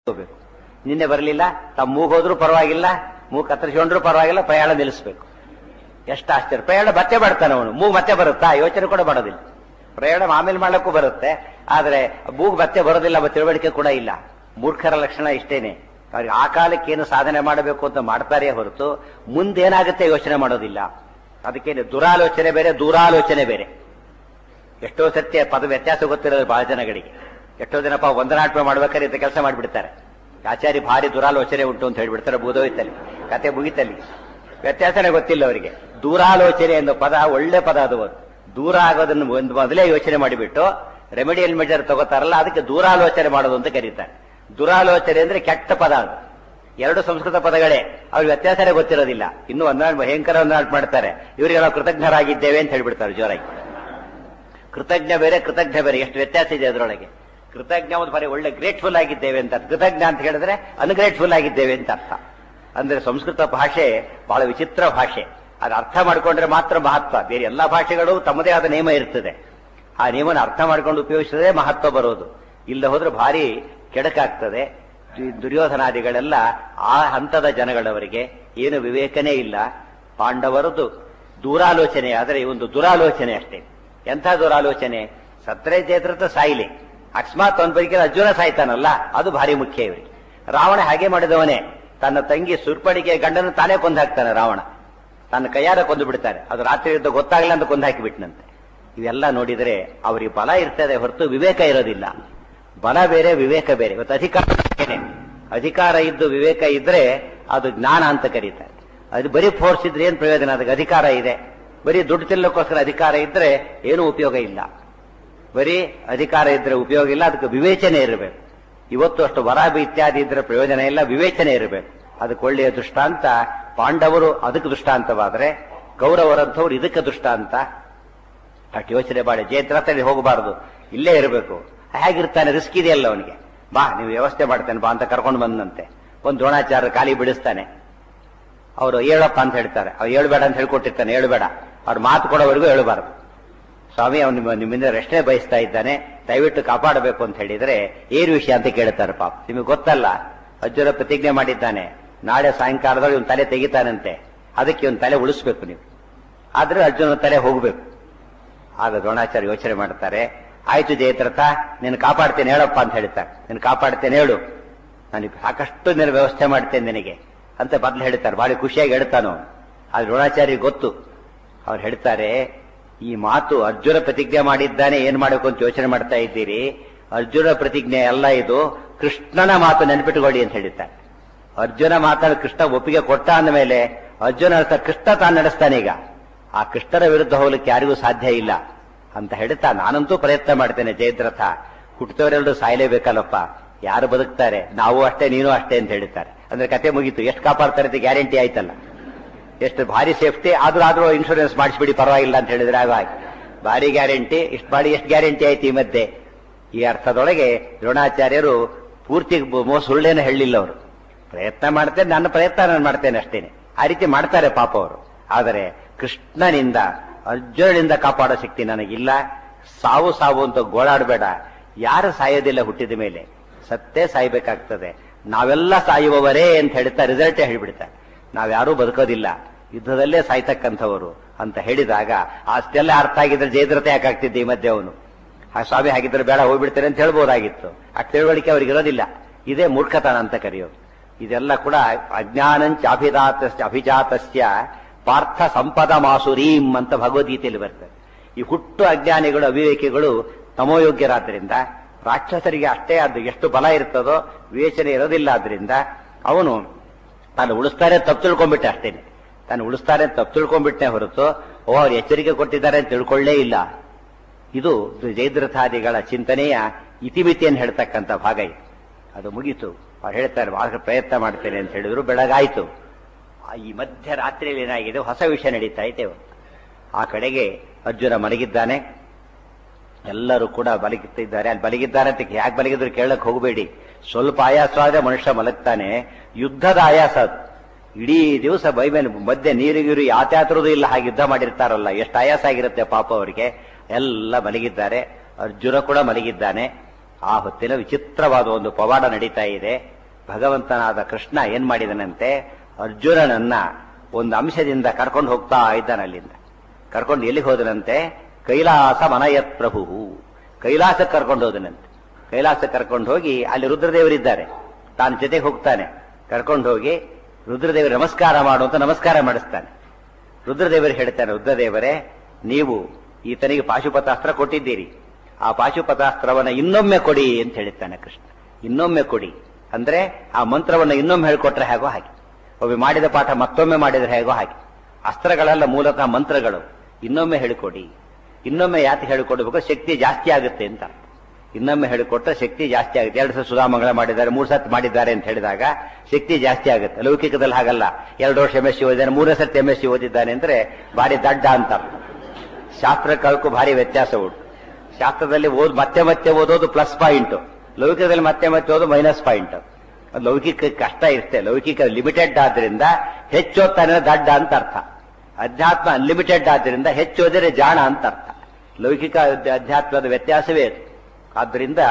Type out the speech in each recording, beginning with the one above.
ಹೋಗ್ಬೇಕು ನಿನ್ನೆ ಬರಲಿಲ್ಲ ತಮ್ಮ ಮೂಗ್ ಹೋದ್ರೂ ಪರವಾಗಿಲ್ಲ ಮೂಗ್ ಕತ್ತರಿಸ್ಕೊಂಡ್ರು ಪರವಾಗಿಲ್ಲ ಪ್ರಯಾಣ ನಿಲ್ಲಿಸ್ಬೇಕು ಎಷ್ಟು ಆಶ್ಚರ್ಯ ಪ್ರಯಾಣ ಮತ್ತೆ ಮಾಡ್ತಾನೆ ಅವನು ಮೂಗ್ ಮತ್ತೆ ಬರುತ್ತಾ ಯೋಚನೆ ಕೂಡ ಮಾಡೋದಿಲ್ಲ ಪ್ರಯಾಣ ಆಮೇಲೆ ಮಾಡಕ್ಕೂ ಬರುತ್ತೆ ಆದ್ರೆ ಮೂಗ್ ಮತ್ತೆ ಬರೋದಿಲ್ಲ ಮತ್ತೆ ತಿಳುವಳಿಕೆ ಕೂಡ ಇಲ್ಲ ಮೂರ್ಖರ ಲಕ್ಷಣ ಇಷ್ಟೇನೆ ಅವ್ರಿಗೆ ಆ ಕಾಲಕ್ಕೆ ಏನು ಸಾಧನೆ ಮಾಡಬೇಕು ಅಂತ ಮಾಡ್ತಾರೆ ಹೊರತು ಮುಂದೇನಾಗುತ್ತೆ ಯೋಚನೆ ಮಾಡೋದಿಲ್ಲ ಅದಕ್ಕೇನು ದುರಾಲೋಚನೆ ಬೇರೆ ದೂರಾಲೋಚನೆ ಬೇರೆ ಎಷ್ಟೋ ಸತ್ಯ ಪದ ವ್ಯತ್ಯಾಸ ಗೊತ್ತಿರೋದು ಬಹಳ ಜನಗಳಿಗೆ ಎಷ್ಟೋ ಜನಪ್ಪ ವಂದನಾಟ್ಮ ಮಾಡ್ಬೇಕಾದ್ರೆ ಇಂಥ ಕೆಲಸ ಮಾಡಿಬಿಡ್ತಾರೆ ಆಚಾರಿ ಭಾರಿ ದುರಾಲೋಚನೆ ಉಂಟು ಅಂತ ಹೇಳ್ಬಿಡ್ತಾರೆ ಬೂದೋಯ್ತಲ್ಲಿ ಕತೆ ಮುಗಿತಲ್ಲಿ ವ್ಯತ್ಯಾಸನೇ ಗೊತ್ತಿಲ್ಲ ಅವರಿಗೆ ದೂರಾಲೋಚನೆ ಎಂದ ಪದ ಒಳ್ಳೆ ಪದ ಅದು ಒಂದು. ದೂರ ಆಗೋದನ್ನು ಒಂದು ಮೊದಲೇ ಯೋಚನೆ ಮಾಡಿಬಿಟ್ಟು ರೆಮಿಡಿಯಲ್ ಮೆಜರ್ ತಗೋತಾರಲ್ಲ ಅದಕ್ಕೆ ದೂರಾಲೋಚನೆ ಮಾಡೋದು ಅಂತ ಕರೀತಾರೆ ದುರಾಲೋಚನೆ ಅಂದ್ರೆ ಕೆಟ್ಟ ಪದ ಅದು ಎರಡು ಸಂಸ್ಕೃತ ಪದಗಳೇ ಅವ್ರಿಗೆ ವ್ಯತ್ಯಾಸನೇ ಗೊತ್ತಿರೋದಿಲ್ಲ ಇನ್ನು ಒಂದಾಡ್ ಭಯಂಕರ ಒಂದಾಡ್ ಮಾಡ್ತಾರೆ ಇವರಿಗೆ ನಾವು ಕೃತಜ್ಞರಾಗಿದ್ದೇವೆ ಅಂತ ಹೇಳ್ಬಿಡ್ತಾರೆ ಜೋರಾಗಿ ಕೃತಜ್ಞ ಬೇರೆ ಕೃತಜ್ಞ ಬೇರೆ ಎಷ್ಟು ವ್ಯತ್ಯಾಸ ಇದೆ ಅದರೊಳಗೆ ಕೃತಜ್ಞ ಒಂದು ಬರೀ ಒಳ್ಳೆ ಗ್ರೇಟ್ಫುಲ್ ಆಗಿದ್ದೇವೆ ಅಂತ ಕೃತಜ್ಞ ಅಂತ ಹೇಳಿದ್ರೆ ಅನ್ಗ್ರೇಟ್ಫುಲ್ ಆಗಿದ್ದೇವೆ ಅಂತ ಅರ್ಥ ಅಂದ್ರೆ ಸಂಸ್ಕೃತ ಭಾಷೆ ಬಹಳ ವಿಚಿತ್ರ ಭಾಷೆ ಅದು ಅರ್ಥ ಮಾಡ್ಕೊಂಡ್ರೆ ಮಾತ್ರ ಮಹತ್ವ ಬೇರೆ ಎಲ್ಲಾ ಭಾಷೆಗಳು ತಮ್ಮದೇ ಆದ ನಿಯಮ ಇರ್ತದೆ ಆ ನಿಯಮನ ಅರ್ಥ ಮಾಡ್ಕೊಂಡು ಉಪಯೋಗಿಸಿದ್ರೆ ಮಹತ್ವ ಬರೋದು ಇಲ್ಲ ಹೋದ್ರೆ ಭಾರಿ ಕೆಡಕಾಗ್ತದೆ ದು- ದುರ್ಯೋಧನಾದಿಗಳೆಲ್ಲ ಆ ಹಂತದ ಜನಗಳವರಿಗೆ ಏನು ವಿವೇಕನೇ ಇಲ್ಲ ಪಾಂಡವರದು ದೂರಾಲೋಚನೆ ಆದರೆ ಒಂದು ದುರಾಲೋಚನೆ ಅಷ್ಟೇ ಎಂಥ ದುರಾಲೋಚನೆ ಸತ್ರೆ ಚೇತ್ರತ ಸಾಯಿಲಿ ಅಕಸ್ಮಾತ್ ಒಂದ್ ಬೈಕಿನ ಅರ್ಜುನ ಸಾಯ್ತಾನಲ್ಲ ಅದು ಭಾರಿ ಮುಖ್ಯ ಇವರಿಗೆ ರಾವಣ ಹಾಗೆ ಮಾಡಿದವನೇ ತನ್ನ ತಂಗಿ ಸುರ್ಪಡಿಗೆ ಗಂಡನ ತಾನೇ ಕೊಂದು ಹಾಕ್ತಾನೆ ರಾವಣ ತನ್ನ ಕೈಯಾರ ಕೊಂದು ಬಿಡ್ತಾರೆ ಅದು ರಾತ್ರಿ ಯುದ್ಧ ಗೊತ್ತಾಗಲ್ಲ ಅಂತ ಕೊಂದು ಹಾಕಿಬಿಟ್ನಂತೆ ಇವೆಲ್ಲ ನೋಡಿದರೆ ಅವರಿಗೆ ಬಲ ಇರ್ತದೆ ಹೊರತು ವಿವೇಕ ಇರೋದಿಲ್ಲ ಬಲ ಬೇರೆ ವಿವೇಕ ಬೇರೆ ಇವತ್ತು ಅಧಿಕಾರ ಬೇರೆ. ಅಧಿಕಾರ ಇದ್ದು ವಿವೇಕ ಇದ್ರೆ ಅದು ಜ್ಞಾನ ಅಂತ ಕರೀತಾರೆ ಅದು ಬರೀ ಫೋರ್ಸ್ ಇದ್ರೆ ಏನ್ ಪ್ರಯೋಜನ ಅದಕ್ಕೆ ಅಧಿಕಾರ ಇದೆ ಬರೀ ದುಡ್ಡು ತಿನ್ನೋಕ್ಕೋಸ್ಕರ ಅಧಿಕಾರ ಇದ್ರೆ ಏನು ಉಪಯೋಗ ಇಲ್ಲ ಬರೀ ಅಧಿಕಾರ ಇದ್ರೆ ಉಪಯೋಗ ಇಲ್ಲ ಅದಕ್ಕೆ ವಿವೇಚನೆ ಇರಬೇಕು ಇವತ್ತು ಅಷ್ಟು ವರ ಇತ್ಯಾದಿ ಇದ್ರೆ ಪ್ರಯೋಜನ ಇಲ್ಲ ವಿವೇಚನೆ ಇರಬೇಕು ಅದಕ್ಕೆ ಒಳ್ಳೆಯ ದೃಷ್ಟಾಂತ ಪಾಂಡವರು ಅದಕ್ಕೆ ದೃಷ್ಟಾಂತವಾದ್ರೆ ಕೌರವರಂಥವ್ರು ಇದಕ್ಕೆ ದೃಷ್ಟಾಂತ ಅಷ್ಟು ಯೋಚನೆ ಮಾಡಿ ಜಯದ್ರಥಲ್ಲಿ ಹೋಗಬಾರದು ಇಲ್ಲೇ ಇರಬೇಕು ಹೇಗಿರ್ತಾನೆ ರಿಸ್ಕ್ ಇದೆಯಲ್ಲ ಅವನಿಗೆ ಬಾ ನೀವು ವ್ಯವಸ್ಥೆ ಮಾಡ್ತೇನೆ ಬಾ ಅಂತ ಕರ್ಕೊಂಡು ಬಂದಂತೆ ಒಂದು ದ್ರೋಣಾಚಾರ್ಯ ಖಾಲಿ ಬಿಡಿಸ್ತಾನೆ ಅವರು ಹೇಳಪ್ಪ ಅಂತ ಹೇಳ್ತಾರೆ ಅವ್ರು ಹೇಳ್ಬೇಡ ಅಂತ ಹೇಳ್ಕೊಟ್ಟಿರ್ತಾನೆ ಹೇಳ್ಬೇಡ ಅವ್ರು ಮಾತು ಕೊಡೋವರೆಗೂ ಹೇಳಬಾರದು ಸ್ವಾಮಿ ಅವನು ನಿಮ್ಮ ನಿಮ್ಮಿಂದ ರಕ್ಷಣೆ ಬಯಸ್ತಾ ಇದ್ದಾನೆ ದಯವಿಟ್ಟು ಕಾಪಾಡಬೇಕು ಅಂತ ಹೇಳಿದ್ರೆ ಏನು ವಿಷಯ ಅಂತ ಕೇಳ್ತಾರೆ ಪಾಪ ನಿಮಗೆ ಗೊತ್ತಲ್ಲ ಅರ್ಜುನ ಪ್ರತಿಜ್ಞೆ ಮಾಡಿದ್ದಾನೆ ನಾಳೆ ಸಾಯಂಕಾಲದಲ್ಲಿ ಇವನ್ ತಲೆ ತೆಗಿತಾನಂತೆ ಅದಕ್ಕೆ ಇವನ್ ತಲೆ ಉಳಿಸ್ಬೇಕು ನೀವು ಆದ್ರೆ ಅರ್ಜುನ ತಲೆ ಹೋಗ್ಬೇಕು ಆಗ ದ್ರೋಣಾಚಾರ್ಯ ಯೋಚನೆ ಮಾಡ್ತಾರೆ ಆಯ್ತು ಜಯದ್ರಥ ನೀನು ಕಾಪಾಡ್ತೇನೆ ಹೇಳಪ್ಪ ಅಂತ ಹೇಳ್ತಾರೆ ನೀನು ಕಾಪಾಡ್ತೇನೆ ಹೇಳು ನನಗೆ ಸಾಕಷ್ಟು ನೀನು ವ್ಯವಸ್ಥೆ ಮಾಡ್ತೇನೆ ನಿನಗೆ ಅಂತ ಬದಲು ಹೇಳ್ತಾರೆ ಬಹಳ ಖುಷಿಯಾಗಿ ಹೇಳ್ತಾನು ಆದ್ರೆ ದ್ರೋಣಾಚಾರ್ಯ ಗೊತ್ತು ಅವ್ರು ಹೇಳ್ತಾರೆ ಈ ಮಾತು ಅರ್ಜುನ ಪ್ರತಿಜ್ಞೆ ಮಾಡಿದ್ದಾನೆ ಏನ್ ಮಾಡಬೇಕು ಅಂತ ಯೋಚನೆ ಮಾಡ್ತಾ ಇದ್ದೀರಿ ಅರ್ಜುನ ಪ್ರತಿಜ್ಞೆ ಅಲ್ಲ ಇದು ಕೃಷ್ಣನ ಮಾತು ನೆನಪಿಟ್ಟುಕೊಳ್ಳಿ ಅಂತ ಹೇಳಿದ್ದಾರೆ ಅರ್ಜುನ ಮಾತಾಡ ಕೃಷ್ಣ ಒಪ್ಪಿಗೆ ಕೊಟ್ಟ ಅಂದ ಮೇಲೆ ಅರ್ಜುನ ಅರ್ಥ ಕೃಷ್ಣ ತಾನು ನಡೆಸ್ತಾನೆ ಈಗ ಆ ಕೃಷ್ಣನ ವಿರುದ್ಧ ಹೋಗ್ಲಿಕ್ಕೆ ಯಾರಿಗೂ ಸಾಧ್ಯ ಇಲ್ಲ ಅಂತ ಹೇಳ್ತಾ ನಾನಂತೂ ಪ್ರಯತ್ನ ಮಾಡ್ತೇನೆ ಜಯದ್ರಥ ಹುಟ್ಟದವರೆಲ್ಲರೂ ಸಾಯಲೇಬೇಕಲ್ಲಪ್ಪ ಯಾರು ಬದುಕ್ತಾರೆ ನಾವು ಅಷ್ಟೇ ನೀನು ಅಷ್ಟೇ ಅಂತ ಹೇಳ್ತಾರೆ ಅಂದ್ರೆ ಕತೆ ಮುಗೀತು ಎಷ್ಟು ಕಾಪಾಡ್ತಾರೆ ಅಂತ ಗ್ಯಾರಂಟಿ ಆಯ್ತಲ್ಲ ಎಷ್ಟು ಭಾರಿ ಸೇಫ್ಟಿ ಆದ್ರೂ ಆದ್ರೂ ಇನ್ಶೂರೆನ್ಸ್ ಮಾಡಿಸ್ಬಿಡಿ ಪರವಾಗಿಲ್ಲ ಅಂತ ಹೇಳಿದ್ರೆ ಆಗ ಆಯ್ತು. ಭಾರಿ ಗ್ಯಾರಂಟಿ ಇಷ್ಟು ಮಾಡಿ ಎಷ್ಟು ಗ್ಯಾರಂಟಿ ಆಯ್ತು ಈ ಮಧ್ಯೆ ಈ ಅರ್ಥದೊಳಗೆ ದ್ರೋಣಾಚಾರ್ಯರು ಪೂರ್ತಿ ಮೋ ಸುಳ್ಳೇನು ಹೇಳಿಲ್ಲ ಅವರು ಪ್ರಯತ್ನ ಮಾಡ್ತೇನೆ ನನ್ನ ಪ್ರಯತ್ನ ನಾನು ಮಾಡ್ತೇನೆ ಅಷ್ಟೇನೆ ಆ ರೀತಿ ಮಾಡ್ತಾರೆ ಪಾಪ ಅವರು ಆದರೆ ಕೃಷ್ಣನಿಂದ ಅರ್ಜುನನಿಂದ ಕಾಪಾಡೋ ಶಕ್ತಿ ನನಗಿಲ್ಲ ಸಾವು ಸಾವು ಅಂತ ಗೋಳಾಡಬೇಡ ಯಾರು ಸಾಯೋದಿಲ್ಲ ಹುಟ್ಟಿದ ಮೇಲೆ ಸತ್ತೇ ಸಾಯ್ಬೇಕಾಗ್ತದೆ ನಾವೆಲ್ಲ ಸಾಯುವವರೇ ಅಂತ ಹೇಳ್ತಾ ರಿಸಲ್ಟೇ ಹೇಳ್ಬಿಡ್ತಾರೆ ನಾವ್ಯಾರೂ ಬದುಕೋದಿಲ್ಲ ಯುದ್ಧದಲ್ಲೇ ಸಾಯ್ತಕ್ಕಂಥವರು ಅಂತ ಹೇಳಿದಾಗ ಅಷ್ಟೆಲ್ಲ ಅರ್ಥ ಆಗಿದ್ರೆ ಜಯದ್ರತೆ ಯಾಕಾಗ್ತಿದ್ದೆ ಈ ಮಧ್ಯೆ ಅವನು ಆ ಸ್ವಾಮಿ ಹಾಗಿದ್ರೆ ಬೇಡ ಹೋಗ್ಬಿಡ್ತೇನೆ ಅಂತ ಹೇಳ್ಬೋದಾಗಿತ್ತು ಆ ತಿಳುವಳಿಕೆ ಅವ್ರಿಗೆ ಇರೋದಿಲ್ಲ ಇದೇ ಮೂರ್ಖತನ ಅಂತ ಕರೆಯೋದು ಇದೆಲ್ಲ ಕೂಡ ಅಜ್ಞಾನಂಚ ಅಭಿದಾತ ಅಭಿಜಾತಸ್ಯ ಪಾರ್ಥ ಸಂಪದ ಮಾಸುರೀಂ ಅಂತ ಭಗವದ್ಗೀತೆಯಲ್ಲಿ ಬರ್ತದೆ ಈ ಹುಟ್ಟು ಅಜ್ಞಾನಿಗಳು ಅವಿವೇಕಿಗಳು ತಮೋಯೋಗ್ಯರಾದ್ರಿಂದ ರಾಕ್ಷಸರಿಗೆ ಅಷ್ಟೇ ಅದು ಎಷ್ಟು ಬಲ ಇರ್ತದೋ ವಿವೇಚನೆ ಇರೋದಿಲ್ಲ ಆದ್ರಿಂದ ಅವನು ತಾನು ಉಳಿಸ್ತಾರೆ ತಪ್ಪು ತಿಳ್ಕೊಂಡ್ಬಿಟ್ಟೆ ಅಷ್ಟೇನೆ ತಾನು ಉಳಿಸ್ತಾರೆ ಅಂತ ತಪ್ಪು ತಿಳ್ಕೊಂಡ್ಬಿಟ್ಟೆ ಹೊರತು ಓ ಅವ್ರು ಎಚ್ಚರಿಕೆ ಕೊಟ್ಟಿದ್ದಾರೆ ಅಂತ ತಿಳ್ಕೊಳ್ಳೇ ಇಲ್ಲ ಇದು ಜಯದ್ರಥಾದಿಗಳ ಚಿಂತನೆಯ ಇತಿಮಿತಿಯನ್ನು ಹೇಳ್ತಕ್ಕಂಥ ಭಾಗ ಇದು ಅದು ಮುಗೀತು ಅವ್ರು ಹೇಳ್ತಾರೆ ಬಹಳ ಪ್ರಯತ್ನ ಮಾಡ್ತೇನೆ ಅಂತ ಹೇಳಿದ್ರು ಬೆಳಗಾಯ್ತು ಆ ಈ ಮಧ್ಯರಾತ್ರಿಯಲ್ಲಿ ಏನಾಗಿದೆ ಹೊಸ ವಿಷಯ ನಡೀತಾ ಇದೆ ಇವತ್ತು. ಆ ಕಡೆಗೆ ಅರ್ಜುನ ಮಲಗಿದ್ದಾನೆ ಎಲ್ಲರೂ ಕೂಡ ಬಲಗಿತ್ತಿದ್ದಾರೆ ಅಲ್ಲಿ ಬಲಗಿದ್ದಾರೆ ಅಂತ ಯಾಕೆ ಬಲಗಿದ್ರು ಕೇಳಕ್ ಹೋಗಬೇಡಿ ಸ್ವಲ್ಪ ಆಯಾಸ ಆದ್ರೆ ಮನುಷ್ಯ ಮಲಗ್ತಾನೆ ಯುದ್ಧದ ಆಯಾಸ ಅದು ಇಡೀ ದಿವಸ ಬೈ ಮೇಲೆ ಮಧ್ಯೆ ನೀರಿಗಿರು ಯಾತ್ಯಾತ್ರದು ಇಲ್ಲ ಹಾಗೆ ಯುದ್ಧ ಮಾಡಿರ್ತಾರಲ್ಲ ಎಷ್ಟು ಆಯಾಸ ಆಗಿರುತ್ತೆ ಪಾಪ ಅವರಿಗೆ ಎಲ್ಲ ಮಲಗಿದ್ದಾರೆ ಅರ್ಜುನ ಕೂಡ ಮಲಗಿದ್ದಾನೆ ಆ ಹೊತ್ತಿನ ವಿಚಿತ್ರವಾದ ಒಂದು ಪವಾಡ ನಡೀತಾ ಇದೆ ಭಗವಂತನಾದ ಕೃಷ್ಣ ಏನ್ ಮಾಡಿದನಂತೆ ಅರ್ಜುನನನ್ನ ಒಂದು ಅಂಶದಿಂದ ಕರ್ಕೊಂಡು ಹೋಗ್ತಾ ಇದ್ದಾನೆ ಅಲ್ಲಿಂದ ಕರ್ಕೊಂಡು ಎಲ್ಲಿಗೆ ಹೋದನಂತೆ ಕೈಲಾಸ ಮನಯತ್ ಪ್ರಭು ಕೈಲಾಸಕ್ಕೆ ಕರ್ಕೊಂಡು ಹೋದನಂತೆ ಕೈಲಾಸಕ್ಕೆ ಕರ್ಕೊಂಡು ಹೋಗಿ ಅಲ್ಲಿ ರುದ್ರದೇವರಿದ್ದಾರೆ ತಾನು ಜೊತೆಗೆ ಹೋಗ್ತಾನೆ ಕರ್ಕೊಂಡು ಹೋಗಿ ರುದ್ರದೇವರು ನಮಸ್ಕಾರ ಮಾಡು ಅಂತ ನಮಸ್ಕಾರ ಮಾಡಿಸ್ತಾನೆ ರುದ್ರದೇವರು ಹೇಳ್ತಾನೆ ರುದ್ರದೇವರೇ ನೀವು ಈತನಿಗೆ ಪಾಶುಪತಾಸ್ತ್ರ ಕೊಟ್ಟಿದ್ದೀರಿ ಆ ಪಾಶುಪತಾಸ್ತ್ರವನ್ನ ಇನ್ನೊಮ್ಮೆ ಕೊಡಿ ಅಂತ ಹೇಳ್ತಾನೆ ಕೃಷ್ಣ ಇನ್ನೊಮ್ಮೆ ಕೊಡಿ ಅಂದ್ರೆ ಆ ಮಂತ್ರವನ್ನ ಇನ್ನೊಮ್ಮೆ ಹೇಳ್ಕೊಟ್ರೆ ಹೇಗೋ ಹಾಗೆ ಒಬ್ಬ ಮಾಡಿದ ಪಾಠ ಮತ್ತೊಮ್ಮೆ ಮಾಡಿದ್ರೆ ಹೇಗೋ ಹಾಗೆ ಅಸ್ತ್ರಗಳೆಲ್ಲ ಮೂಲತಃ ಮಂತ್ರಗಳು ಇನ್ನೊಮ್ಮೆ ಹೇಳಿಕೊಡಿ ಇನ್ನೊಮ್ಮೆ ಯಾಕೆ ಹೇಳಿಕೊಡ್ಬೇಕು ಶಕ್ತಿ ಜಾಸ್ತಿ ಆಗುತ್ತೆ ಅಂತ ಇನ್ನೊಮ್ಮೆ ಹೇಳಿಕೊಟ್ರೆ ಶಕ್ತಿ ಜಾಸ್ತಿ ಆಗುತ್ತೆ ಎರಡು ಸಲ ಸುಧಾಮಂಗಳ ಮಾಡಿದ್ದಾರೆ ಮೂರು ಸತ್ ಮಾಡಿದ್ದಾರೆ ಅಂತ ಹೇಳಿದಾಗ ಶಕ್ತಿ ಜಾಸ್ತಿ ಆಗುತ್ತೆ ಲೌಕಿಕದಲ್ಲಿ ಹಾಗಲ್ಲ ಎರಡು ವರ್ಷ ಎಂ ಎಸ್ ಸಿ ಓದಿದ್ದಾನೆ ಮೂರನೇ ಸರ್ತಿ ಎಂ ಎಸ್ ಸಿ ಓದಿದ್ದಾನೆ ಅಂದ್ರೆ ಭಾರಿ ದಡ್ಡ ಅಂತ ಶಾಸ್ತ್ರಕ್ಕೂ ಭಾರಿ ವ್ಯತ್ಯಾಸ ಉಂಟು ಶಾಸ್ತ್ರದಲ್ಲಿ ಓದ್ ಮತ್ತೆ ಮತ್ತೆ ಓದೋದು ಪ್ಲಸ್ ಪಾಯಿಂಟ್ ಲೌಕಿಕದಲ್ಲಿ ಮತ್ತೆ ಮತ್ತೆ ಓದೋದು ಮೈನಸ್ ಪಾಯಿಂಟ್ ಲೌಕಿಕ ಕಷ್ಟ ಇರುತ್ತೆ ಲೌಕಿಕ ಲಿಮಿಟೆಡ್ ಆದ್ರಿಂದ ಹೆಚ್ಚೋತ್ತಾನೆ ದಡ್ಡ ಅಂತ ಅರ್ಥ ಅಧ್ಯಾತ್ಮ ಅನ್ಲಿಮಿಟೆಡ್ ಆದ್ರಿಂದ ಹೆಚ್ಚೋದರೆ ಜಾಣ ಅಂತ ಅರ್ಥ ಲೌಕಿಕ ಅಧ್ಯಾತ್ಮದ ವ್ಯತ್ಯಾಸವೇ ಅದು ಆದ್ರಿಂದ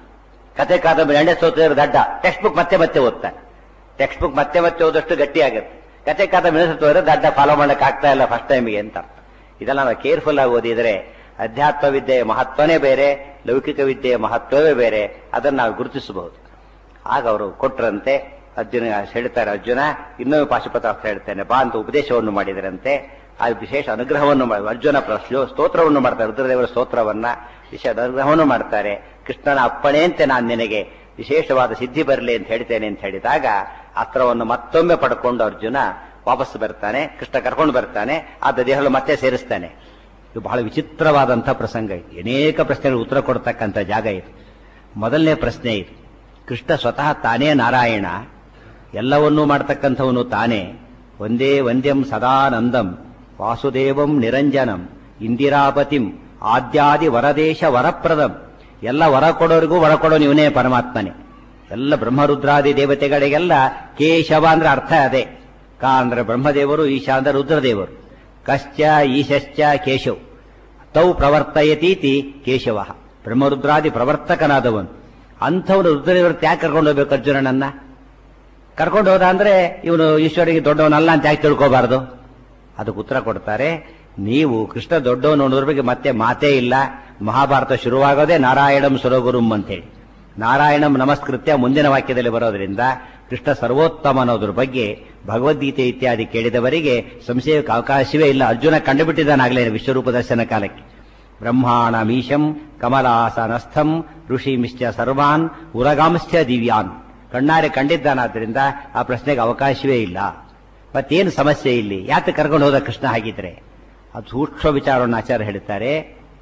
ಕತೆ ಕಾದಂಬರಿ ಎಣ್ಣೆ ಸೋತಿದ್ರೆ ದಡ್ಡ ಟೆಕ್ಸ್ಟ್ ಬುಕ್ ಮತ್ತೆ ಮತ್ತೆ ಓದ್ತಾನೆ ಟೆಕ್ಸ್ಟ್ ಬುಕ್ ಮತ್ತೆ ಮತ್ತೆ ಓದಷ್ಟು ಗಟ್ಟಿ ಆಗುತ್ತೆ ಕತೆ ಕಾದಂಬರಿ ಸೋತಿದ್ರೆ ದಡ್ಡ ಫಾಲೋ ಮಾಡಕ್ ಆಗ್ತಾ ಇಲ್ಲ ಫಸ್ಟ್ ಟೈಮ್ಗೆ ಅಂತ ಅರ್ಥ ಇದೆಲ್ಲ ನಾವು ಕೇರ್ಫುಲ್ ಆಗಿ ಓದಿದ್ರೆ ಅಧ್ಯಾತ್ಮ ವಿದ್ಯೆಯ ಮಹತ್ವನೇ ಬೇರೆ ಲೌಕಿಕ ವಿದ್ಯೆಯ ಮಹತ್ವವೇ ಬೇರೆ ಅದನ್ನು ನಾವು ಗುರುತಿಸಬಹುದು ಆಗ ಅವರು ಕೊಟ್ರಂತೆ ಅರ್ಜುನ ಹೇಳ್ತಾರೆ ಅರ್ಜುನ ಇನ್ನೊಮ್ಮೆ ಪಾಶುಪತಾಸ್ತ್ರ ಹೇಳ್ತೇನೆ ಬಾ ಅಂತ ಉಪದೇಶವನ್ನು ಮಾಡಿದರಂತೆ ಆ ವಿಶೇಷ ಅನುಗ್ರಹವನ್ನು ಮಾಡಿ ಅರ್ಜುನ ಪ್ರಶ್ನೆ ಸ್ತೋತ್ರವನ್ನು ಮಾಡ್ತಾರೆ ರುದ್ರದೇವರ ಸ್ತೋತ್ರವನ್ನ ವಿಶೇಷ ಅನುಗ್ರಹವನ್ನು ಮಾಡ್ತಾರೆ ಕೃಷ್ಣನ ಅಪ್ಪಣೆಯಂತೆ ನಾನು ನಿನಗೆ ವಿಶೇಷವಾದ ಸಿದ್ಧಿ ಬರಲಿ ಅಂತ ಹೇಳ್ತೇನೆ ಅಂತ ಹೇಳಿದಾಗ ಅಸ್ತ್ರವನ್ನು ಮತ್ತೊಮ್ಮೆ ಪಡ್ಕೊಂಡು ಅರ್ಜುನ ವಾಪಸ್ ಬರ್ತಾನೆ ಕೃಷ್ಣ ಕರ್ಕೊಂಡು ಬರ್ತಾನೆ ಆ ದೇಹಗಳು ಮತ್ತೆ ಸೇರಿಸ್ತಾನೆ ಇದು ಬಹಳ ವಿಚಿತ್ರವಾದಂತಹ ಪ್ರಸಂಗ ಇದು ಅನೇಕ ಪ್ರಶ್ನೆಗಳು ಉತ್ತರ ಕೊಡ್ತಕ್ಕಂಥ ಜಾಗ ಇದು ಮೊದಲನೇ ಪ್ರಶ್ನೆ ಇದು ಕೃಷ್ಣ ಸ್ವತಃ ತಾನೇ ನಾರಾಯಣ ಎಲ್ಲವನ್ನೂ ಮಾಡ್ತಕ್ಕಂಥವನು ತಾನೇ ಒಂದೇ ವಂದ್ಯಂ ಸದಾನಂದಂ ವಾಸುದೇವಂ ನಿರಂಜನಂ ಇಂದಿರಾಪತಿಂ ಆದ್ಯಾದಿ ವರದೇಶ ವರಪ್ರದಂ ಎಲ್ಲ ವರ ಕೊಡೋರಿಗೂ ವರ ಕೊಡೋನು ಇವನೇ ಪರಮಾತ್ಮನೇ ಎಲ್ಲ ಬ್ರಹ್ಮರುದ್ರಾದಿ ದೇವತೆಗಳಿಗೆಲ್ಲ ಕೇಶವ ಅಂದ್ರೆ ಅರ್ಥ ಅದೇ ಕಾ ಅಂದ್ರೆ ಬ್ರಹ್ಮದೇವರು ಈಶ ಅಂದ್ರೆ ರುದ್ರದೇವರು ಕಶ್ಚ ಈಶಶ್ಚ ಕೇಶವ್ ತೌ ಪ್ರವರ್ತಯತೀತಿ ಕೇಶವ ಬ್ರಹ್ಮರುದ್ರಾದಿ ಪ್ರವರ್ತಕನಾದವನು ಅಂಥವನು ರುದ್ರದೇವರು ಯಾಕೆ ಕರ್ಕೊಂಡು ಹೋಗ್ಬೇಕು ಅರ್ಜುನನನ್ನ ಕರ್ಕೊಂಡು ಹೋದ ಅಂದ್ರೆ ಇವನು ಈಶ್ವರಿಗೆ ದೊಡ್ಡವನಲ್ಲ ಅಂತ ಯಾಕೆ ತಿಳ್ಕೋಬಾರದು ಅದಕ್ಕೆ ಉತ್ತರ ಕೊಡ್ತಾರೆ ನೀವು ಕೃಷ್ಣ ದೊಡ್ಡವನು ಅನ್ನೋದ್ರ ಬಗ್ಗೆ ಮತ್ತೆ ಮಾತೇ ಇಲ್ಲ ಮಹಾಭಾರತ ಶುರುವಾಗೋದೇ ನಾರಾಯಣಂ ಸುರಗುರುಂ ಅಂತೇಳಿ ನಾರಾಯಣಂ ನಮಸ್ಕೃತ್ಯ ಮುಂದಿನ ವಾಕ್ಯದಲ್ಲಿ ಬರೋದ್ರಿಂದ ಕೃಷ್ಣ ಸರ್ವೋತ್ತಮ ಅನ್ನೋದ್ರ ಬಗ್ಗೆ ಭಗವದ್ಗೀತೆ ಇತ್ಯಾದಿ ಕೇಳಿದವರಿಗೆ ಸಂಶಯಕ್ಕೆ ಅವಕಾಶವೇ ಇಲ್ಲ ಅರ್ಜುನ ಕಂಡುಬಿಟ್ಟಿದ್ದಾನಾಗಲೇ ವಿಶ್ವರೂಪ ದರ್ಶನ ಕಾಲಕ್ಕೆ ಬ್ರಹ್ಮಾಣ ಮೀಶಂ ಕಮಲಾಸನಸ್ಥಂ ಋಷಿಮಿಶ್ಚ ಸರ್ವಾನ್ ಉರಗಾಂಶ್ಚ ದಿವ್ಯಾನ್ ಕಣ್ಣಾರೆ ಕಂಡಿದ್ದಾನಾದ್ರಿಂದ ಆ ಪ್ರಶ್ನೆಗೆ ಅವಕಾಶವೇ ಇಲ್ಲ ಮತ್ತೇನು ಸಮಸ್ಯೆ ಇಲ್ಲಿ ಯಾಕೆ ಕರ್ಕೊಂಡು ಹೋದ ಕೃಷ್ಣ ಹಾಗಿದ್ರೆ ಅದು ಸೂಕ್ಷ್ಮ ವಿಚಾರವನ್ನು ಆಚಾರ್ಯ ಹೇಳ್ತಾರೆ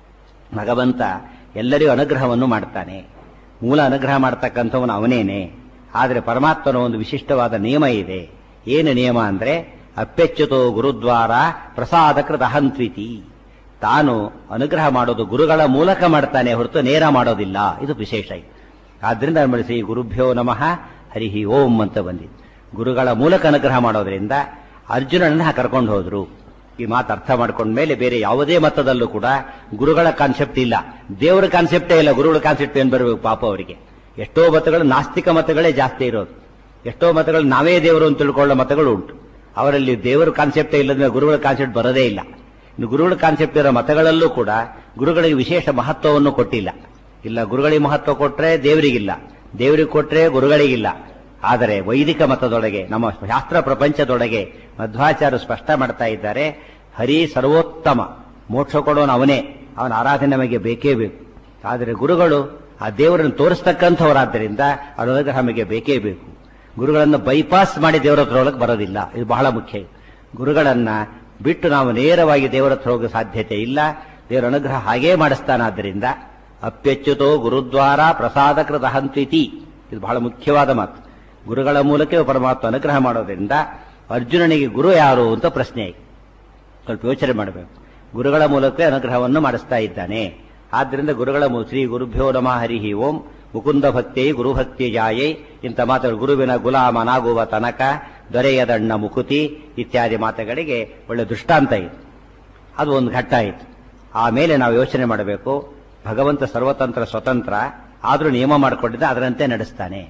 ಭಗವಂತ ಎಲ್ಲರಿಗೂ ಅನುಗ್ರಹವನ್ನು ಮಾಡ್ತಾನೆ ಮೂಲ ಅನುಗ್ರಹ ಮಾಡ್ತಕ್ಕಂಥವನು ಅವನೇನೆ ಆದರೆ ಪರಮಾತ್ಮನ ಒಂದು ವಿಶಿಷ್ಟವಾದ ನಿಯಮ ಇದೆ ಏನು ನಿಯಮ ಅಂದ್ರೆ ಅಪ್ಪೆಚ್ಚುತೋ ಗುರುದ್ವಾರ ಪ್ರಸಾದಕೃತ ಅಹಂತ್ವಿತಿ ತಾನು ಅನುಗ್ರಹ ಮಾಡೋದು ಗುರುಗಳ ಮೂಲಕ ಮಾಡ್ತಾನೆ ಹೊರತು ನೇರ ಮಾಡೋದಿಲ್ಲ ಇದು ವಿಶೇಷ ಇದೆ ಆದ್ರಿಂದ ಶ್ರೀ ಗುರುಭ್ಯೋ ನಮಃ ಹರಿ ಓಂ ಅಂತ ಬಂದಿದೆ ಗುರುಗಳ ಮೂಲಕ ಅನುಗ್ರಹ ಮಾಡೋದ್ರಿಂದ ಅರ್ಜುನನ್ನ ಕರ್ಕೊಂಡು ಹೋದ್ರು ಈ ಮಾತು ಅರ್ಥ ಮಾಡ್ಕೊಂಡ ಮೇಲೆ ಬೇರೆ ಯಾವುದೇ ಮತದಲ್ಲೂ ಕೂಡ ಗುರುಗಳ ಕಾನ್ಸೆಪ್ಟ್ ಇಲ್ಲ ದೇವರ ಕಾನ್ಸೆಪ್ಟೇ ಇಲ್ಲ ಗುರುಗಳ ಕಾನ್ಸೆಪ್ಟ್ ಏನ್ ಬರಬೇಕು ಪಾಪ ಅವರಿಗೆ ಎಷ್ಟೋ ಮತಗಳು ನಾಸ್ತಿಕ ಮತಗಳೇ ಜಾಸ್ತಿ ಇರೋದು ಎಷ್ಟೋ ಮತಗಳು ನಾವೇ ದೇವರು ಅಂತ ತಿಳ್ಕೊಳ್ಳೋ ಮತಗಳು ಉಂಟು ಅವರಲ್ಲಿ ದೇವರ ಕಾನ್ಸೆಪ್ಟೇ ಇಲ್ಲದ್ರೆ ಗುರುಗಳ ಕಾನ್ಸೆಪ್ಟ್ ಬರೋದೇ ಇಲ್ಲ ಇನ್ನು ಗುರುಗಳ ಕಾನ್ಸೆಪ್ಟ್ ಇರೋ ಮತಗಳಲ್ಲೂ ಕೂಡ ಗುರುಗಳಿಗೆ ವಿಶೇಷ ಮಹತ್ವವನ್ನು ಕೊಟ್ಟಿಲ್ಲ ಇಲ್ಲ ಗುರುಗಳಿಗೆ ಮಹತ್ವ ಕೊಟ್ರೆ ದೇವರಿಗಿಲ್ಲ ದೇವರಿಗೆ ಕೊಟ್ರೆ ಗುರುಗಳಿಗಿಲ್ಲ ಆದರೆ ವೈದಿಕ ಮತದೊಳಗೆ ನಮ್ಮ ಶಾಸ್ತ್ರ ಪ್ರಪಂಚದೊಳಗೆ ಮಧ್ವಾಚಾರ್ಯ ಸ್ಪಷ್ಟ ಮಾಡ್ತಾ ಇದ್ದಾರೆ ಹರಿ ಸರ್ವೋತ್ತಮ ಮೋಕ್ಷ ಕೊಡೋನು ಅವನೇ ಅವನ ಆರಾಧನೆ ನಮಗೆ ಬೇಕೇ ಬೇಕು ಆದರೆ ಗುರುಗಳು ಆ ದೇವರನ್ನು ತೋರಿಸ್ತಕ್ಕಂಥವರಾದ್ದರಿಂದ ಅವರ ನಮಗೆ ಬೇಕೇ ಬೇಕು ಗುರುಗಳನ್ನು ಬೈಪಾಸ್ ಮಾಡಿ ದೇವರ ಹತ್ರ ಒಳಗೆ ಬರೋದಿಲ್ಲ ಇದು ಬಹಳ ಮುಖ್ಯ ಗುರುಗಳನ್ನ ಬಿಟ್ಟು ನಾವು ನೇರವಾಗಿ ದೇವರ ಹತ್ರ ಹೋಗೋ ಸಾಧ್ಯತೆ ಇಲ್ಲ ದೇವರ ಅನುಗ್ರಹ ಹಾಗೇ ಮಾಡಿಸ್ತಾನಾದ್ದರಿಂದ ಅಪ್ಯಚ್ಯುತೋ ಗುರುದ್ವಾರ ಪ್ರಸಾದಕೃತ ಹಂತ್ವಿತಿ ಇದು ಬಹಳ ಮುಖ್ಯವಾದ ಮಾತು ಗುರುಗಳ ಮೂಲಕ ಪರಮಾತ್ಮ ಅನುಗ್ರಹ ಮಾಡೋದ್ರಿಂದ ಅರ್ಜುನನಿಗೆ ಗುರು ಯಾರು ಅಂತ ಪ್ರಶ್ನೆ ಸ್ವಲ್ಪ ಯೋಚನೆ ಮಾಡಬೇಕು ಗುರುಗಳ ಮೂಲಕ ಅನುಗ್ರಹವನ್ನು ಮಾಡಿಸ್ತಾ ಇದ್ದಾನೆ ಆದ್ದರಿಂದ ಗುರುಗಳ ಮೂ- ಶ್ರೀ ಗುರುಭ್ಯೋ ನಮಃ ಹರಿ ಓಂ ಮುಕುಂದ ಭಕ್ತಿ ಗುರುಭಕ್ತಿ ಜಾಯೈ ಇಂಥ ಮಾತುಗಳು ಗುರುವಿನ ಗುಲಾಮನಾಗುವ ತನಕ ದೊರೆಯದಣ್ಣ ಮುಕುತಿ ಇತ್ಯಾದಿ ಮಾತುಗಳಿಗೆ ಒಳ್ಳೆ ದೃಷ್ಟಾಂತ ಇದೆ ಅದು ಒಂದು ಘಟ್ಟ ಆಯಿತು ಆಮೇಲೆ ನಾವು ಯೋಚನೆ ಮಾಡಬೇಕು ಭಗವಂತ ಸರ್ವತಂತ್ರ ಸ್ವತಂತ್ರ ಆದರೂ ನಿಯಮ ಮಾಡಿಕೊಂಡಿದ್ದ ಅದರಂತೆ ನಡೆಸ್ತಾನೆ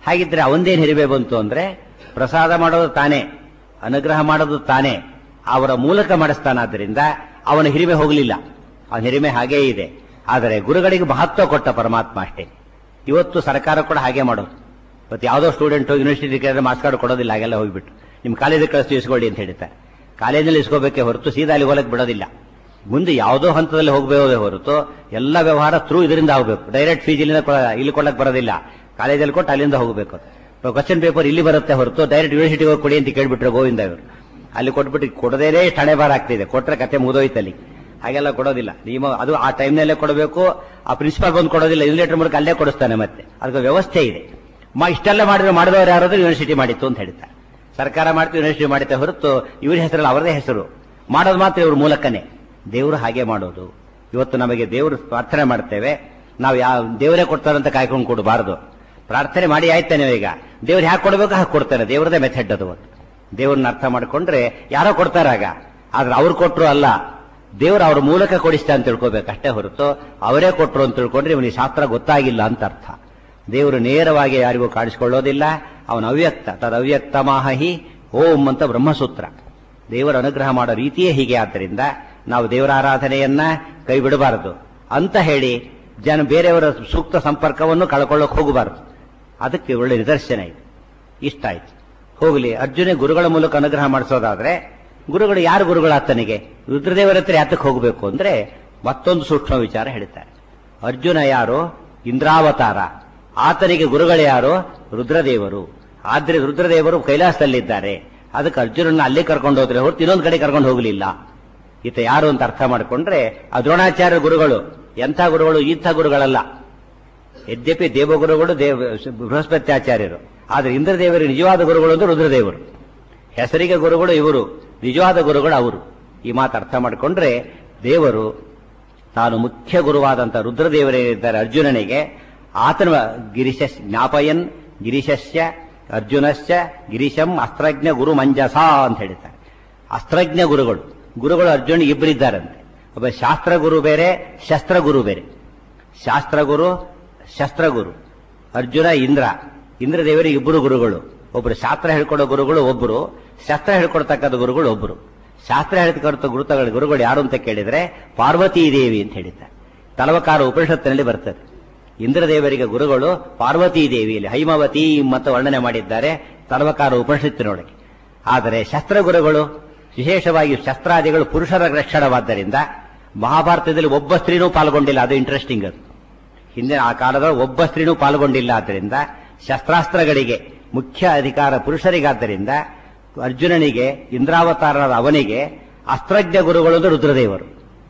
ಹಾಗಿದ್ರೆ ಅವಂದೇನು ಹಿರಿಮೆ ಬಂತು ಅಂದ್ರೆ ಪ್ರಸಾದ ಮಾಡೋದು ತಾನೇ ಅನುಗ್ರಹ ಮಾಡೋದು ತಾನೇ ಅವರ ಮೂಲಕ ಮಾಡಿಸ್ತಾನಾದ್ರಿಂದ ಅವನ ಹಿರಿಮೆ ಹೋಗಲಿಲ್ಲ ಅವನ ಹಿರಿಮೆ ಹಾಗೇ ಇದೆ ಆದರೆ ಗುರುಗಳಿಗೆ ಮಹತ್ವ ಕೊಟ್ಟ ಪರಮಾತ್ಮ ಅಷ್ಟೇ ಇವತ್ತು ಸರ್ಕಾರ ಕೂಡ ಹಾಗೆ ಮಾಡೋದು ಇವತ್ತು ಯಾವುದೋ ಸ್ಟೂಡೆಂಟ್ ಯೂನಿವರ್ಸಿಟಿ ಕೇಳಿದ್ರೆ ಮಾರ್ಕ್ಸ್ ಕಾರ್ಡ್ ಕೊಡೋದಿಲ್ಲ ಹಾಗೆಲ್ಲ ಹೋಗ್ಬಿಟ್ಟು ನಿಮ್ಮ ಕಾಲೇಜಿಗೆ ಕಳಿಸ್ತು ಇಸ್ಕೊಳ್ಳಿ ಅಂತ ಹೇಳ್ತಾರೆ ಕಾಲೇಜಲ್ಲಿ ಇಸ್ಕೋಬೇಕೇ ಹೊರತು ಸೀದಾ ಅಲ್ಲಿ ಹೋಗಕ್ಕೆ ಬಿಡೋದಿಲ್ಲ ಮುಂದೆ ಯಾವುದೋ ಹಂತದಲ್ಲಿ ಹೋಗಬೇಕೇ ಹೊರತು ಎಲ್ಲ ವ್ಯವಹಾರ ಥ್ರೂ ಇದರಿಂದ ಹೋಗಬೇಕು ಡೈರೆಕ್ಟ್ ಫೀಸ್ ಇಲ್ಲಿಂದ ಕೊಡ- ಇಲ್ಲಿ ಕೊಡಕ್ಕೆ ಬರೋದಿಲ್ಲ ಕಾಲೇಜಲ್ಲಿ ಕೊಟ್ಟು ಅಲ್ಲಿಂದ ಹೋಗಬೇಕು ಕ್ವಶನ್ ಪೇಪರ್ ಇಲ್ಲಿ ಬರುತ್ತೆ ಹೊರತು ಡೈರೆಕ್ಟ್ ಯೂನಿವರ್ಸಿಟಿಗೆ ಹೋಗಿ ಕೊಡಿ ಅಂತ ಕೇಳ್ಬಿಟ್ರೆ ಗೋವಿಂದ ಇವರು ಅಲ್ಲಿ ಕೊಟ್ಬಿಟ್ಟು ಕೊಡದೇನೆ ಹಣೆ ಬಾರ ಆಗ್ತಿದೆ ಕೊಟ್ರೆ ಕತೆ ಮುಗಿದೋಯ್ತಲ್ಲಿ ಹಾಗೆಲ್ಲ ಕೊಡೋದಿಲ್ಲ ನಿಯಮ ಅದು ಆ ಟೈಮ್ನಲ್ಲೇ ಕೊಡಬೇಕು ಆ ಪ್ರಿನ್ಸಿಪಾಲ್ ಬಂದು ಕೊಡೋದಿಲ್ಲ ಇನ್ಲೇಟರ್ ಮೂಲಕ ಅಲ್ಲೇ ಕೊಡಿಸ್ತಾನೆ ಮತ್ತೆ ಅದಕ್ಕೆ ವ್ಯವಸ್ಥೆ ಇದೆ ಮಾ ಇಷ್ಟೆಲ್ಲ ಮಾಡಿದ್ರೆ ಮಾಡಿದವರು ಯಾರಾದ್ರೂ ಯೂನಿವರ್ಸಿಟಿ ಮಾಡಿತ್ತು ಅಂತ ಹೇಳ್ತಾರೆ ಸರ್ಕಾರ ಮಾಡ್ತು ಯೂನಿವರ್ಸಿಟಿ ಮಾಡುತ್ತೆ ಹೊರತು ಇವ್ರ ಹೆಸರಲ್ಲ ಅವರದೇ ಹೆಸರು ಮಾಡೋದು ಮಾತ್ರ ಇವ್ರ ಮೂಲಕನೇ ದೇವರು ಹಾಗೆ ಮಾಡೋದು ಇವತ್ತು ನಮಗೆ ದೇವರು ಪ್ರಾರ್ಥನೆ ಮಾಡ್ತೇವೆ ನಾವು ಯಾವ ದೇವರೇ ಕೊಡ್ತಾರಂತ ಕಾಯ್ಕೊಂಡು ಕೊಡಬಾರದು ಪ್ರಾರ್ಥನೆ ಮಾಡಿ ಆಯ್ತಾನೆ ಈಗ ದೇವ್ರು ಹ್ಯಾಕ್ ಕೊಡ್ಬೇಕು ಹಾಗೆ ಕೊಡ್ತಾನೆ ದೇವರದೇ ಮೆಥಡ್ ಅದು ದೇವ್ರನ್ನ ಅರ್ಥ ಮಾಡ್ಕೊಂಡ್ರೆ ಯಾರೋ ಕೊಡ್ತಾರಾಗ ಆದ್ರೆ ಅವ್ರು ಕೊಟ್ರು ಅಲ್ಲ ದೇವರು ಅವ್ರ ಮೂಲಕ ಕೊಡಿಸ್ತಾ ಅಂತ ತಿಳ್ಕೊಬೇಕು ಅಷ್ಟೇ ಹೊರತು ಅವರೇ ಕೊಟ್ರು ಅಂತ ತಿಳ್ಕೊಂಡ್ರೆ ಇವನಿಗೆ ಶಾಸ್ತ್ರ ಗೊತ್ತಾಗಿಲ್ಲ ಅಂತ ಅರ್ಥ ದೇವರು ನೇರವಾಗಿ ಯಾರಿಗೂ ಕಾಣಿಸಿಕೊಳ್ಳೋದಿಲ್ಲ ಅವನ ಅವ್ಯಕ್ತ ತದ ಅವ್ಯಕ್ತ ಮಾಹಿ ಓಂ ಅಂತ ಬ್ರಹ್ಮಸೂತ್ರ ದೇವರ ಅನುಗ್ರಹ ಮಾಡೋ ರೀತಿಯೇ ಹೀಗೆ ಆದ್ದರಿಂದ ನಾವು ದೇವರ ಆರಾಧನೆಯನ್ನ ಕೈ ಬಿಡಬಾರದು ಅಂತ ಹೇಳಿ ಜನ ಬೇರೆಯವರ ಸೂಕ್ತ ಸಂಪರ್ಕವನ್ನು ಕಳ್ಕೊಳ್ಳೋಕೆ ಹೋಗಬಾರದು ಅದಕ್ಕೆ ಒಳ್ಳೆ ನಿದರ್ಶನ ಇದೆ ಇಷ್ಟ ಆಯ್ತು ಹೋಗಲಿ ಅರ್ಜುನ ಗುರುಗಳ ಮೂಲಕ ಅನುಗ್ರಹ ಮಾಡಿಸೋದಾದ್ರೆ ಗುರುಗಳು ಯಾರು ಗುರುಗಳು ಆತನಿಗೆ ರುದ್ರದೇವರ ಹತ್ರ ಯಾತಕ್ಕೆ ಹೋಗಬೇಕು ಅಂದ್ರೆ ಮತ್ತೊಂದು ಸೂಕ್ಷ್ಮ ವಿಚಾರ ಹೇಳ್ತಾರೆ ಅರ್ಜುನ ಯಾರು ಇಂದ್ರಾವತಾರ ಆತನಿಗೆ ಗುರುಗಳು ಯಾರು ರುದ್ರದೇವರು ಆದ್ರೆ ರುದ್ರದೇವರು ಕೈಲಾಸದಲ್ಲಿದ್ದಾರೆ ಅದಕ್ಕೆ ಅರ್ಜುನನ್ನ ಅಲ್ಲಿ ಕರ್ಕೊಂಡು ಹೋದ್ರೆ ಹೊರತು ಇನ್ನೊಂದು ಕಡೆ ಕರ್ಕೊಂಡು ಹೋಗಲಿಲ್ಲ ಈತ ಯಾರು ಅಂತ ಅರ್ಥ ಮಾಡಿಕೊಂಡ್ರೆ ಆ ದ್ರೋಣಾಚಾರ್ಯ ಗುರುಗಳು ಎಂಥ ಗುರುಗಳು ಇಂಥ ಗುರುಗಳಲ್ಲ ಯದ್ಯಪಿ ದೇವಗುರುಗಳು ದೇವ ಬೃಹಸ್ಪತ್ಯಾಚಾರ್ಯರು ಆದರೆ ಇಂದ್ರದೇವರಿಗೆ ನಿಜವಾದ ಗುರುಗಳು ಅಂದ್ರೆ ರುದ್ರದೇವರು ಹೆಸರಿಗೆ ಗುರುಗಳು ಇವರು ನಿಜವಾದ ಗುರುಗಳು ಅವರು ಈ ಮಾತು ಅರ್ಥ ಮಾಡಿಕೊಂಡ್ರೆ ದೇವರು ತಾನು ಮುಖ್ಯ ಗುರುವಾದಂಥ ರುದ್ರದೇವರೇನಿದ್ದಾರೆ ಅರ್ಜುನನಿಗೆ ಆತನ ಗಿರಿಶ ಜ್ಞಾಪಯನ್ ಗಿರಿಶಸ್ಯ ಅರ್ಜುನಸ್ಯ ಗಿರೀಶಂ ಅಸ್ತ್ರಜ್ಞ ಗುರು ಮಂಜಸ ಅಂತ ಹೇಳ್ತಾರೆ ಅಸ್ತ್ರಜ್ಞ ಗುರುಗಳು ಗುರುಗಳು ಅರ್ಜುನ ಇಬ್ಬರಿದ್ದಾರಂತೆ ಒಬ್ಬ ಶಾಸ್ತ್ರಗುರು ಬೇರೆ ಶಸ್ತ್ರಗುರು ಬೇರೆ ಶಾಸ್ತ್ರಗುರು ಶಸ್ತ್ರಗುರು ಅರ್ಜುನ ಇಂದ್ರ ಇಂದ್ರದೇವರಿಗೆ ಇಬ್ಬರು ಗುರುಗಳು ಒಬ್ಬರು ಶಾಸ್ತ್ರ ಹೇಳ್ಕೊಡೋ ಗುರುಗಳು ಒಬ್ಬರು ಶಸ್ತ್ರ ಹೇಳ್ಕೊಡ್ತಕ್ಕಂಥ ಗುರುಗಳು ಒಬ್ಬರು ಶಾಸ್ತ್ರ ಹೇಳ್ಕೊಡ್ತ ಗುರುತಗಳ ಗುರುಗಳು ಯಾರು ಅಂತ ಕೇಳಿದ್ರೆ ಪಾರ್ವತೀ ದೇವಿ ಅಂತ ಹೇಳಿದ್ದಾರೆ ತಲವಕಾರ ಉಪನಿಷತ್ತಿನಲ್ಲಿ ಬರ್ತದೆ ಇಂದ್ರದೇವರಿಗೆ ಗುರುಗಳು ಪಾರ್ವತೀ ದೇವಿಯಲ್ಲಿ ಹೈಮವತಿ ಮತ್ತು ವರ್ಣನೆ ಮಾಡಿದ್ದಾರೆ ತಲವಕಾರ ಉಪನಿಷತ್ತಿನೊಳಗೆ ಆದರೆ ಶಸ್ತ್ರಗುರುಗಳು ವಿಶೇಷವಾಗಿ ಶಸ್ತ್ರಾದಿಗಳು ಪುರುಷರ ರಕ್ಷಣವಾದ್ದರಿಂದ ಮಹಾಭಾರತದಲ್ಲಿ ಒಬ್ಬ ಸ್ತ್ರೀನೂ ಪಾಲ್ಗೊಂಡಿಲ್ಲ ಅದು ಇಂಟ್ರೆಸ್ಟಿಂಗ್ ಅದು ಹಿಂದೆ ಆ ಕಾಲದ ಒಬ್ಬ ಸ್ತ್ರೀನೂ ಪಾಲ್ಗೊಂಡಿಲ್ಲ ಆದ್ದರಿಂದ ಶಸ್ತ್ರಾಸ್ತ್ರಗಳಿಗೆ ಮುಖ್ಯ ಅಧಿಕಾರ ಪುರುಷರಿಗಾದ್ದರಿಂದ ಅರ್ಜುನನಿಗೆ ಇಂದ್ರಾವತಾರನಾದ ಅವನಿಗೆ ಅಸ್ತ್ರಜ್ಞ ಗುರುಗಳು ಅಂದ್ರೆ ರುದ್ರದೇವರು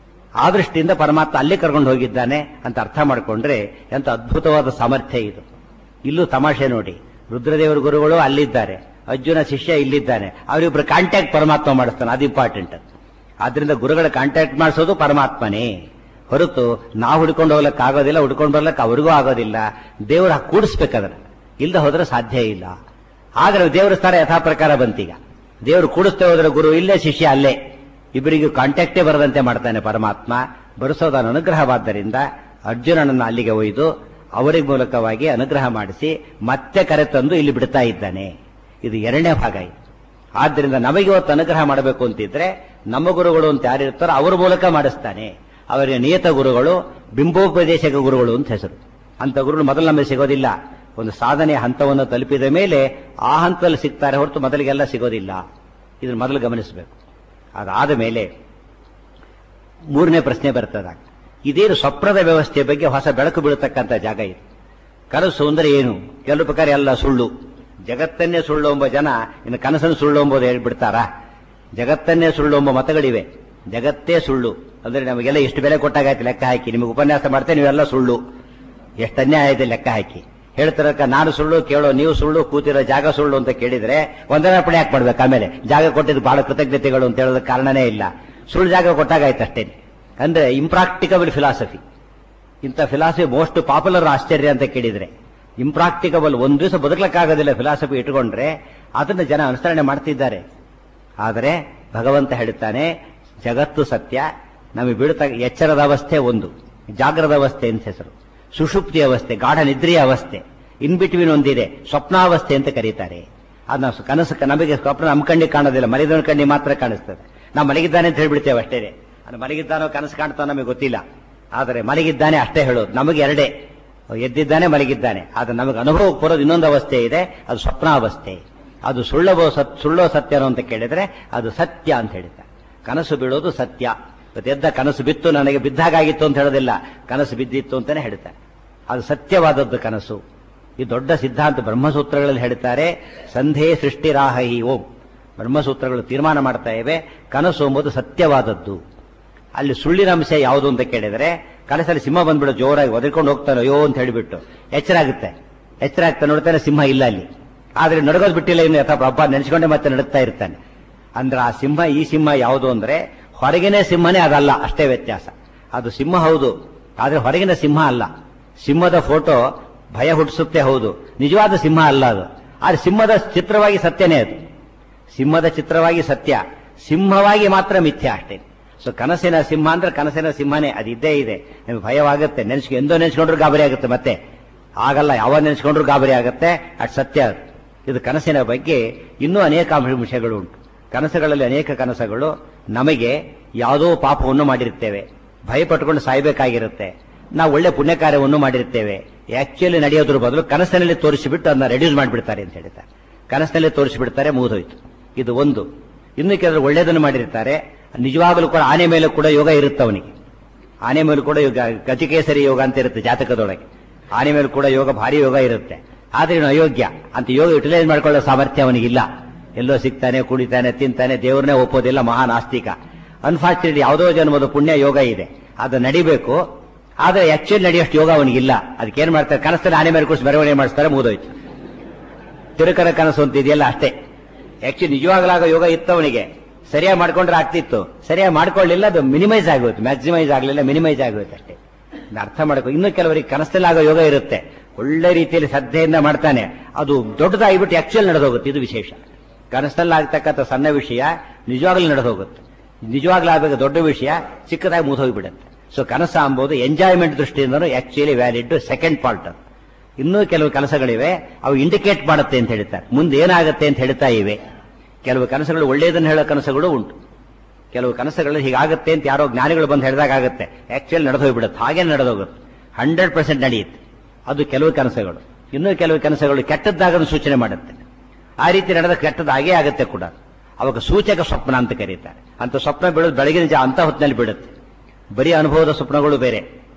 ಆ ದೃಷ್ಟಿಯಿಂದ ಪರಮಾತ್ಮ ಅಲ್ಲಿ ಕರ್ಕೊಂಡು ಹೋಗಿದ್ದಾನೆ ಅಂತ ಅರ್ಥ ಮಾಡಿಕೊಂಡ್ರೆ ಎಂತ ಅದ್ಭುತವಾದ ಸಾಮರ್ಥ್ಯ ಇದು ಇಲ್ಲೂ ತಮಾಷೆ ನೋಡಿ ರುದ್ರದೇವರ ಗುರುಗಳು ಅಲ್ಲಿದ್ದಾರೆ ಅರ್ಜುನ ಶಿಷ್ಯ ಇಲ್ಲಿದ್ದಾನೆ ಅವರಿಬ್ಬರು ಕಾಂಟ್ಯಾಕ್ಟ್ ಪರಮಾತ್ಮ ಮಾಡಿಸ್ತಾನೆ ಅದು ಇಂಪಾರ್ಟೆಂಟ್ ಆದ್ರಿಂದ ಗುರುಗಳ ಕಾಂಟ್ಯಾಕ್ಟ್ ಮಾಡಿಸೋದು ಪರಮಾತ್ಮನೇ ಹೊರತು ನಾವು ಹುಡ್ಕೊಂಡು ಹೋಗ್ಲಕ್ಕೆ ಆಗೋದಿಲ್ಲ ಹುಡ್ಕೊಂಡು ಬರ್ಲಕ್ಕೆ ಅವ್ರಿಗೂ ಆಗೋದಿಲ್ಲ ದೇವರು ಕೂಡಿಸ್ಬೇಕಾದ್ರೆ ಇಲ್ದ ಹೋದ್ರೆ ಸಾಧ್ಯ ಇಲ್ಲ ಆದ್ರೆ ದೇವರ ಸ್ಥಾನ ಯಥಾ ಪ್ರಕಾರ ಬಂತೀಗ ದೇವರು ಕೂಡಿಸ್ತೇ ಹೋದ್ರೆ ಗುರು ಇಲ್ಲೇ ಶಿಷ್ಯ ಅಲ್ಲೇ ಇಬ್ಬರಿಗೂ ಕಾಂಟ್ಯಾಕ್ಟೇ ಬರದಂತೆ ಮಾಡ್ತಾನೆ ಪರಮಾತ್ಮ ಬರೆಸೋದನ ಅನುಗ್ರಹವಾದ್ದರಿಂದ ಅರ್ಜುನನನ್ನು ಅಲ್ಲಿಗೆ ಒಯ್ದು ಅವರಿಗೆ ಮೂಲಕವಾಗಿ ಅನುಗ್ರಹ ಮಾಡಿಸಿ ಮತ್ತೆ ಕರೆತಂದು ಇಲ್ಲಿ ಬಿಡ್ತಾ ಇದ್ದಾನೆ ಇದು ಎರಡನೇ ಭಾಗ ಇದು ಆದ್ದರಿಂದ ನಮಗೆ ಇವತ್ತು ಅನುಗ್ರಹ ಮಾಡಬೇಕು ಅಂತಿದ್ರೆ ನಮ್ಮ ಗುರುಗಳು ಅಂತ ಯಾರಿರ್ತಾರೋ ಅವ್ರ ಮೂಲಕ ಮಾಡಿಸ್ತಾನೆ ಅವರಿಗೆ ನಿಯತ ಗುರುಗಳು ಬಿಂಬೋಪದೇಶಕ ಗುರುಗಳು ಅಂತ ಹೆಸರು ಅಂತ ಗುರುಗಳು ಮೊದಲು ನಮಗೆ ಸಿಗೋದಿಲ್ಲ ಒಂದು ಸಾಧನೆಯ ಹಂತವನ್ನು ತಲುಪಿದ ಮೇಲೆ ಆ ಹಂತದಲ್ಲಿ ಸಿಗ್ತಾರೆ ಹೊರತು ಮೊದಲಿಗೆಲ್ಲ ಸಿಗೋದಿಲ್ಲ ಇದನ್ನು ಮೊದಲು ಗಮನಿಸಬೇಕು ಅದಾದ ಮೇಲೆ ಮೂರನೇ ಪ್ರಶ್ನೆ ಬರ್ತದಾಗ ಇದೇನು ಸ್ವಪ್ನದ ವ್ಯವಸ್ಥೆಯ ಬಗ್ಗೆ ಹೊಸ ಬೆಳಕು ಬೀಳತಕ್ಕಂಥ ಜಾಗ ಇದು ಕನಸು ಅಂದ್ರೆ ಏನು ಕೆಲವು ಪ್ರಕಾರ ಎಲ್ಲ ಸುಳ್ಳು ಜಗತ್ತನ್ನೇ ಸುಳ್ಳು ಎಂಬ ಜನ ಇನ್ನು ಕನಸನ್ನು ಸುಳ್ಳು ಎಂಬುದು ಹೇಳ್ಬಿಡ್ತಾರಾ ಜಗತ್ತನ್ನೇ ಸುಳ್ಳು ಎಂಬ ಮತಗಳಿವೆ ಜಗತ್ತೇ ಸುಳ್ಳು ಅಂದ್ರೆ ನಮಗೆಲ್ಲ ಎಷ್ಟು ಬೆಲೆ ಕೊಟ್ಟಾಗಾಯ್ತು ಲೆಕ್ಕ ಹಾಕಿ ನಿಮಗೆ ಉಪನ್ಯಾಸ ಮಾಡ್ತೇನೆ ನೀವೆಲ್ಲ ಸುಳ್ಳು ಎಷ್ಟು ಅನ್ಯಾಯ ಇದೆ ಲೆಕ್ಕ ಹಾಕಿ ಹೇಳ್ತಿರಕ್ಕ ನಾನು ಸುಳ್ಳು ಕೇಳೋ ನೀವು ಸುಳ್ಳು ಕೂತಿರೋ ಜಾಗ ಸುಳ್ಳು ಅಂತ ಕೇಳಿದ್ರೆ ಒಂದರ ಪಡೆ ಯಾಕೆ ಮಾಡ್ಬೇಕು ಆಮೇಲೆ ಜಾಗ ಕೊಟ್ಟಿದ್ದು ಬಹಳ ಕೃತಜ್ಞತೆಗಳು ಅಂತ ಹೇಳೋದಕ್ಕೆ ಕಾರಣನೇ ಇಲ್ಲ ಸುಳ್ಳು ಜಾಗ ಕೊಟ್ಟಾಗಾಯ್ತು ಅಷ್ಟೇ ಅಂದ್ರೆ ಇಂಪ್ರಾಕ್ಟಿಕಬಲ್ ಫಿಲಾಸಫಿ ಇಂಥ ಫಿಲಾಸಫಿ ಮೋಸ್ಟ್ ಪಾಪ್ಯುಲರ್ ಆಶ್ಚರ್ಯ ಅಂತ ಕೇಳಿದ್ರೆ ಇಂಪ್ರಾಕ್ಟಿಕಬಲ್ ಒಂದು ದಿವಸ ಬದುಕಲಿಕ್ಕಾಗೋದಿಲ್ಲ ಫಿಲಾಸಫಿ ಇಟ್ಕೊಂಡ್ರೆ ಅದನ್ನು ಜನ ಅನುಸರಣೆ ಮಾಡ್ತಿದ್ದಾರೆ ಆದರೆ ಭಗವಂತ ಹೇಳುತ್ತಾನೆ ಜಗತ್ತು ಸತ್ಯ ನಮಗೆ ಬೀಳ್ತಾ ಎಚ್ಚರದ ಅವಸ್ಥೆ ಒಂದು ಜಾಗ್ರದ ಅವಸ್ಥೆ ಅಂತ ಹೆಸರು ಸುಷುಪ್ತಿ ಅವಸ್ಥೆ ಗಾಢ ನಿದ್ರೆಯ ಅವಸ್ಥೆ ಇನ್ ಬಿಟ್ವೀನ್ ಒಂದಿದೆ ಸ್ವಪ್ನಾವಸ್ಥೆ ಅಂತ ಕರೀತಾರೆ ಅದನ್ನ ಕನಸು ನಮಗೆ ಸ್ವಪ್ನ ನಮ್ಮ ಕಣ್ಣಿಗೆ ಕಾಣೋದಿಲ್ಲ ಮಲಗಿದವನ ಕಣ್ಣಿಗೆ ಮಾತ್ರ ಕಾಣಿಸ್ತದೆ ನಾವು ಮಲಗಿದ್ದಾನೆ ಅಂತ ಹೇಳ್ಬಿಡ್ತೇವೆ ಅಷ್ಟೇ ಅದು ಮಲಗಿದ್ದಾನೋ ಕನಸು ಕಾಣ್ತಾನೋ ನಮಗೆ ಗೊತ್ತಿಲ್ಲ ಆದರೆ ಮಲಗಿದ್ದಾನೆ ಅಷ್ಟೇ ಹೇಳೋದು ನಮಗೆ ಎರಡೇ ಎದ್ದಿದ್ದಾನೆ ಮಲಗಿದ್ದಾನೆ ಆದ್ರೆ ನಮಗೆ ಅನುಭವಕ್ಕೆ ಬರೋದು ಇನ್ನೊಂದು ಅವಸ್ಥೆ ಇದೆ ಅದು ಸ್ವಪ್ನಾವಸ್ಥೆ ಅದು ಸುಳ್ಳವೋ ಸತ್ ಸುಳ್ಳೋ ಸತ್ಯನೋ ಅಂತ ಕೇಳಿದ್ರೆ ಅದು ಸತ್ಯ ಅಂತ ಹೇಳಿದ್ದಾರೆ ಕನಸು ಬೀಳೋದು ಸತ್ಯ ಇವತ್ತು ಎದ್ದ ಕನಸು ಬಿತ್ತು ನನಗೆ ಬಿದ್ದಾಗಿತ್ತು ಅಂತ ಹೇಳೋದಿಲ್ಲ ಕನಸು ಬಿದ್ದಿತ್ತು ಅಂತಾನೆ ಹೇಳ್ತಾರೆ ಅದು ಸತ್ಯವಾದದ್ದು ಕನಸು ಈ ದೊಡ್ಡ ಸಿದ್ಧಾಂತ ಬ್ರಹ್ಮಸೂತ್ರಗಳಲ್ಲಿ ಹೇಳ್ತಾರೆ ಸಂಧೆ ಸೃಷ್ಟಿರಾಹಿ ಓಂ ಬ್ರಹ್ಮಸೂತ್ರಗಳು ತೀರ್ಮಾನ ಮಾಡ್ತಾ ಇವೆ ಕನಸು ಎಂಬುದು ಸತ್ಯವಾದದ್ದು ಅಲ್ಲಿ ಸುಳ್ಳಿನ ಅಂಶ ಯಾವುದು ಅಂತ ಕೇಳಿದರೆ ಕನಸಲ್ಲಿ ಸಿಂಹ ಬಂದ್ಬಿಡು ಜೋರಾಗಿ ಒದರ್ಕೊಂಡು ಹೋಗ್ತಾನೆ ಅಯ್ಯೋ ಅಂತ ಹೇಳಿಬಿಟ್ಟು ಎಚ್ಚರ ಆಗುತ್ತೆ ಎಚ್ಚರ ಆಗ್ತಾ ನೋಡ್ತಾನೆ ಸಿಂಹ ಇಲ್ಲ ಅಲ್ಲಿ ಆದ್ರೆ ನಡಗೋದು ಬಿಟ್ಟಿಲ್ಲ ಇನ್ನು ಅಥವಾ ಹಬ್ಬ ನೆನೆಸ್ಕೊಂಡೆ ಮತ್ತೆ ನಡುತ್ತಾ ಇರ್ತಾನೆ ಅಂದ್ರೆ ಆ ಸಿಂಹ ಈ ಸಿಂಹ ಯಾವುದು ಅಂದ್ರೆ ಹೊರಗಿನ ಸಿಂಹನೇ ಅದಲ್ಲ ಅಷ್ಟೇ ವ್ಯತ್ಯಾಸ ಅದು ಸಿಂಹ ಹೌದು ಆದ್ರೆ ಹೊರಗಿನ ಸಿಂಹ ಅಲ್ಲ ಸಿಂಹದ ಫೋಟೋ ಭಯ ಹುಟ್ಟಿಸುತ್ತೆ ಹೌದು ನಿಜವಾದ ಸಿಂಹ ಅಲ್ಲ ಅದು ಆದ್ರೆ ಸಿಂಹದ ಚಿತ್ರವಾಗಿ ಸತ್ಯನೇ ಅದು ಸಿಂಹದ ಚಿತ್ರವಾಗಿ ಸತ್ಯ ಸಿಂಹವಾಗಿ ಮಾತ್ರ ಮಿಥ್ಯ ಅಷ್ಟೇ ಸೊ ಕನಸಿನ ಸಿಂಹ ಅಂದ್ರೆ ಕನಸಿನ ಸಿಂಹನೇ ಅದು ಇದ್ದೇ ಇದೆ ನಿಮ್ಗೆ ಭಯವಾಗುತ್ತೆ ನೆನೆಸ್ಕೊ ಎಂದೋ ನೆನೆಸ್ಕೊಂಡ್ರು ಗಾಬರಿ ಆಗುತ್ತೆ ಮತ್ತೆ ಆಗಲ್ಲ ಯಾವ ನೆನೆಸ್ಕೊಂಡ್ರು ಗಾಬರಿ ಆಗುತ್ತೆ ಅದು ಸತ್ಯ ಅದು. ಇದು ಕನಸಿನ ಬಗ್ಗೆ ಇನ್ನೂ ಅನೇಕ ಅಂಶಗಳು ಉಂಟು ಕನಸುಗಳಲ್ಲಿ ಅನೇಕ ಕನಸುಗಳು ನಮಗೆ ಯಾವುದೋ ಪಾಪವನ್ನು ಮಾಡಿರುತ್ತೇವೆ ಭಯಪಟ್ಟುಕೊಂಡು ಸಾಯ್ಬೇಕಾಗಿರುತ್ತೆ ನಾವು ಒಳ್ಳೆ ಪುಣ್ಯ ಕಾರ್ಯವನ್ನು ಮಾಡಿರ್ತೇವೆ ಆಕ್ಚುಲಿ ನಡೆಯೋದ್ರ ಬದಲು ಕನಸಿನಲ್ಲಿ ತೋರಿಸಿಬಿಟ್ಟು ಅದನ್ನ ರೆಡ್ಯೂಸ್ ಮಾಡಿಬಿಡ್ತಾರೆ ಅಂತ ಹೇಳ್ತಾರೆ ಕನಸಿನಲ್ಲಿ ತೋರಿಸಿಬಿಡ್ತಾರೆ ಮುಗಿದೋಯ್ತು ಇದು ಒಂದು ಇನ್ನು ಕೆಲವರು ಒಳ್ಳೆಯದನ್ನು ಮಾಡಿರ್ತಾರೆ ನಿಜವಾಗಲೂ ಕೂಡ ಆನೆ ಮೇಲೆ ಕೂಡ ಯೋಗ ಇರುತ್ತೆ ಅವನಿಗೆ ಆನೆ ಮೇಲೂ ಕೂಡ ಯೋಗ ಗಜಕೇಸರಿ ಯೋಗ ಅಂತ ಇರುತ್ತೆ ಜಾತಕದೊಳಗೆ ಆನೆ ಮೇಲೆ ಕೂಡ ಯೋಗ ಭಾರಿ ಯೋಗ ಇರುತ್ತೆ ಆದ್ರೆ ಇವನು ಅಯೋಗ್ಯ ಅಂತ ಯೋಗ ಯುಟಿಲೈಸ್ ಮಾಡ್ಕೊಳ್ಳೋ ಸಾಮರ್ಥ್ಯ ಅವನಿಗಿಲ್ಲ ಎಲ್ಲೋ ಸಿಗ್ತಾನೆ ಕುಡಿತಾನೆ ತಿಂತಾನೆ ದೇವ್ರನ್ನೇ ಒಪ್ಪೋದಿಲ್ಲ ಮಹಾನ್ ಆಸ್ತಿಕ ಅನ್ಫಾರ್ಚುನೇಟ್ ಯಾವುದೋ ಜನ್ಮದ ಪುಣ್ಯ ಯೋಗ ಇದೆ ಅದು ನಡಿಬೇಕು ಆದ್ರೆ ಆಕ್ಚುಲಿ ನಡೆಯೋಷ್ಟು ಯೋಗ ಅವನಿಗಿಲ್ಲ ಅದಕ್ಕೆ ಏನ್ ಮಾಡ್ತಾರೆ ಕನಸಲ್ಲಿ ಆನೆ ಮೇಲೆ ಕೂರಿಸಿ ಮೆರವಣಿಗೆ ಮಾಡಿಸ್ತಾರೆ ಮುಗಿದೋಯ್ತು ತಿರುಕರ ಕನಸು ಅಂತ ಇದೆಯಲ್ಲ ಅಷ್ಟೇ ಆಕ್ಚುಲಿ ನಿಜವಾಗ್ಲಾಗ ಯೋಗ ಇತ್ತು ಅವನಿಗೆ ಸರಿಯಾಗಿ ಮಾಡ್ಕೊಂಡ್ರೆ ಆಗ್ತಿತ್ತು ಸರಿಯಾಗಿ ಮಾಡ್ಕೊಳ್ಳಿಲ್ಲ ಅದು ಮಿನಿಮೈಸ್ ಆಗೋಯ್ತು ಮ್ಯಾಕ್ಸಿಮೈಸ್ ಆಗಲಿಲ್ಲ ಮಿನಿಮೈಸ್ ಆಗೋಯ್ತು ಅಷ್ಟೇ ಇನ್ನು ಅರ್ಥ ಮಾಡ್ಕೊ ಇನ್ನು ಕೆಲವರಿಗೆ ಕನಸಲ್ಲಿ ಆಗೋ ಯೋಗ ಇರುತ್ತೆ ಒಳ್ಳೆ ರೀತಿಯಲ್ಲಿ ಶ್ರದ್ಧೆಯಿಂದ ಮಾಡ್ತಾನೆ ಅದು ದೊಡ್ಡದಾಗಿಬಿಟ್ಟು ಆಕ್ಚುಲ್ ನಡೆದೋಗುತ್ತೆ ಇದು ವಿಶೇಷ ಕನಸಲ್ಲಿ ಆಗ್ತಕ್ಕಂಥ ಸಣ್ಣ ವಿಷಯ ನಿಜವಾಗ್ಲೂ ನಡೆದೋಗುತ್ತೆ ನಿಜವಾಗ್ಲೂ ಆಗಬೇಕು ದೊಡ್ಡ ವಿಷಯ ಚಿಕ್ಕದಾಗಿ ಮುಗಿದೋಗ್ಬಿಡುತ್ತೆ ಸೊ ಕನಸ ಅಂಬೋದು ಎಂಜಾಯ್ಮೆಂಟ್ ದೃಷ್ಟಿಯಿಂದನೂ ಆಕ್ಚುಲಿ ವ್ಯಾಲಿಡ್ ಸೆಕೆಂಡ್ ಪಾರ್ಟ್ ಅದು ಇನ್ನೂ ಕೆಲವು ಕೆಲಸಗಳಿವೆ ಅವು ಇಂಡಿಕೇಟ್ ಮಾಡುತ್ತೆ ಅಂತ ಹೇಳ್ತಾರೆ ಮುಂದೆ ಏನಾಗುತ್ತೆ ಅಂತ ಹೇಳ್ತಾ ಇವೆ ಕೆಲವು ಕನಸುಗಳು ಒಳ್ಳೆಯದನ್ನು ಹೇಳೋ ಕನಸುಗಳು ಉಂಟು ಕೆಲವು ಕನಸುಗಳು ಹೀಗಾಗುತ್ತೆ ಅಂತ ಯಾರೋ ಜ್ಞಾನಿಗಳು ಬಂದು ಹೇಳಿದಾಗ ಆಗುತ್ತೆ ಆಕ್ಚುಲಿ ನಡೆದೋಗ್ಬಿಡುತ್ತೆ ಹಾಗೆ ನಡೆದೋಗುತ್ತೆ ಹಂಡ್ರೆಡ್ ಪರ್ಸೆಂಟ್ ನಡೆಯುತ್ತೆ ಅದು ಕೆಲವು ಕನಸುಗಳು ಇನ್ನೂ ಕೆಲವು ಕನಸುಗಳು ಕೆಟ್ಟದ್ದಾಗನ್ನು ಸೂಚನೆ ಮಾಡುತ್ತೆ ಆ ರೀತಿ ನಡೆದ ಕೆಟ್ಟದ್ದು ಹಾಗೇ ಆಗುತ್ತೆ ಕೂಡ ಅವಾಗ ಸೂಚಕ ಸ್ವಪ್ನ ಅಂತ ಕರೀತಾರೆ ಅಂತ ಸ್ವಪ್ನ ಬೀಳೋದು ಬೆಳಗಿನ ಜಾ ಅಂತ ಹೊತ್ತಿನಲ್ಲಿ ಬೀಳುತ್ತೆ ಬರೀ ಅನುಭವದ ಸ್ವಪ್ನಗಳು ಬೇರೆ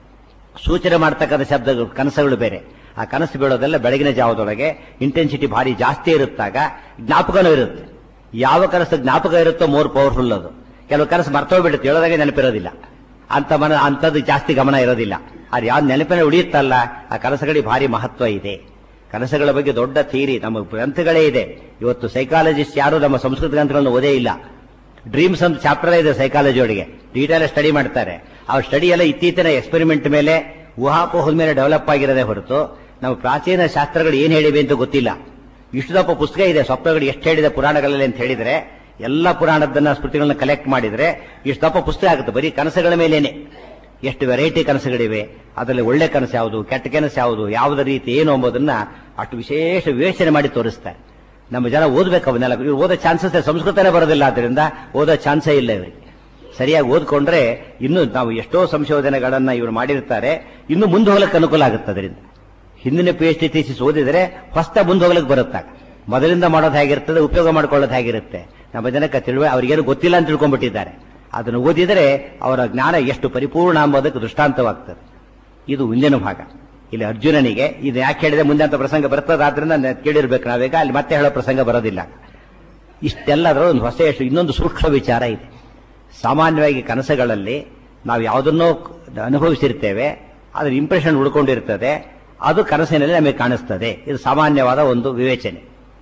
ಸೂಚನೆ ಮಾಡ್ತಕ್ಕಂಥ ಶಬ್ದಗಳು ಕನಸುಗಳು ಬೇರೆ ಆ ಕನಸು ಬೀಳೋದೆಲ್ಲ ಬೆಳಗಿನ ಜಾವದೊಳಗೆ ಇಂಟೆನ್ಸಿಟಿ ಭಾರಿ ಜಾಸ್ತಿ ಇರುತ್ತಾಗ ಜ್ಞಾಪಕನೂ ಇರುತ್ತೆ ಯಾವ ಕನಸು ಜ್ಞಾಪಕ ಇರುತ್ತೋ ಮೋರ್ ಪವರ್ಫುಲ್ ಅದು ಕೆಲವು ಕನಸು ಮರ್ತೋಗ್ಬಿಡುತ್ತೆ ಹೇಳೋದಾಗೆ ನೆನಪಿರೋದಿಲ್ಲ ಅಂತ ಮನ ಅಂಥದ್ದು ಜಾಸ್ತಿ ಗಮನ ಇರೋದಿಲ್ಲ ಅದು ಯಾವ ನೆನಪಿನ ಉಳಿಯುತ್ತಲ್ಲ ಆ ಕನಸುಗಳಿಗೆ ಭಾರಿ ಮಹತ್ವ ಇದೆ ಕನಸುಗಳ ಬಗ್ಗೆ ದೊಡ್ಡ ಥೀರಿ ನಮ್ಮ ಗ್ರಂಥಗಳೇ ಇದೆ ಇವತ್ತು ಸೈಕಾಲಜಿಸ್ಟ್ ಯಾರು ನಮ್ಮ ಸಂಸ್ಕೃತ ಗ್ರಂಥಗಳನ್ನು ಓದೇ ಇಲ್ಲ ಡ್ರೀಮ್ಸ್ ಅಂತ ಚಾಪ್ಟರ್ ಇದೆ ಸೈಕಾಲಜಿ ಒಳಗೆ ಡೀಟೇಲ್ ಸ್ಟಡಿ ಮಾಡ್ತಾರೆ ಆ ಸ್ಟಡಿ ಎಲ್ಲ ಇತ್ತೀಚಿನ ಎಕ್ಸ್ಪೆರಿಮೆಂಟ್ ಮೇಲೆ ಊಹಾಪೋಹದ ಮೇಲೆ ಡೆವಲಪ್ ಆಗಿರೋದೇ ಹೊರತು ನಮ್ಮ ಪ್ರಾಚೀನ ಶಾಸ್ತ್ರಗಳು ಏನ್ ಹೇಳಿವೆ ಅಂತ ಗೊತ್ತಿಲ್ಲ ಇಷ್ಟು ದಪ್ಪ ಪುಸ್ತಕ ಇದೆ ಸ್ವಪ್ನಗಳು ಎಷ್ಟು ಹೇಳಿದೆ ಪುರಾಣಗಳಲ್ಲಿ ಅಂತ ಹೇಳಿದ್ರೆ ಎಲ್ಲ ಪುರಾಣದನ್ನ ಸ್ಮೃತಿಗಳನ್ನ ಕಲೆಕ್ಟ್ ಮಾಡಿದ್ರೆ ಇಷ್ಟು ದಪ್ಪ ಪುಸ್ತಕ ಆಗುತ್ತೆ ಬರೀ ಕನಸುಗಳ ಮೇಲೇನೆ ಎಷ್ಟು ವೆರೈಟಿ ಕನಸುಗಳಿವೆ ಅದರಲ್ಲಿ ಒಳ್ಳೆ ಕನಸು ಯಾವುದು ಕೆಟ್ಟ ಕನಸು ಯಾವುದು ಯಾವುದ ರೀತಿ ಏನು ಎಂಬುದನ್ನ ಅಷ್ಟು ವಿಶೇಷ ವಿವೇಚನೆ ಮಾಡಿ ತೋರಿಸ್ತಾರೆ ನಮ್ಮ ಜನ ಓದ್ಬೇಕು ಅವನ್ನೆಲ್ಲ ಇವ್ರು ಓದೋ ಚಾನ್ಸಸ್ ಸಂಸ್ಕೃತನೇ ಬರೋದಿಲ್ಲ ಆದ್ರಿಂದ ಓದೋ ಚಾನ್ಸೇ ಇಲ್ಲ ಇವರಿಗೆ ಸರಿಯಾಗಿ ಓದ್ಕೊಂಡ್ರೆ ಇನ್ನು ನಾವು ಎಷ್ಟೋ ಸಂಶೋಧನೆಗಳನ್ನ ಇವರು ಮಾಡಿರ್ತಾರೆ ಇನ್ನು ಮುಂದೆ ಹೋಗ್ಲಿಕ್ಕೆ ಅನುಕೂಲ ಆಗುತ್ತೆ ಅದರಿಂದ ಹಿಂದಿನ ಪಿ ಎಚ್ ಡಿ ಥೀಸಿಸ್ ಓದಿದ್ರೆ ಹೊಸ್ತ ಮುಂದೆ ಹೋಗ್ಲಿಕ್ಕೆ ಬರುತ್ತಾಗ ಮೊದಲಿಂದ ಮಾಡೋದು ಹೇಗಿರ್ತದೆ ಉಪಯೋಗ ಮಾಡ್ಕೊಳ್ಳೋದು ಹೇಗಿರುತ್ತೆ ನಮ್ಮ ಜನಕ್ಕೆ ತಿಳುವ ಅವ್ರಿಗೇನು ಗೊತ್ತಿಲ್ಲ ಅಂತ ತಿಳ್ಕೊಂಡ್ಬಿಟ್ಟಿದ್ದಾರೆ ಅದನ್ನು ಓದಿದರೆ ಅವರ ಜ್ಞಾನ ಎಷ್ಟು ಪರಿಪೂರ್ಣ ಎಂಬುದಕ್ಕೆ ದೃಷ್ಟಾಂತವಾಗ್ತದೆ ಇದು ಮುಂದಿನ ಭಾಗ ಇಲ್ಲಿ ಅರ್ಜುನನಿಗೆ ಇದು ಯಾಕೆ ಹೇಳಿದೆ ಮುಂದೆ ಅಂತ ಪ್ರಸಂಗ ಬರ್ತದಾದ್ರಿಂದ ನ- ಕೇಳಿರ್ಬೇಕು ನಾವೀಗ ಅಲ್ಲಿ ಮತ್ತೆ ಹೇಳೋ ಪ್ರಸಂಗ ಬರೋದಿಲ್ಲ ಇಷ್ಟೆಲ್ಲದರ ಒಂದು ಹೊಸ ಎಷ್ಟು ಇನ್ನೊಂದು ಸೂಕ್ಷ್ಮ ವಿಚಾರ ಇದೆ ಸಾಮಾನ್ಯವಾಗಿ ಕನಸುಗಳಲ್ಲಿ ನಾವು ಯಾವುದನ್ನೋ ಅನುಭವಿಸಿರ್ತೇವೆ ಅದರ ಇಂಪ್ರೆಷನ್ ಉಳ್ಕೊಂಡಿರ್ತದೆ ಅದು ಕನಸಿನಲ್ಲಿ ನಮಗೆ ಕಾಣಿಸ್ತದೆ ಇದು ಸಾಮಾನ್ಯವಾದ ಒಂದು ವಿವೇಚನೆ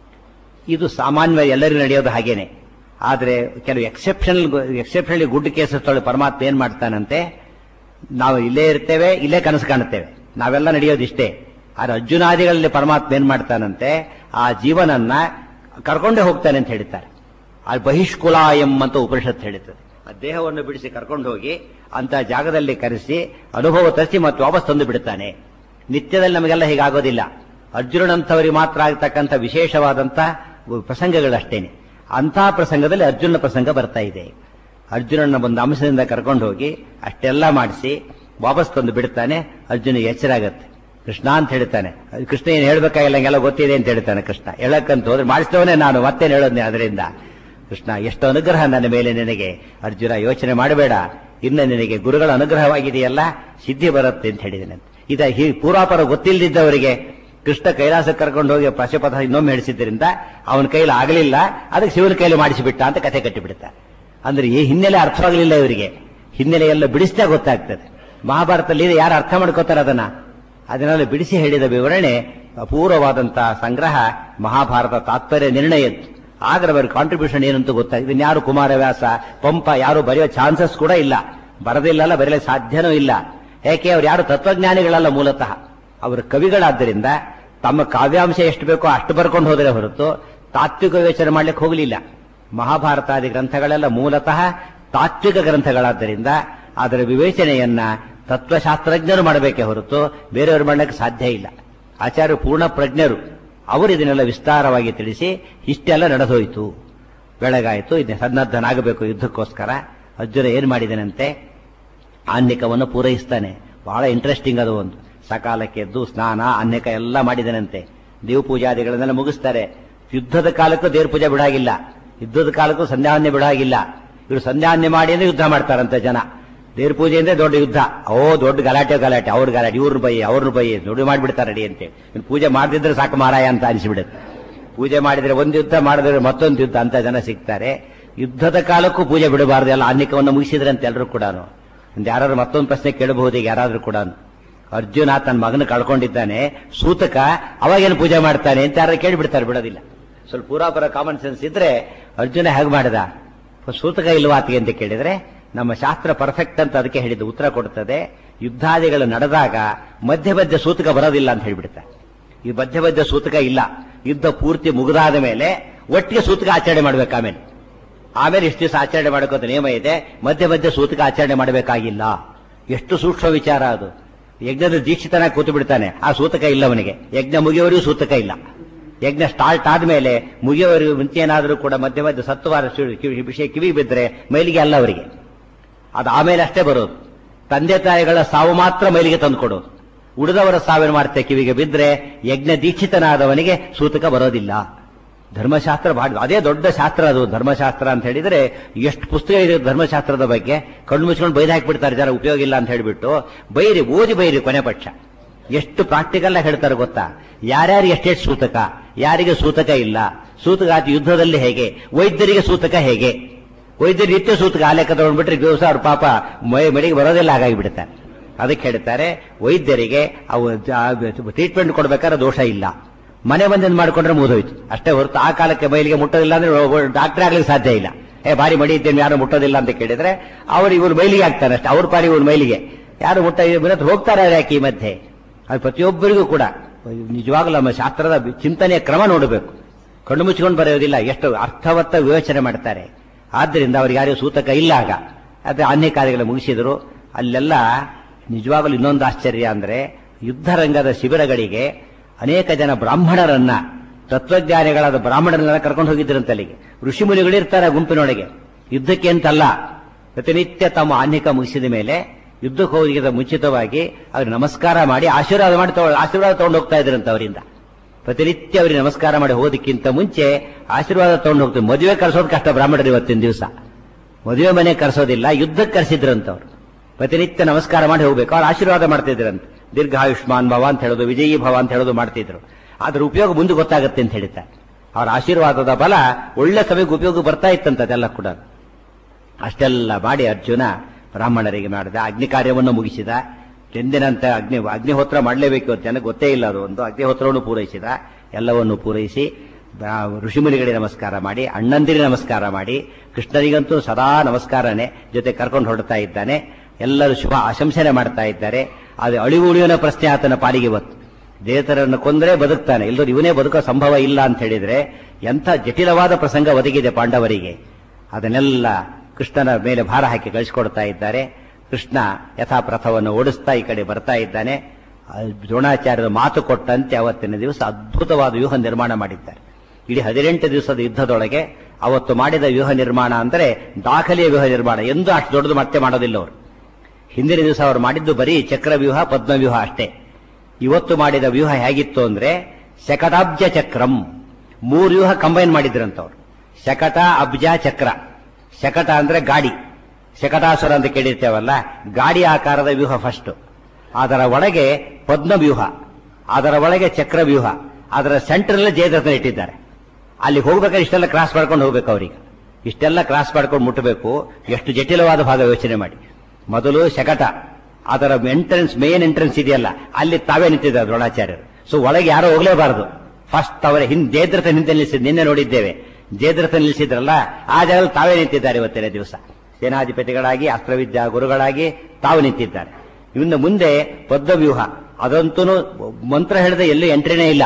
ಇದು ಸಾಮಾನ್ಯವಾಗಿ ಎಲ್ಲರಿಗೂ ನಡೆಯೋದು ಹಾಗೇನೆ ಆದರೆ ಕೆಲವು ಎಕ್ಸೆಪ್ಷನಲ್ ಎಕ್ಸೆಪ್ಷನಲಿ ಗುಡ್ ಕೇಸಸ್ ಒಳಗೆ ಪರಮಾತ್ಮ ಏನ್ ಮಾಡ್ತಾನಂತೆ ನಾವು ಇಲ್ಲೇ ಇರ್ತೇವೆ ಇಲ್ಲೇ ಕನಸು ಕಾಣುತ್ತೇವೆ ನಾವೆಲ್ಲ ನಡೆಯೋದು ಇಷ್ಟೇ ಆದ್ರೆ ಅರ್ಜುನಾದಿಗಳಲ್ಲಿ ಪರಮಾತ್ಮ ಏನ್ ಮಾಡ್ತಾನಂತೆ ಆ ಜೀವನನ್ನ ಕರ್ಕೊಂಡೇ ಹೋಗ್ತಾನೆ ಅಂತ ಹೇಳ್ತಾರೆ ಅಲ್ಲಿ ಬಹಿಷ್ಕುಲಾಯಂ ಅಂತ ಉಪನಿಷತ್ ಹೇಳುತ್ತದೆ ಆ ದೇಹವನ್ನು ಬಿಡಿಸಿ ಕರ್ಕೊಂಡು ಹೋಗಿ ಅಂತ ಜಾಗದಲ್ಲಿ ಕರೆಸಿ ಅನುಭವ ತರಿಸಿ ಮತ್ತೆ ವಾಪಸ್ ತಂದು ಬಿಡ್ತಾನೆ ನಿತ್ಯದಲ್ಲಿ ನಮಗೆಲ್ಲ ಹೀಗಾಗೋದಿಲ್ಲ ಅರ್ಜುನನಂಥವರಿಗೆ ಮಾತ್ರ ಆಗ್ತಕ್ಕಂಥ ವಿಶೇಷವಾದಂಥ ಪ್ರಸಂಗಗಳಷ್ಟೇನೆ ಅಂಥ ಪ್ರಸಂಗದಲ್ಲಿ ಅರ್ಜುನ ಪ್ರಸಂಗ ಬರ್ತಾ ಇದೆ ಅರ್ಜುನನ ಒಂದು ಅಂಶದಿಂದ ಕರ್ಕೊಂಡು ಹೋಗಿ ಅಷ್ಟೆಲ್ಲ ಮಾಡಿಸಿ ವಾಪಸ್ ತಂದು ಬಿಡ್ತಾನೆ ಅರ್ಜುನ ಎಚ್ಚರ ಆಗತ್ತೆ ಕೃಷ್ಣ ಅಂತ ಹೇಳ್ತಾನೆ ಅದು ಕೃಷ್ಣ ಏನು ಹೇಳ್ಬೇಕಾಗಿಲ್ಲ ಹಂಗೆಲ್ಲ ಗೊತ್ತಿದೆ ಅಂತ ಹೇಳ್ತಾನೆ ಕೃಷ್ಣ ಹೇಳಕ್ಕಂತ ಹೋದ್ರೆ ಮಾಡಿಸಿದವನೇ ನಾನು ಮತ್ತೇನು ಹೇಳೋದ್ನೆ ಅದರಿಂದ ಕೃಷ್ಣ ಎಷ್ಟು ಅನುಗ್ರಹ ನನ್ನ ಮೇಲೆ ನಿನಗೆ ಅರ್ಜುನ ಯೋಚನೆ ಮಾಡಬೇಡ ಇನ್ನು ನಿನಗೆ ಗುರುಗಳ ಅನುಗ್ರಹವಾಗಿದೆಯಲ್ಲ ಸಿದ್ಧಿ ಬರುತ್ತೆ ಅಂತ ಹೇಳಿದ್ದೇನೆ ಇದ ಹೀ ಪೂರ್ವಾಪರ ಗೊತ್ತಿಲ್ಲದಿದ್ದವರಿಗೆ ಕೃಷ್ಣ ಕೈಲಾಸ ಕರ್ಕೊಂಡು ಹೋಗಿ ಪಶುಪಥ ಇನ್ನೊಮ್ಮೆ ಹೇಳಿಸಿದ್ರಿಂದ ಅವನ ಕೈಲಿ ಆಗಲಿಲ್ಲ ಅದಕ್ಕೆ ಶಿವನ ಕೈಲಿ ಮಾಡಿಸಿಬಿಟ್ಟ ಅಂತ ಕಥೆ ಕಟ್ಟಿಬಿಡ್ತಾರೆ ಅಂದ್ರೆ ಈ ಹಿನ್ನೆಲೆ ಅರ್ಥವಾಗಲಿಲ್ಲ ಇವರಿಗೆ ಹಿನ್ನೆಲೆ ಎಲ್ಲ ಬಿಡಿಸಿದಾಗ ಗೊತ್ತಾಗ್ತದೆ ಮಹಾಭಾರತದಲ್ಲಿ ಯಾರು ಅರ್ಥ ಮಾಡ್ಕೋತಾರೆ ಅದನ್ನ ಅದನ್ನೆಲ್ಲ ಬಿಡಿಸಿ ಹೇಳಿದ ವಿವರಣೆ ಅಪೂರ್ವವಾದಂತಹ ಸಂಗ್ರಹ ಮಹಾಭಾರತ ತಾತ್ಪರ್ಯ ನಿರ್ಣಯದ್ದು ಆಗ ಅವರ ಕಾಂಟ್ರಿಬ್ಯೂಷನ್ ಏನಂತ ಗೊತ್ತಾಗಿದೆ ಯಾರು ಕುಮಾರವ್ಯಾಸ ಪಂಪ ಯಾರು ಬರೆಯೋ ಚಾನ್ಸಸ್ ಕೂಡ ಇಲ್ಲ ಬರದಿಲ್ಲಲ್ಲ ಬರೆಯಲಿಕ್ಕೆ ಸಾಧ್ಯನೂ ಇಲ್ಲ ಯಾಕೆ ಅವ್ರು ಯಾರು ತತ್ವಜ್ಞಾನಿಗಳಲ್ಲ ಮೂಲತಃ ಅವರು ಕವಿಗಳಾದ್ದರಿಂದ ತಮ್ಮ ಕಾವ್ಯಾಂಶ ಎಷ್ಟು ಬೇಕೋ ಅಷ್ಟು ಬರ್ಕೊಂಡು ಹೋದರೆ ಹೊರತು ತಾತ್ವಿಕ ಯೋಚನೆ ಮಾಡ್ಲಿಕ್ಕೆ ಹೋಗಲಿಲ್ಲ ಮಹಾಭಾರತಾದಿ ಗ್ರಂಥಗಳೆಲ್ಲ ಮೂಲತಃ ತಾತ್ವಿಕ ಗ್ರಂಥಗಳಾದ್ದರಿಂದ ಅದರ ವಿವೇಚನೆಯನ್ನ ತತ್ವಶಾಸ್ತ್ರಜ್ಞರು ಮಾಡಬೇಕೇ ಹೊರತು ಬೇರೆಯವರು ಮಾಡಲಿಕ್ಕೆ ಸಾಧ್ಯ ಇಲ್ಲ ಆಚಾರ್ಯ ಪೂರ್ಣ ಪ್ರಜ್ಞರು ಅವರು ಇದನ್ನೆಲ್ಲ ವಿಸ್ತಾರವಾಗಿ ತಿಳಿಸಿ ಇಷ್ಟೆಲ್ಲ ನಡೆದೋಯ್ತು ಬೆಳಗಾಯಿತು ಇದನ್ನ ಸನ್ನದ್ಧನಾಗಬೇಕು ಯುದ್ಧಕ್ಕೋಸ್ಕರ ಅರ್ಜುನ ಏನ್ ಮಾಡಿದನಂತೆ ಆನ್ನಿಕವನ್ನು ಪೂರೈಸ್ತಾನೆ ಬಹಳ ಇಂಟ್ರೆಸ್ಟಿಂಗ್ ಅದು ಒಂದು ಸಕಾಲಕ್ಕೆ ಎದ್ದು ಸ್ನಾನ ಅನ್ಯಕ ಎಲ್ಲ ಮಾಡಿದನಂತೆ ದೇವ ಪೂಜಾದಿಗಳನ್ನೆಲ್ಲ ಮುಗಿಸ್ತಾರೆ ಯುದ್ಧದ ಕಾಲಕ್ಕೂ ದೇವ್ರ ಪೂಜೆ ಬಿಡಾಗಿಲ್ಲ ಯುದ್ಧದ ಕಾಲಕ್ಕೂ ಸಂಧ್ಯಾವನ್ಯ ಬಿಡಾಗಿಲ್ಲ ಇವರು ಸಂಧ್ಯಾವನ್ಯ ಮಾಡಿ ಅಂದ್ರೆ ಯುದ್ಧ ಮಾಡ್ತಾರಂತೆ ಜನ ದೇವ್ರ ಪೂಜೆ ಅಂದ್ರೆ ದೊಡ್ಡ ಯುದ್ಧ ಓ ದೊಡ್ಡ ಗಲಾಟೆ ಗಲಾಟೆ ಅವ್ರ ಗಲಾಟೆ ಇವ್ರ ಬೈ ಅವ್ರ ಬೈ ನೋಡಿ ಮಾಡ್ಬಿಡ್ತಾರೆ ರೆಡಿ ಅಂತ ಇನ್ನು ಪೂಜೆ ಮಾಡದಿದ್ರೆ ಸಾಕು ಮಾರಾಯ ಅಂತ ಅನಿಸ್ಬಿಡುತ್ತೆ ಪೂಜೆ ಮಾಡಿದ್ರೆ ಒಂದು ಯುದ್ಧ ಮಾಡಿದ್ರೆ ಮತ್ತೊಂದು ಯುದ್ಧ ಅಂತ ಜನ ಸಿಗ್ತಾರೆ ಯುದ್ಧದ ಕಾಲಕ್ಕೂ ಪೂಜೆ ಬಿಡಬಾರದು ಎಲ್ಲ ಅನ್ನಿಕವನ್ನು ಮುಗಿಸಿದ್ರೆ ಅಂತ ಎಲ್ಲರೂ ಕೂಡ ಒಂದು ಯಾರಾದ್ರೂ ಮತ್ತೊಂದು ಪ್ರಶ್ನೆ ಕೇಳಬಹುದು ಈಗ ಯಾರಾದ್ರೂ ಕೂಡ ಅರ್ಜುನ ತನ್ನ ಮಗನ ಕಳ್ಕೊಂಡಿದ್ದಾನೆ ಸೂತಕ ಅವಾಗೇನು ಪೂಜೆ ಮಾಡ್ತಾನೆ ಅಂತ ಯಾರು ಕೇಳಿಬಿಡ್ತಾರೆ ಬಿಡೋದಿಲ್ಲ ಸ್ವಲ್ಪ ಪೂರಾಪುರ ಕಾಮನ್ ಸೆನ್ಸ್ ಇದ್ರೆ ಅರ್ಜುನ ಹೇಗೆ ಮಾಡಿದ ಸೂತಕ ಇಲ್ವಾ ಆತಗೆ ಅಂತ ಕೇಳಿದ್ರೆ ನಮ್ಮ ಶಾಸ್ತ್ರ ಪರ್ಫೆಕ್ಟ್ ಅಂತ ಅದಕ್ಕೆ ಹೇಳಿದ್ದು ಉತ್ತರ ಕೊಡ್ತದೆ ಯುದ್ಧಾದಿಗಳು ನಡೆದಾಗ ಮಧ್ಯ ಮಧ್ಯ ಸೂತಕ ಬರೋದಿಲ್ಲ ಅಂತ ಹೇಳ್ಬಿಡ್ತಾರೆ ಈ ಮಧ್ಯ ಮಧ್ಯ ಸೂತಕ ಇಲ್ಲ ಯುದ್ಧ ಪೂರ್ತಿ ಮುಗಿದಾದ ಮೇಲೆ ಒಟ್ಟಿಗೆ ಸೂತಕ ಆಚರಣೆ ಮಾಡ್ಬೇಕು ಆಮೇಲೆ ಆಮೇಲೆ ಇಷ್ಟು ದಿವಸ ಆಚರಣೆ ಮಾಡೋಕೆ ನಿಯಮ ಇದೆ ಮಧ್ಯ ಮಧ್ಯ ಸೂತಕ ಆಚರಣೆ ಮಾಡಬೇಕಾಗಿಲ್ಲ ಎಷ್ಟು ಸೂಕ್ಷ್ಮ ವಿಚಾರ ಅದು ಯಜ್ಞದ ದೀಕ್ಷಿತನಾಗಿ ಕೂತು ಬಿಡ್ತಾನೆ ಆ ಸೂತಕ ಇಲ್ಲ ಅವನಿಗೆ ಯಜ್ಞ ಮುಗಿಯವರಿಗೂ ಸೂತಕ ಇಲ್ಲ ಯಜ್ಞ ಸ್ಟಾರ್ಟ್ ಆದ್ಮೇಲೆ ಮುಗಿಯವರಿಗೂ ಮುಂಚೆ ಏನಾದರೂ ಕೂಡ ಮಧ್ಯ ಮಧ್ಯ ಸತ್ವಾರ ವಿಷಯ ಕಿವಿ ಬಿದ್ದರೆ ಮೈಲಿಗೆ ಅಲ್ಲ ಅವರಿಗೆ ಅದು ಆಮೇಲೆ ಅಷ್ಟೇ ಬರೋದು ತಂದೆ ತಾಯಿಗಳ ಸಾವು ಮಾತ್ರ ಮೈಲಿಗೆ ತಂದುಕೊಡೋದು ಉಳಿದವರ ಸಾವಿನ ವಾರ್ತೆ ಕಿವಿಗೆ ಬಿದ್ದರೆ ಯಜ್ಞ ದೀಕ್ಷಿತನಾದವನಿಗೆ ಸೂತಕ ಬರೋದಿಲ್ಲ ಧರ್ಮಶಾಸ್ತ್ರ ಬಹಳ ಅದೇ ದೊಡ್ಡ ಶಾಸ್ತ್ರ ಅದು ಧರ್ಮಶಾಸ್ತ್ರ ಅಂತ ಹೇಳಿದ್ರೆ ಎಷ್ಟು ಪುಸ್ತಕ ಇದೆ ಧರ್ಮಶಾಸ್ತ್ರದ ಬಗ್ಗೆ ಕಣ್ಣು ಮುಚ್ಕೊಂಡು ಬೈದು ಹಾಕ್ಬಿಡ್ತಾರೆ ಜನ ಉಪಯೋಗ ಇಲ್ಲ ಅಂತ ಹೇಳಿಬಿಟ್ಟು ಬೈರಿ ಓದಿ ಬೈರಿ ಕೊನೆ ಪಕ್ಷ ಎಷ್ಟು ಪ್ರಾಕ್ಟಿಕಲ್ ಆಗಿ ಹೇಳ್ತಾರೆ ಗೊತ್ತಾ ಯಾರ್ಯಾರಿಗೆ ಎಷ್ಟೆಷ್ಟು ಸೂತಕ ಯಾರಿಗೆ ಸೂತಕ ಇಲ್ಲ ಸೂತಕ ಆತ ಯುದ್ಧದಲ್ಲಿ ಹೇಗೆ ವೈದ್ಯರಿಗೆ ಸೂತಕ ಹೇಗೆ ವೈದ್ಯರು ನಿತ್ಯ ಸೂತಕ ಆಲೇಖ ತಗೊಂಡ್ಬಿಟ್ರೆ ದಿವಸ ಅವ್ರ ಪಾಪ ಮೈ ಮಡಿಗೆ ಬರೋದಿಲ್ಲ ಹಾಗಾಗಿ ಬಿಡುತ್ತಾರೆ ಅದಕ್ಕೆ ಹೇಳ್ತಾರೆ ವೈದ್ಯರಿಗೆ ಅವು ಟ್ರೀಟ್ಮೆಂಟ್ ಕೊಡ್ಬೇಕಾದ್ರೆ ದೋಷ ಇಲ್ಲ ಮನೆ ಬಂದಿಂದ ಮಾಡ್ಕೊಂಡ್ರೆ ಮುಗಿದೋಯ್ತು ಅಷ್ಟೇ ಹೊರತು ಆ ಕಾಲಕ್ಕೆ ಮೈಲಿಗೆ ಮುಟ್ಟೋದಿಲ್ಲ ಅಂದ್ರೆ ಡಾಕ್ಟರ್ ಆಗ್ಲಿಕ್ಕೆ ಸಾಧ್ಯ ಇಲ್ಲ ಏ ಬಾರಿ ಮಡಿ ಇದ್ದೇನೆ ಯಾರು ಮುಟ್ಟೋದಿಲ್ಲ ಅಂತ ಕೇಳಿದ್ರೆ ಅವ್ರು ಇವ್ರು ಮೈಲಿಗೆ ಆಗ್ತಾರೆ ಅಷ್ಟೇ ಅವ್ರ ಪಾರಿ ಇವ್ರ ಮೈಲಿಗೆ ಯಾರು ಮುಟ್ಟ ಇವತ್ತು ಹೋಗ್ತಾರೆ ಯಾಕೆ ಈ ಮಧ್ಯೆ ಅದು ಪ್ರತಿಯೊಬ್ಬರಿಗೂ ಕೂಡ ನಿಜವಾಗ್ಲೂ ನಮ್ಮ ಶಾಸ್ತ್ರದ ಚಿಂತನೆಯ ಕ್ರಮ ನೋಡಬೇಕು ಕಣ್ಣು ಮುಚ್ಕೊಂಡು ಬರೆಯೋದಿಲ್ಲ ಎಷ್ಟು ಅರ್ಥವತ್ತ ವಿವೇಚನೆ ಮಾಡ್ತಾರೆ ಆದ್ದರಿಂದ ಅವ್ರಿಗೆ ಯಾರಿಗೂ ಸೂತಕ ಇಲ್ಲ ಆಗ ಅದೇ ಅನ್ಯ ಕಾರ್ಯಗಳು ಮುಗಿಸಿದ್ರು ಅಲ್ಲೆಲ್ಲ ನಿಜವಾಗಲೂ ಇನ್ನೊಂದು ಆಶ್ಚರ್ಯ ಅಂದ್ರೆ ಯುದ್ಧ ರಂಗದ ಶಿಬಿರಗಳಿಗೆ ಅನೇಕ ಜನ ಬ್ರಾಹ್ಮಣರನ್ನ ತತ್ವಜ್ಞಾನಿಗಳಾದ ಬ್ರಾಹ್ಮಣರನ್ನ ಕರ್ಕೊಂಡು ಹೋಗಿದ್ರಂತೆ ಅಲ್ಲಿಗೆ ಋಷಿ ಮುನಿಗಳಿರ್ತಾರೆ ಗುಂಪಿನೊಳಗೆ ಯುದ್ಧಕ್ಕೆ ಅಂತಲ್ಲ ಪ್ರತಿನಿತ್ಯ ತಮ್ಮ ಆನ್ಹಿಕ ಮುಗಿಸಿದ ಮೇಲೆ ಯುದ್ಧಕ್ಕೆ ಹೋಗಿದ ಮುಂಚಿತವಾಗಿ ಅವ್ರಿಗೆ ನಮಸ್ಕಾರ ಮಾಡಿ ಆಶೀರ್ವಾದ ಮಾಡಿ ತಗೊಳ್- ಆಶೀರ್ವಾದ ತಗೊಂಡು ಹೋಗ್ತಾ ಇದ್ರಂತೆ ಅವರಿಂದ ಪ್ರತಿನಿತ್ಯ ಅವರಿಗೆ ನಮಸ್ಕಾರ ಮಾಡಿ ಹೋದಕ್ಕಿಂತ ಮುಂಚೆ ಆಶೀರ್ವಾದ ತಗೊಂಡು ಹೋಗ್ತಾರೆ ಮದುವೆ ಕರೆಸೋದು ಕಷ್ಟ ಬ್ರಾಹ್ಮಣರು ಇವತ್ತಿನ ದಿವಸ ಮದುವೆ ಮನೆ ಕರೆಸೋದಿಲ್ಲ ಯುದ್ಧಕ್ಕೆ ಕರೆಸಿದ್ರಂತವ್ರು ಪ್ರತಿನಿತ್ಯ ನಮಸ್ಕಾರ ಮಾಡಿ ಹೋಗ್ಬೇಕು ಅವ್ರು ಆಶೀರ್ವಾದ ಮಾಡ್ತಿದ್ರಂತೆ ದೀರ್ಘಾಯುಷ್ಮಾನ್ ಭವ ಅಂತ ಹೇಳೋದು ವಿಜಯೀ ಭವ ಅಂತ ಹೇಳೋದು ಮಾಡ್ತಿದ್ರು ಅದ್ರ ಉಪಯೋಗ ಮುಂದೆ ಗೊತ್ತಾಗುತ್ತೆ ಅಂತ ಹೇಳ್ತಾರೆ ಅವರ ಆಶೀರ್ವಾದದ ಬಲ ಒಳ್ಳೆ ಸಮಯಕ್ಕೆ ಉಪಯೋಗ ಬರ್ತಾ ಇತ್ತಂತ ಅದೆಲ್ಲ ಕೂಡ ಅಷ್ಟೆಲ್ಲ ಮಾಡಿ ಅರ್ಜುನ ಬ್ರಾಹ್ಮಣರಿಗೆ ಮಾಡಿದ ಅಗ್ನಿ ಕಾರ್ಯವನ್ನು ಮುಗಿಸಿದ ಎಂದಿನಂತೆ ಅಗ್ನಿ ಅಗ್ನಿಹೋತ್ರ ಮಾಡಲೇಬೇಕು ಅಂತ ನನಗೆ ಗೊತ್ತೇ ಇಲ್ಲ ಅದು ಒಂದು ಅಗ್ನಿಹೋತ್ರವನ್ನು ಪೂರೈಸಿದ ಎಲ್ಲವನ್ನು ಪೂರೈಸಿ ಬ- ಋಷಿಮುನಿಗಳಿಗೆ ನಮಸ್ಕಾರ ಮಾಡಿ ಅಣ್ಣಂದಿರಿಗೆ ನಮಸ್ಕಾರ ಮಾಡಿ ಕೃಷ್ಣನಿಗಂತೂ ಸದಾ ನಮಸ್ಕಾರನೇ ಜೊತೆ ಕರ್ಕೊಂಡು ಹೊರಡ್ತಾ ಇದ್ದಾನೆ ಎಲ್ಲರೂ ಶುಭ ಆಶಂಸನೆ ಮಾಡ್ತಾ ಇದ್ದಾರೆ ಅದು ಅಳಿವು ಉಳಿಯೋನ ಪ್ರಶ್ನೆ ಆತನ ಪಾಲಿಗೆ ಇವತ್ತು ದೇವತರನ್ನು ಕೊಂದ್ರೆ ಬದುಕ್ತಾನೆ ಇಲ್ಲದ್ರು ಇವನೇ ಬದುಕೋ ಸಂಭವ ಇಲ್ಲ ಅಂತ ಹೇಳಿದ್ರೆ ಎಂಥ ಜಟಿಲವಾದ ಪ್ರಸಂಗ ಒದಗಿದೆ ಪಾಂಡವರಿಗೆ ಅದನ್ನೆಲ್ಲ ಕೃಷ್ಣನ ಮೇಲೆ ಭಾರ ಹಾಕಿ ಕಳಿಸಿಕೊಡ್ತಾ ಇದ್ದಾರೆ ಕೃಷ್ಣ ಯಥಾಪ್ರಥವನ್ನು ಓಡಿಸ್ತಾ ಈ ಕಡೆ ಬರ್ತಾ ಇದ್ದಾನೆ ಆ ದ್ರೋಣಾಚಾರ್ಯರ ಮಾತು ಕೊಟ್ಟಂತೆ ಅವತ್ತಿನ ದಿವಸ ಅದ್ಭುತವಾದ ವ್ಯೂಹ ನಿರ್ಮಾಣ ಮಾಡಿದ್ದಾರೆ ಇಡೀ ಹದಿನೆಂಟು ದಿವಸದ ಯುದ್ಧದೊಳಗೆ ಅವತ್ತು ಮಾಡಿದ ವ್ಯೂಹ ನಿರ್ಮಾಣ ಅಂದರೆ ದಾಖಲೆಯ ವ್ಯೂಹ ನಿರ್ಮಾಣ ಎಂದು ಅಷ್ಟು ದೊಡ್ಡದು ಮತ್ತೆ ಮಾಡೋದಿಲ್ಲ ಅವರು ಹಿಂದಿನ ದಿವಸ ಅವರು ಮಾಡಿದ್ದು ಬರೀ ಚಕ್ರವ್ಯೂಹ ಪದ್ಮವ್ಯೂಹ ಅಷ್ಟೇ ಇವತ್ತು ಮಾಡಿದ ವ್ಯೂಹ ಹೇಗಿತ್ತು ಅಂದ್ರೆ ಶಕಟಾಬ್ಜ ಚಕ್ರಂ ಮೂರು ವ್ಯೂಹ ಕಂಬೈನ್ ಮಾಡಿದ್ರಂತವ್ರು ಶಕಟ ಅಬ್ಜ ಚಕ್ರ ಶಕಟ ಅಂದ್ರೆ ಗಾಡಿ ಶಕಟಾಸುರ ಅಂತ ಕೇಳಿರ್ತೇವಲ್ಲ ಗಾಡಿ ಆಕಾರದ ವ್ಯೂಹ ಫಸ್ಟ್ ಅದರ ಒಳಗೆ ಪದ್ಮವ್ಯೂಹ ಅದರ ಒಳಗೆ ಚಕ್ರವ್ಯೂಹ ಅದರ ಸೆಂಟ್ರಲ್ಲೇ ಜಯದ್ರಥನ ಇಟ್ಟಿದ್ದಾರೆ ಅಲ್ಲಿ ಹೋಗ್ಬೇಕಾದ್ರೆ ಇಷ್ಟೆಲ್ಲ ಕ್ರಾಸ್ ಮಾಡ್ಕೊಂಡು ಹೋಗ್ಬೇಕು ಅವ್ರಿಗೆ ಇಷ್ಟೆಲ್ಲ ಕ್ರಾಸ್ ಮಾಡ್ಕೊಂಡು ಮುಟ್ಟಬೇಕು ಎಷ್ಟು ಜಟಿಲವಾದ ಭಾಗ ಯೋಚನೆ ಮಾಡಿ ಮೊದಲು ಶಕಟ ಅದರ ಎಂಟ್ರೆನ್ಸ್ ಮೇನ್ ಎಂಟ್ರೆನ್ಸ್ ಇದೆಯಲ್ಲ ಅಲ್ಲಿ ತಾವೇ ನಿಂತಿದ್ದಾರೆ ದ್ರೋಣಾಚಾರ್ಯರು ಸೊ ಒಳಗೆ ಯಾರೋ ಹೋಗಲೇಬಾರದು ಫಸ್ಟ್ ಅವರ ಹಿಂದೆ ಜಯದ್ರಥ ಹಿಂದೆ ನಿಲ್ಲಿಸಿದ್ ನಿನ್ನೆ ನೋಡಿದ್ದೇವೆ ಜಯದ್ರಥ ನಿಲ್ಲಿಸಿದ್ರಲ್ಲ ಆ ಜಾಗದಲ್ಲಿ ತಾವೇ ನಿಂತಿದ್ದಾರೆ ಇವತ್ತಿನ ದಿವಸ ಸೇನಾಧಿಪತಿಗಳಾಗಿ ಅಸ್ತ್ರವಿದ್ಯಾ ಗುರುಗಳಾಗಿ ತಾವು ನಿಂತಿದ್ದಾರೆ ಇನ್ನು ಮುಂದೆ ಪದ್ಮವ್ಯೂಹ ಅದಂತೂ ಮಂತ್ರ ಹೇಳಿದ್ರೆ ಎಲ್ಲೂ ಎಂಟ್ರಿನೇ ಇಲ್ಲ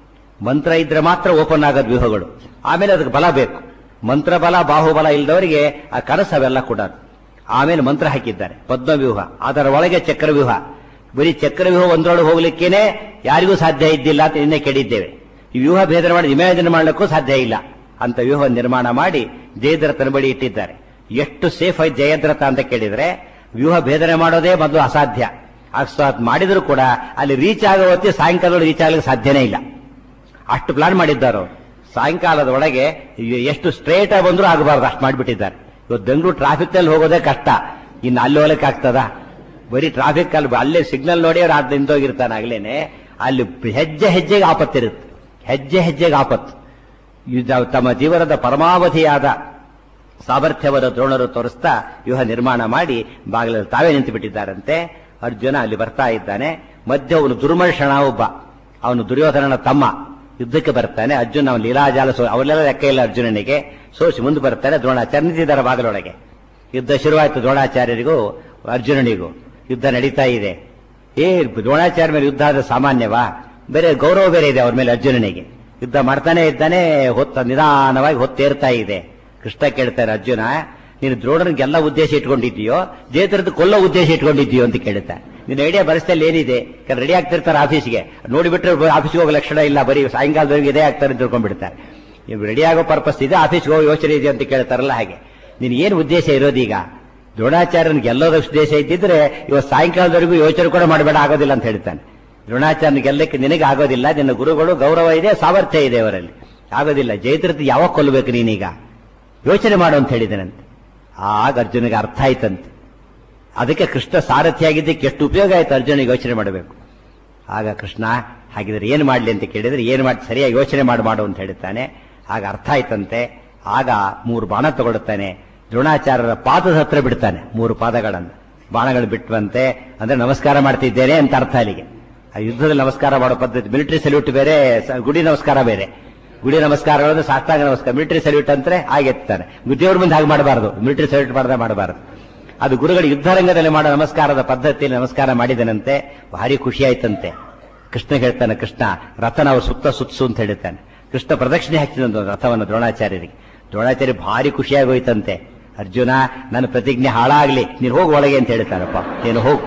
ಮಂತ್ರ ಇದ್ರೆ ಮಾತ್ರ ಓಪನ್ ಆಗೋದು ವ್ಯೂಹಗಳು ಆಮೇಲೆ ಅದಕ್ಕೆ ಬಲ ಬೇಕು ಮಂತ್ರ ಬಲ ಬಾಹುಬಲ ಇಲ್ಲದವರಿಗೆ ಆ ಕನಸು ಅವೆಲ್ಲ ಕೂಡ ಆಮೇಲೆ ಮಂತ್ರ ಹಾಕಿದ್ದಾರೆ ಪದ್ಮವ್ಯೂಹ ಅದರ ಒಳಗೆ ಚಕ್ರವ್ಯೂಹ ಬರೀ ಚಕ್ರವ್ಯೂಹ ಒಂದರೊಳಗೆ ಹೋಗ್ಲಿಕ್ಕೇನೆ ಯಾರಿಗೂ ಸಾಧ್ಯ ಇದ್ದಿಲ್ಲ ಅಂತ ನಿನ್ನೆ ಕೇಳಿದ್ದೇವೆ ಈ ವ್ಯೂಹ ಭೇದನ ಮಾಡಿ ಇಮ್ಯಾಜಿನ್ ಮಾಡಲಿಕ್ಕೂ ಸಾಧ್ಯ ಇಲ್ಲ ಅಂತ ವ್ಯೂಹ ನಿರ್ಮಾಣ ಮಾಡಿ ಜಯದ್ರಥನ ಬಳಿ ಇಟ್ಟಿದ್ದಾರೆ ಎಷ್ಟು ಸೇಫ್ ಆಯ್ತು ಜಯದ್ರಥ ಅಂತ ಕೇಳಿದ್ರೆ ವ್ಯೂಹ ಭೇದನೆ ಮಾಡೋದೇ ಮೊದಲು ಅಸಾಧ್ಯ ಅಕಸ್ಮಾತ್ ಮಾಡಿದ್ರು ಕೂಡ ಅಲ್ಲಿ ರೀಚ್ ಆಗೋ ಹೊತ್ತಿಗೆ ಸಾಯಂಕಾಲ ರೀಚ್ ಆಗಲಿಕ್ಕೆ ಸಾಧ್ಯನೇ ಇಲ್ಲ ಅಷ್ಟು ಪ್ಲಾನ್ ಮಾಡಿದ್ದಾರೆ ಅವರು ಸಾಯಂಕಾಲದ ಒಳಗೆ ಎಷ್ಟು ಸ್ಟ್ರೇಟ್ ಆಗಿ ಬಂದರೂ ಆಗಬಾರ್ದು ಅಷ್ಟು ಮಾಡಿಬಿಟ್ಟಿದ್ದಾರೆ ಇವತ್ತು ಬೆಂಗಳೂರು ಟ್ರಾಫಿಕ್ ನಲ್ಲಿ ಹೋಗೋದೇ ಕಷ್ಟ ಇನ್ನು ಅಲ್ಲಿ ಹೋಗಲಿಕ್ಕೆ ಆಗ್ತದ ಬರೀ ಟ್ರಾಫಿಕ್ ಅಲ್ಲಿ ಅಲ್ಲೇ ಸಿಗ್ನಲ್ ನೋಡಿ ಅವ್ರು ಅದು ನಿಂತೋಗಿರ್ತಾನೆ ಆಗ್ಲೇನೆ ಅಲ್ಲಿ ಹೆಜ್ಜೆ ಹೆಜ್ಜೆಗೆ ಆಪತ್ತಿರುತ್ತೆ ಹೆಜ್ಜೆ ಹೆಜ್ಜೆಗೆ ಆಪತ್ತು ಇದು ತಮ್ಮ ಜೀವನದ ಪರಮಾವಧಿಯಾದ ಸಾಮರ್ಥ್ಯವನ್ನು ದ್ರೋಣರು ತೋರಿಸ್ತಾ ವ್ಯೂಹ ನಿರ್ಮಾಣ ಮಾಡಿ ಬಾಗಿಲಲ್ಲಿ ತಾವೇ ನಿಂತು ಬಿಟ್ಟಿದ್ದಾರಂತೆ ಅರ್ಜುನ ಅಲ್ಲಿ ಬರ್ತಾ ಇದ್ದಾನೆ ಮಧ್ಯ ಅವನು ದುರ್ಮರ್ಷಣ ಒಬ್ಬ ಅವನು ದುರ್ಯೋಧನನ ತಮ್ಮ ಯುದ್ಧಕ್ಕೆ ಬರ್ತಾನೆ ಅರ್ಜುನ ಅವನು ಲೀಲಾಜಾಲ ಸೋ ಅವರೆಲ್ಲ ಲೆಕ್ಕ ಇಲ್ಲ ಅರ್ಜುನನಿಗೆ ಸೋಸಿ ಮುಂದೆ ಬರ್ತಾನೆ ದ್ರೋಣಾಚಾರ್ಯ ನಿಂತಿದ್ದಾರೆ ಬಾಗಿಲೊಳಗೆ ಯುದ್ಧ ಶುರುವಾಯಿತು ದ್ರೋಣಾಚಾರ್ಯರಿಗೂ ಅರ್ಜುನನಿಗೂ ಯುದ್ಧ ನಡೀತಾ ಇದೆ ಏ ದ್ರೋಣಾಚಾರ್ಯ ಮೇಲೆ ಯುದ್ಧ ಆದ್ರೆ ಸಾಮಾನ್ಯವಾ ಬೇರೆ ಗೌರವ ಬೇರೆ ಇದೆ ಅವ್ರ ಮೇಲೆ ಅರ್ಜುನನಿಗೆ ಯುದ್ಧ ಮಾಡ್ತಾನೆ ಇದ್ದಾನೆ ಹೊತ್ತ ನಿಧಾನವಾಗಿ ಹೊತ್ತೇರ್ತಾ ಇದೆ ಕೃಷ್ಣ ಕೇಳ್ತಾರೆ ಅರ್ಜುನ ನೀನು ದ್ರೋಣನಿಗೆಲ್ಲ ಉದ್ದೇಶ ಇಟ್ಕೊಂಡಿದ್ದೀಯೋ ಜಯದ್ರದ್ದು ಕೊಲ್ಲೋ ಉದ್ದೇಶ ಇಟ್ಕೊಂಡಿದ್ದೀಯೋ ಅಂತ ಕೇಳ್ತಾನೆ ನಿನ್ನ ಐಡಿಯಾ ಪರಿಸ್ಥಿತಿಯಲ್ಲಿ ಏನಿದೆ ರೆಡಿ ಆಗ್ತಿರ್ತಾರೆ ಆಫೀಸ್ಗೆ ನೋಡಿಬಿಟ್ರೆ ಆಫೀಸ್ಗೆ ಹೋಗೋ ಲಕ್ಷಣ ಇಲ್ಲ ಬರೀ ಸಾಯಂಕಾಲದವರೆಗೆ ಇದೇ ಆಗ್ತಾರೆ ಅಂತ ತಿಳ್ಕೊಂಡ್ಬಿಡ್ತಾರೆ ನೀವು ರೆಡಿ ಆಗೋ ಪರ್ಪಸ್ ಇದೆ ಆಫೀಸ್ಗೆ ಹೋಗೋ ಯೋಚನೆ ಇದೆ ಅಂತ ಕೇಳ್ತಾರಲ್ಲ ಹಾಗೆ ನಿನ್ ಏನು ಉದ್ದೇಶ ಇರೋದೀಗ ದ್ರೋಣಾಚಾರ್ಯನಿಗೆ ಎಲ್ಲೋದ ಉದ್ದೇಶ ಇದ್ದಿದ್ರೆ ಇವತ್ತು ಸಾಯಂಕಾಲದವರೆಗೂ ಯೋಚನೆ ಕೂಡ ಮಾಡಬೇಡ ಆಗೋದಿಲ್ಲ ಅಂತ ಹೇಳ್ತಾನೆ ದ್ರೋಣಾಚಾರ್ಯ ಗೆಲ್ಲಕ್ಕೆ ನಿನಗೆ ಆಗೋದಿಲ್ಲ ನಿನ್ನ ಗುರುಗಳು ಗೌರವ ಇದೆ ಸಾಮರ್ಥ್ಯ ಇದೆ ಅವರಲ್ಲಿ ಆಗೋದಿಲ್ಲ ಜಯದ್ರಥ ಯಾವಾಗ ಕೊಲ್ಲಬೇಕು ನೀನೀಗ ಯೋಚನೆ ಮಾಡು ಅಂತ ಹೇಳಿದನಂತೆ ಆಗ ಅರ್ಜುನಿಗೆ ಅರ್ಥ ಆಯ್ತಂತೆ ಅದಕ್ಕೆ ಕೃಷ್ಣ ಸಾರಥಿಯಾಗಿದ್ದಕ್ಕೆ ಎಷ್ಟು ಉಪಯೋಗ ಆಯ್ತು ಅರ್ಜುನಿಗೆ ಯೋಚನೆ ಮಾಡಬೇಕು ಆಗ ಕೃಷ್ಣ ಹಾಗಿದ್ರೆ ಏನು ಮಾಡಲಿ ಅಂತ ಕೇಳಿದ್ರೆ ಏನು ಮಾಡಿ ಸರಿಯಾಗಿ ಯೋಚನೆ ಮಾಡಿ ಮಾಡು ಅಂತ ಹೇಳ್ತಾನೆ ಆಗ ಅರ್ಥ ಆಯ್ತಂತೆ ಆಗ ಮೂರು ಬಾಣ ತಗೊಳ್ತಾನೆ ದ್ರೋಣಾಚಾರ್ಯರ ಪಾದದ ಹತ್ರ ಬಿಡ್ತಾನೆ ಮೂರು ಪಾದಗಳನ್ನು ಬಾಣಗಳು ಬಿಟ್ಟುವಂತೆ ಅಂದ್ರೆ ನಮಸ್ಕಾರ ಮಾಡ್ತಿದ್ದೇನೆ ಅಂತ ಅರ್ಥ ಅಲ್ಲಿಗೆ ಆ ಯುದ್ಧದಲ್ಲಿ ನಮಸ್ಕಾರ ಮಾಡೋ ಪದ್ಧತಿ ಮಿಲಿಟರಿ ಸಲ್ಯೂಟ್ ಬೇರೆ ಸ- ಗುಡಿ ನಮಸ್ಕಾರ ಬೇರೆ ಗುಡಿ ನಮಸ್ಕಾರಗಳನ್ನು ಸಾಷ್ಟಾಂಗ ನಮಸ್ಕಾರ ಮಿಲಿಟರಿ ಸಲ್ಯೂಟ್ ಅಂದ್ರೆ ಹಾಗೆತ್ತಾನೆ ದೇವ್ರ ಮುಂದೆ ಹಾಗೆ ಮಾಡಬಾರದು ಮಿಲಿಟರಿ ಸಲ್ಯೂಟ್ ಮಾಡದೆ ಮಾಡಬಾರದು ಅದು ಗುರುಗಳು ಯುದ್ಧರಂಗದಲ್ಲಿ ಮಾಡೋ ನಮಸ್ಕಾರದ ಪದ್ಧತಿಯಲ್ಲಿ ನಮಸ್ಕಾರ ಮಾಡಿದನಂತೆ ಭಾರಿ ಖುಷಿ ಆಯ್ತಂತೆ ಕೃಷ್ಣ ಹೇಳ್ತಾನೆ ಕೃಷ್ಣ ರಥನ ಅವ್ರು ಸುತ್ತ ಸುತ್ತಸು ಅಂತ ಹೇಳ್ತಾನೆ ಕೃಷ್ಣ ಪ್ರದಕ್ಷಿಣೆ ಹಾಕ್ತಿದಂತ ರಥವನ್ನು ದ್ರೋಣಾಚಾರ್ಯರಿಗೆ ದ್ರೋಣಾಚಾರ್ಯ ಭಾರಿ ಖುಷಿಯಾಗಿ ಹೋಯ್ತಂತೆ ಅರ್ಜುನ ನನ್ನ ಪ್ರತಿಜ್ಞೆ ಹಾಳಾಗ್ಲಿ ನೀನು ಹೋಗು ಒಳಗೆ ಅಂತ ಹೇಳ್ತಾರಪ್ಪ ನೀನು ಹೋಗು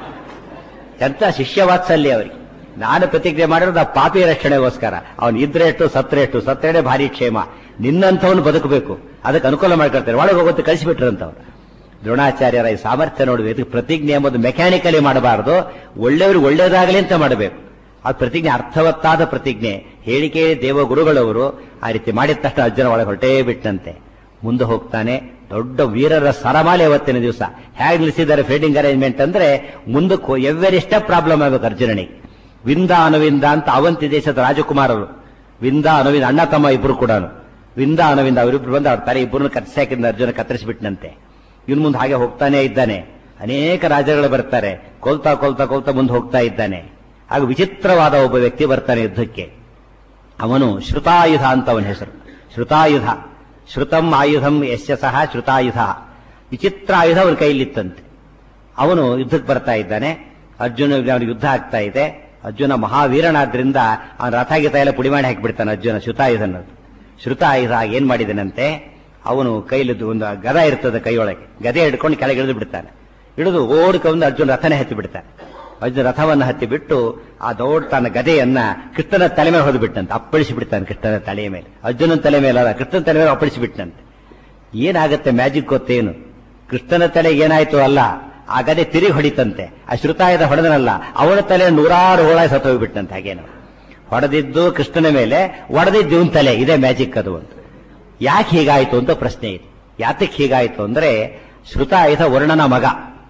ಎಂತ ಶಿಷ್ಯ ವಾತ್ಸಲ್ಯ ಅವರಿಗೆ ನಾನು ಪ್ರತಿಜ್ಞೆ ಮಾಡಿರೋದು ಆ ಪಾಪಿ ರಕ್ಷಣೆಗೋಸ್ಕರ ಅವನು ಇದ್ರೆ ಎಷ್ಟು ಸತ್ರೆ ಎಷ್ಟು ಸತ್ರೇನೆ ಭಾರಿ ಕ್ಷೇಮ ನಿನ್ನಂಥವನು ಬದುಕಬೇಕು ಅದಕ್ಕೆ ಅನುಕೂಲ ಮಾಡ್ಕೊಳ್ತಾರೆ ಒಳಗೆ ಹೋಗುತ್ತೆ ಕಳಿಸಿಬಿಟ್ರಂತವ್ರು ದ್ರೋಣಾಚಾರ್ಯರ ಈ ಸಾಮರ್ಥ್ಯ ನೋಡುವ ಇದಕ್ಕೆ ಪ್ರತಿಜ್ಞೆ ಎಂಬುದು ಮೆಕ್ಯಾನಿಕಲಿ ಮಾಡಬಾರದು ಒಳ್ಳೆಯವ್ರಿಗೆ ಒಳ್ಳೇದಾಗಲಿ ಅಂತ ಮಾಡಬೇಕು ಆ ಪ್ರತಿಜ್ಞೆ ಅರ್ಥವತ್ತಾದ ಪ್ರತಿಜ್ಞೆ ಹೇಳಿಕೆ ದೇವ ಗುರುಗಳವರು ಆ ರೀತಿ ಮಾಡಿದ ತಕ್ಷಣ ಅರ್ಜುನ ಒಳಗೆ ಹೊರಟೇ ಬಿಟ್ಟಂತೆ ಮುಂದೆ ಹೋಗ್ತಾನೆ ದೊಡ್ಡ ವೀರರ ಸರಮಾಲೆ ಅವತ್ತಿನ ದಿವಸ ಹೇಗೆ ನಿಲ್ಲಿಸಿದ್ದಾರೆ ಫೀಲ್ಡಿಂಗ್ ಅರೇಂಜ್ಮೆಂಟ್ ಅಂದ್ರೆ ಮುಂದಕ್ಕೆ ಎವ್ವೆರಿಷ್ಟ ಪ್ರಾಬ್ಲಮ್ ಆಗಬೇಕು ಅರ್ಜುನನಿಗೆ ವಿಂದ ಅನುವಿಂದ ಅಂತ ಅವಂತಿ ದೇಶದ ರಾಜಕುಮಾರರು ವಿಂದ ಅನುವಿಂದ ಅಣ್ಣ ತಮ್ಮ ಇಬ್ರು ಕೂಡ ವಿಂದ ಅನುವಿಂದ ಅವರಿಬ್ರು ಬಂದು ಅವ್ರ ತಾರೆ ಇಬ್ಬರನ್ನು ಕತ್ತರಿಸಿ ಹಾಕಿದ ಅರ್ಜುನ ಕತ್ತರಿಸಿಬಿಟ್ನಂತೆ ಇನ್ ಮುಂದೆ ಹಾಗೆ ಹೋಗ್ತಾನೆ ಇದ್ದಾನೆ ಅನೇಕ ರಾಜಗಳು ಬರ್ತಾರೆ ಕೊಲ್ತಾ ಕೊಲ್ತಾ ಕೊಲ್ತಾ ಮುಂದೆ ಹೋಗ್ತಾ ಇದ್ದಾನೆ ಆಗ ವಿಚಿತ್ರವಾದ ಒಬ್ಬ ವ್ಯಕ್ತಿ ಬರ್ತಾನೆ ಯುದ್ಧಕ್ಕೆ ಅವನು ಶ್ರುತಾಯುಧ ಅಂತ ಅವನ ಹೆಸರು ಶ್ರುತಾಯುಧ ಶ್ರುತಂ ಆಯುಧಂ ಯಶ್ಯ ಸಹ ಶ್ರುತಾಯುಧ ವಿಚಿತ್ರ ಆಯುಧ ಅವನ ಕೈಲಿತ್ತಂತೆ ಅವನು ಯುದ್ಧಕ್ಕೆ ಬರ್ತಾ ಇದ್ದಾನೆ ಅರ್ಜುನ ಅವನಿಗೆ ಯುದ್ಧ ಆಗ್ತಾ ಇದೆ ಅರ್ಜುನ ಮಹಾವೀರನಾದ್ರಿಂದ ಅವನ ರಥ ಗೀತ ಎಲ್ಲ ಪುಡಿ ಮಾಡಿ ಹಾಕಿಬಿಡ್ತಾನೆ ಅರ್ಜುನ ಶ್ರುತಾಯುಧನದ್ದು ಶ್ರುತಾಯುಧ ಏನ್ ಮಾಡಿದನಂತೆ ಅವನು ಕೈಲಿದ್ದು ಒಂದು ಗದ ಇರ್ತದೆ ಕೈಯೊಳಗೆ ಗದೆ ಹಿಡ್ಕೊಂಡು ಕೆಳಗೆ ಇಳಿದು ಬಿಡ್ತಾನೆ ಇಳಿದು ಓಡ್ಕೊಂಡು ಅರ್ಜುನ ರಥನೇ ಹತ್ತಿ ಬಿಡ್ತಾನೆ ಅರ್ಜುನ ರಥವನ್ನು ಹತ್ತಿ ಬಿಟ್ಟು ಆ ದೊಡ್ಡ ತನ್ನ ಗದೆಯನ್ನ ಕೃಷ್ಣನ ತಲೆ ಮೇಲೆ ಹೊಡೆದು ಬಿಟ್ಟಂತೆ ಅಪ್ಪಳಿಸಿ ಬಿಡ್ತಾನೆ ಕೃಷ್ಣನ ತಲೆಯ ಮೇಲೆ ಅರ್ಜುನನ ತಲೆ ಮೇಲೆ ಅಲ್ಲ ಕೃಷ್ಣನ ತಲೆ ಮೇಲೆ ಅಪ್ಪಳಿಸಿ ಬಿಟ್ಟಂತೆ ಏನಾಗುತ್ತೆ ಮ್ಯಾಜಿಕ್ ಗೊತ್ತೇನು ಕೃಷ್ಣನ ತಲೆಗೆ ಏನಾಯ್ತು ಅಲ್ಲ ಆ ಗದೆ ತಿರುಗಿ ಹೊಡಿತಂತೆ ಆ ಶ್ರುತಾಯದ ಹೊಡೆದನಲ್ಲ ಅವನ ತಲೆ ನೂರಾರು ಹೋಳ ಸತ್ತೋಗ್ಬಿಟ್ಟಂತೆ ಹಾಗೇನು ಹೊಡೆದಿದ್ದು ಕೃಷ್ಣನ ಮೇಲೆ ಹೊಡೆದಿದ್ದು ಇವನ್ ತಲೆ ಇದೇ ಮ್ಯಾಜಿಕ್ ಅದು ಅಂತ ಯಾಕೆ ಹೀಗಾಯ್ತು ಅಂತ ಪ್ರಶ್ನೆ ಇದೆ ಯಾತಕ್ಕೆ ಹೀಗಾಯ್ತು ಅಂದ್ರೆ ಶ್ರುತಾಯುಧ ವರ್ಣನ ಮಗ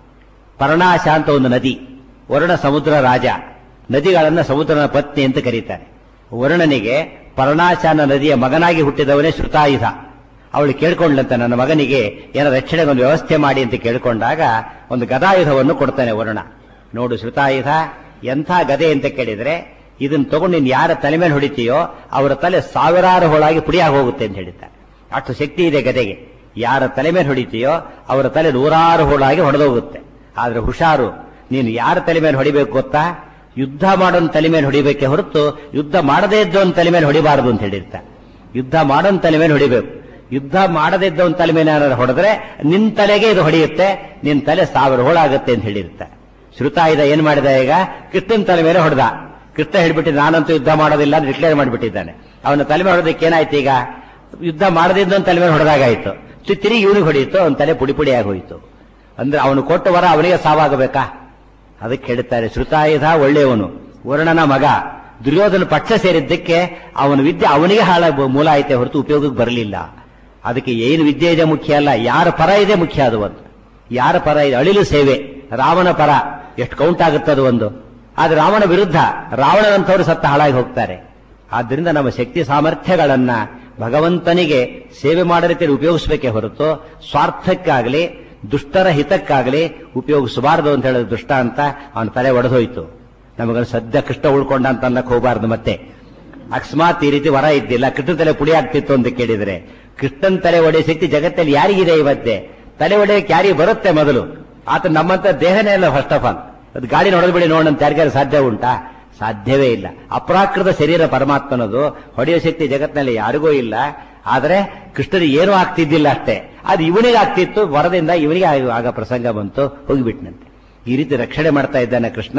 ಪರ್ಣಾಶ ಅಂತ ಒಂದು ನದಿ ವರುಣ ಸಮುದ್ರ ರಾಜ ನದಿಗಳನ್ನ ಸಮುದ್ರನ ಪತ್ನಿ ಅಂತ ಕರೀತಾರೆ ವರುಣನಿಗೆ ಪರ್ಣಾಶಾನ ನದಿಯ ಮಗನಾಗಿ ಹುಟ್ಟಿದವನೇ ಶ್ರುತಾಯುಧ ಅವಳು ಕೇಳ್ಕೊಂಡ್ಲಂತ ನನ್ನ ಮಗನಿಗೆ ಏನೋ ರಕ್ಷಣೆಗೆ ಒಂದು ವ್ಯವಸ್ಥೆ ಮಾಡಿ ಅಂತ ಕೇಳ್ಕೊಂಡಾಗ ಒಂದು ಗದಾಯುಧವನ್ನು ಕೊಡ್ತಾನೆ ವರುಣ ನೋಡು ಶ್ರುತಾಯುಧ ಎಂಥ ಗದೆ ಅಂತ ಕೇಳಿದ್ರೆ ಇದನ್ನ ತಗೊಂಡು ನೀನು ಯಾರ ತಲೆ ಮೇಲೆ ಹೊಡಿತೀಯೋ ಅವರ ತಲೆ ಸಾವಿರಾರು ಹೋಳಾಗಿ ಪುಡಿಯಾಗಿ ಹೋಗುತ್ತೆ ಅಂತ ಹೇಳಿದ್ದಾರೆ ಅಷ್ಟು ಶಕ್ತಿ ಇದೆ ಗದೆಗೆ ಯಾರ ತಲೆ ಮೇಲೆ ಹೊಡಿತೀಯೋ ಅವರ ತಲೆ ನೂರಾರು ಹೋಳಾಗಿ ಹೊಡೆದೋಗುತ್ತೆ ಆದ್ರೆ ಹುಷಾರು ನೀನು ಯಾರ ತಲೆ ಮೇಲೆ ಹೊಡಿಬೇಕು ಗೊತ್ತಾ ಯುದ್ಧ ಮಾಡೋನ್ ತಲೆ ಮೇಲೆ ಹೊಡಿಬೇಕೆ ಹೊರತು ಯುದ್ಧ ಮಾಡದೇ ಇದ್ದವನ್ ತಲೆ ಮೇಲೆ ಹೊಡಿಬಾರದು ಅಂತ ಹೇಳಿರ್ತಾರೆ ಯುದ್ಧ ಮಾಡೋನ್ ತಲೆ ಮೇಲೆ ಹೊಡಿಬೇಕು ಯುದ್ಧ ಮಾಡದೇ ಇದ್ದವನ್ ತಲೆ ಮೇಲೆ ಏನಾದ್ರು ಹೊಡೆದ್ರೆ ನಿನ್ ತಲೆಗೆ ಇದು ಹೊಡೆಯುತ್ತೆ ನಿನ್ ತಲೆ ಸಾವಿರ ಹೋಳಾಗುತ್ತೆ ಅಂತ ಹೇಳಿರ್ತಾರೆ ಶ್ರುತಾಯುಧ ಏನ್ ಮಾಡಿದ ಈಗ ಕೃಷ್ಣನ್ ತಲೆ ಮೇಲೆ ಹೊಡೆದ ಕೃಷ್ಣ ಹೇಳ್ಬಿಟ್ಟು ನಾನಂತೂ ಯುದ್ಧ ಮಾಡೋದಿಲ್ಲ ಅಂತ ಡಿಕ್ಲೇರ್ ಮಾಡಿಬಿಟ್ಟಿದ್ದಾನೆ ಅವನ ತಲೆ ಮೇಲೆ ಹೊಡೆದಕ್ಕೆ ಏನಾಯ್ತು ಈಗ ಯುದ್ಧ ಮಾಡದಿದ್ದವನ್ ತಲೆ ಮೇಲೆ ಹೊಡೆದಾಗಾಯ್ತು ತಿ- ತಿರುಗಿ ಇವನಿಗೆ ಹೊಡೆಯಿತು ಅವನ ತಲೆ ಪುಡಿ ಪುಡಿಯಾಗಿ ಹೋಯಿತು ಅಂದ್ರೆ ಅವನು ಕೊಟ್ಟ ವರ ಅವನಿಗೆ ಸಾವಾಗಬೇಕಾ ಅದಕ್ಕೆ ಹೇಳ್ತಾರೆ ಶ್ರುತಾಯುಧ ಒಳ್ಳೆಯವನು ವರ್ಣನ ಮಗ ದುರ್ಯೋಧನ ಪಕ್ಷ ಸೇರಿದ್ದಕ್ಕೆ ಅವನ ವಿದ್ಯೆ ಅವನಿಗೆ ಹಾಳ ಮೂಲ ಐತೆ ಹೊರತು ಉಪಯೋಗಕ್ಕೆ ಬರಲಿಲ್ಲ ಅದಕ್ಕೆ ಏನು ವಿದ್ಯೆ ಇದೆ ಮುಖ್ಯ ಅಲ್ಲ ಯಾರ ಪರ ಇದೆ ಮುಖ್ಯ ಅದು ಒಂದು ಯಾರ ಪರ ಇದೆ ಅಳಿಲು ಸೇವೆ ರಾವಣ ಪರ ಎಷ್ಟು ಕೌಂಟ್ ಆಗುತ್ತೆ ಅದು ಒಂದು ಆದ್ರೆ ರಾವಣ ವಿರುದ್ಧ ರಾವಣನಂತವರು ಸತ್ತ ಹಾಳಾಗಿ ಹೋಗ್ತಾರೆ ಆದ್ದರಿಂದ ನಮ್ಮ ಶಕ್ತಿ ಸಾಮರ್ಥ್ಯಗಳನ್ನ ಭಗವಂತನಿಗೆ ಸೇವೆ ಮಾಡೋ ರೀತಿಯಲ್ಲಿ ಉಪಯೋಗಿಸಬೇಕೇ ಹೊರತು ಸ್ವಾರ್ಥಕ್ಕಾಗಲಿ ದುಷ್ಟರ ಹಿತಕ್ಕಾಗಲಿ ಉಪಯೋಗಿಸಬಾರದು ಅಂತ ಹೇಳಿದ ದುಷ್ಟ ಅಂತ ಅವನ ತಲೆ ಒಡೆದೋಯ್ತು ನಮಗ ಸದ್ಯ ಕೃಷ್ಣ ಉಳ್ಕೊಂಡ ಅಂತ ಅನ್ನಕ್ ಹೋಗಬಾರ್ದು ಮತ್ತೆ ಅಕಸ್ಮಾತ್ ಈ ರೀತಿ ವರ ಇದ್ದಿಲ್ಲ ಕೃಷ್ಣ ತಲೆ ಪುಡಿ ಆಗ್ತಿತ್ತು ಅಂತ ಕೇಳಿದ್ರೆ ಕೃಷ್ಣನ್ ತಲೆ ಒಡೆಯ ಶಕ್ತಿ ಜಗತ್ತಲ್ಲಿ ಯಾರಿಗಿದೆ ಇವತ್ತೆ ತಲೆ ಒಡೆಯಕ್ಕೆ ಯಾರಿಗೆ ಬರುತ್ತೆ ಮೊದಲು ಆತ ನಮ್ಮಂತ ದೇಹನೇ ಇಲ್ಲ ಫಸ್ಟ್ ಆಫ್ ಆಲ್ ಅದು ಗಾಡಿ ನೋಡಲ್ಬಿಡಿ ನೋಡಂತ ಯಾರಿಗಾರು ಸಾಧ್ಯ ಉಂಟಾ ಸಾಧ್ಯವೇ ಇಲ್ಲ ಅಪ್ರಾಕೃತ ಶರೀರ ಪರಮಾತ್ಮನದು ಹೊಡೆಯೋ ಶಕ್ತಿ ಜಗತ್ತಿನಲ್ಲಿ ಯಾರಿಗೂ ಇಲ್ಲ ಆದರೆ ಕೃಷ್ಣನಿಗೆ ಏನೂ ಆಗ್ತಿದ್ದಿಲ್ಲ ಅಷ್ಟೇ ಅದು ಇವನಿಗೆ ಆಗ್ತಿತ್ತು ವರದಿಂದ ಇವನಿಗೆ ಆಗ- ಆಗ ಪ್ರಸಂಗ ಬಂತು ಹೋಗಿಬಿಟ್ನಂತೆ ಈ ರೀತಿ ರಕ್ಷಣೆ ಮಾಡ್ತಾ ಇದ್ದಾನೆ ಕೃಷ್ಣ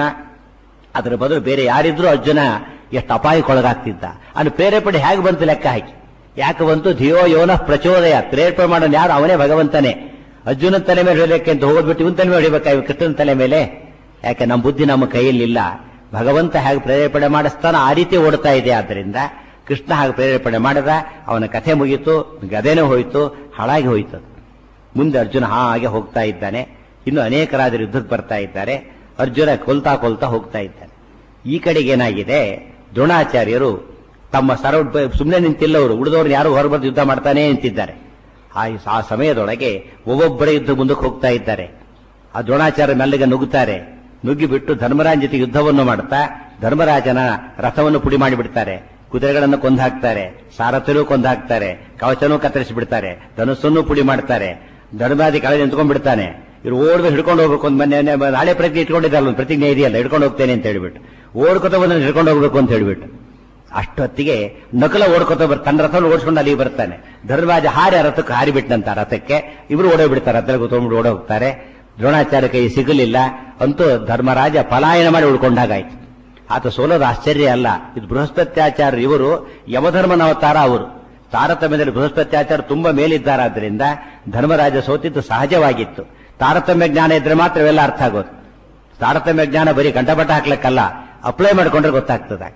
ಅದರ ಬದಲು ಬೇರೆ ಯಾರಿದ್ರೂ ಅರ್ಜುನ ಎಷ್ಟು ಅಪಾಯಕ್ಕೊಳಗಾಗ್ತಿದ್ದ ಅದು ಪ್ರೇರೇಪಣೆ ಹೇಗೆ ಬಂತು ಲೆಕ್ಕ ಹಾಕಿ ಯಾಕೆ ಬಂತು ಧಿಯೋ ಯೋನ ಪ್ರಚೋದಯ ಪ್ರೇರೇಪಣೆ ಮಾಡೋನು ಯಾರು ಅವನೇ ಭಗವಂತನೇ ಅರ್ಜುನನ ತಲೆ ಮೇಲೆ ಹೊಡಿಲಿಕ್ಕೆ ಅಂತ ಹೋಗೋದ್ಬಿಟ್ಟು ಇವನ್ ತಲೆ ಮೇಲೆ ಹೊಡಿಬೇಕಾ ಇವ್ ಕೃಷ್ಣನ ತಲೆ ಮೇಲೆ ಯಾಕೆ ನಮ್ಮ ಬುದ್ಧಿ ನಮ್ಮ ಕೈಯಲ್ಲಿಲ್ಲ ಭಗವಂತ ಹೇಗೆ ಪ್ರೇರೇಪಣೆ ಮಾಡಿಸ್ತಾನೋ ಆ ರೀತಿ ಓಡ್ತಾ ಇದೆ ಆದ್ದರಿಂದ ಕೃಷ್ಣ ಹಾಗೆ ಪ್ರೇರೇಪಣೆ ಮಾಡಿದ ಅವನ ಕಥೆ ಮುಗೀತು ಗದೆನೇ ಹೋಯಿತು ಹಾಳಾಗಿ ಹೋಯಿತು ಅದು. ಮುಂದೆ ಅರ್ಜುನ ಹಾಗೆ ಹೋಗ್ತಾ ಇದ್ದಾನೆ ಇನ್ನು ಅನೇಕ ರಾಜರು ಯುದ್ಧಕ್ಕೆ ಬರ್ತಾ ಇದ್ದಾರೆ ಅರ್ಜುನ ಕೊಲ್ತಾ ಕೊಲ್ತಾ ಹೋಗ್ತಾ ಇದ್ದಾನೆ ಈ ಕಡೆಗೆ ಏನಾಗಿದೆ ದ್ರೋಣಾಚಾರ್ಯರು ತಮ್ಮ ಸರ ಸುಮ್ಮನೆ ನಿಂತಿಲ್ಲವರು ಉಳಿದವರು ಯಾರು ಹೊರಬರ್ದು ಯುದ್ಧ ಮಾಡ್ತಾನೆ ನಿಂತಿದ್ದಾರೆ ಆ ಆ ಸಮಯದೊಳಗೆ ಒಬ್ಬೊಬ್ಬರೇ ಯುದ್ಧ ಮುಂದಕ್ಕೆ ಹೋಗ್ತಾ ಇದ್ದಾರೆ ಆ ದ್ರೋಣಾಚಾರ್ಯ ಮೆಲ್ಲಗೆ ನುಗ್ಗುತ್ತಾರೆ ನುಗ್ಗಿ ಬಿಟ್ಟು ಧರ್ಮರಾಜನ ಜೊತೆ ಯುದ್ಧವನ್ನು ಮಾಡ್ತಾ ಧರ್ಮರಾಜನ ರಥವನ್ನು ಪುಡಿ ಮಾಡಿಬಿಡ್ತಾರೆ ಕುದುರೆಗಳನ್ನು ಕೊಂದು ಹಾಕ್ತಾರೆ ಸಾರಥಿನೂ ಕೊಂದು ಹಾಕ್ತಾರೆ ಕವಚನೂ ಕತ್ತರಿಸಿ ಬಿಡ್ತಾರೆ ಧನುಸ್ಸನ್ನು ಪುಡಿ ಮಾಡ್ತಾರೆ ಧರ್ಮರಾಜ ಕೆಳಗೆ ನಿಂತ್ಕೊಂಡ್ ಬಿಡ್ತಾನೆ ಇವ್ರು ಓಡ್ಬೇಕು ಹಿಡ್ಕೊಂಡು ಹೋಗ್ಬೇಕು ಒಂದು ಮೊನ್ನೆ ಮೊನ್ನೆ ನಾಳೆ ಪ್ರತಿಜ್ಞೆ ಇಟ್ಕೊಂಡಿದ್ದಲ್ಲ ಒಂದು ಪ್ರತಿಜ್ಞೆ ಇದೆಯಲ್ಲ ಹಿಡ್ಕೊಂಡು ಹೋಗ್ತೇನೆ ಅಂತ ಹೇಳ್ಬಿಟ್ಟು ಓಡ್ಕೊತ ಬಂದ್ರೆ ಹಿಡ್ಕೊಂಡು ಹೋಗ್ಬೇಕು ಅಂತ ಹೇಳ್ಬಿಟ್ಟು ಅಷ್ಟೊತ್ತಿಗೆ ನಕಲ ಓಡ್ಕೊತ ಬರ್ ತನ್ನ ರಥವನ್ನು ಓಡಿಸ್ಕೊಂಡು ಅಲ್ಲಿ ಬರ್ತಾನೆ ಧರ್ಮರಾಜ ಹಾರಿ ಆ ರಥಕ್ಕೆ ಹಾರಿಬಿಟ್ಟಂತ ರಥಕ್ಕೆ ಇಬ್ರು ಓಡೋಗ್ಬಿಡ್ತಾರೆ ರಥದಲ್ಲಿ ಕೂತ್ಕೊಂಡ್ಬಿಟ್ಟು ಓಡೋಗ್ತಾರೆ ದ್ರೋಣಾಚಾರ್ಯ ಕೈ ಸಿಗಲಿಲ್ಲ ಅಂತೂ ಧರ್ಮರಾಜ ಪಲಾಯನ ಮಾಡಿ ಉಳ್ಕೊಂಡಾಗಾಯ್ತು ಆತ ಸೋಲೋದು ಆಶ್ಚರ್ಯ ಅಲ್ಲ ಇದು ಬೃಹಸ್ಪತ್ಯಾಚಾರ್ಯ ಇವರು ಯಮಧರ್ಮನ ಅವತಾರ ಅವರು ತಾರತಮ್ಯದಲ್ಲಿ ಬೃಹಸ್ಪತ್ಯಾಚಾರ್ಯ ತುಂಬಾ ಮೇಲಿದ್ದಾರಾದ್ರಿಂದ ಧರ್ಮರಾಜ ಸೋತಿದ್ದು ಸಹಜವಾಗಿತ್ತು ತಾರತಮ್ಯ ಜ್ಞಾನ ಇದ್ರೆ ಮಾತ್ರ ಇವೆಲ್ಲ ಅರ್ಥ ಆಗೋದು ತಾರತಮ್ಯ ಜ್ಞಾನ ಬರೀ ಗಂಟಪಟ ಹಾಕ್ಲಿಕ್ಕಲ್ಲ ಅಪ್ಲೈ ಮಾಡ್ಕೊಂಡ್ರೆ ಗೊತ್ತಾಗ್ತದೆ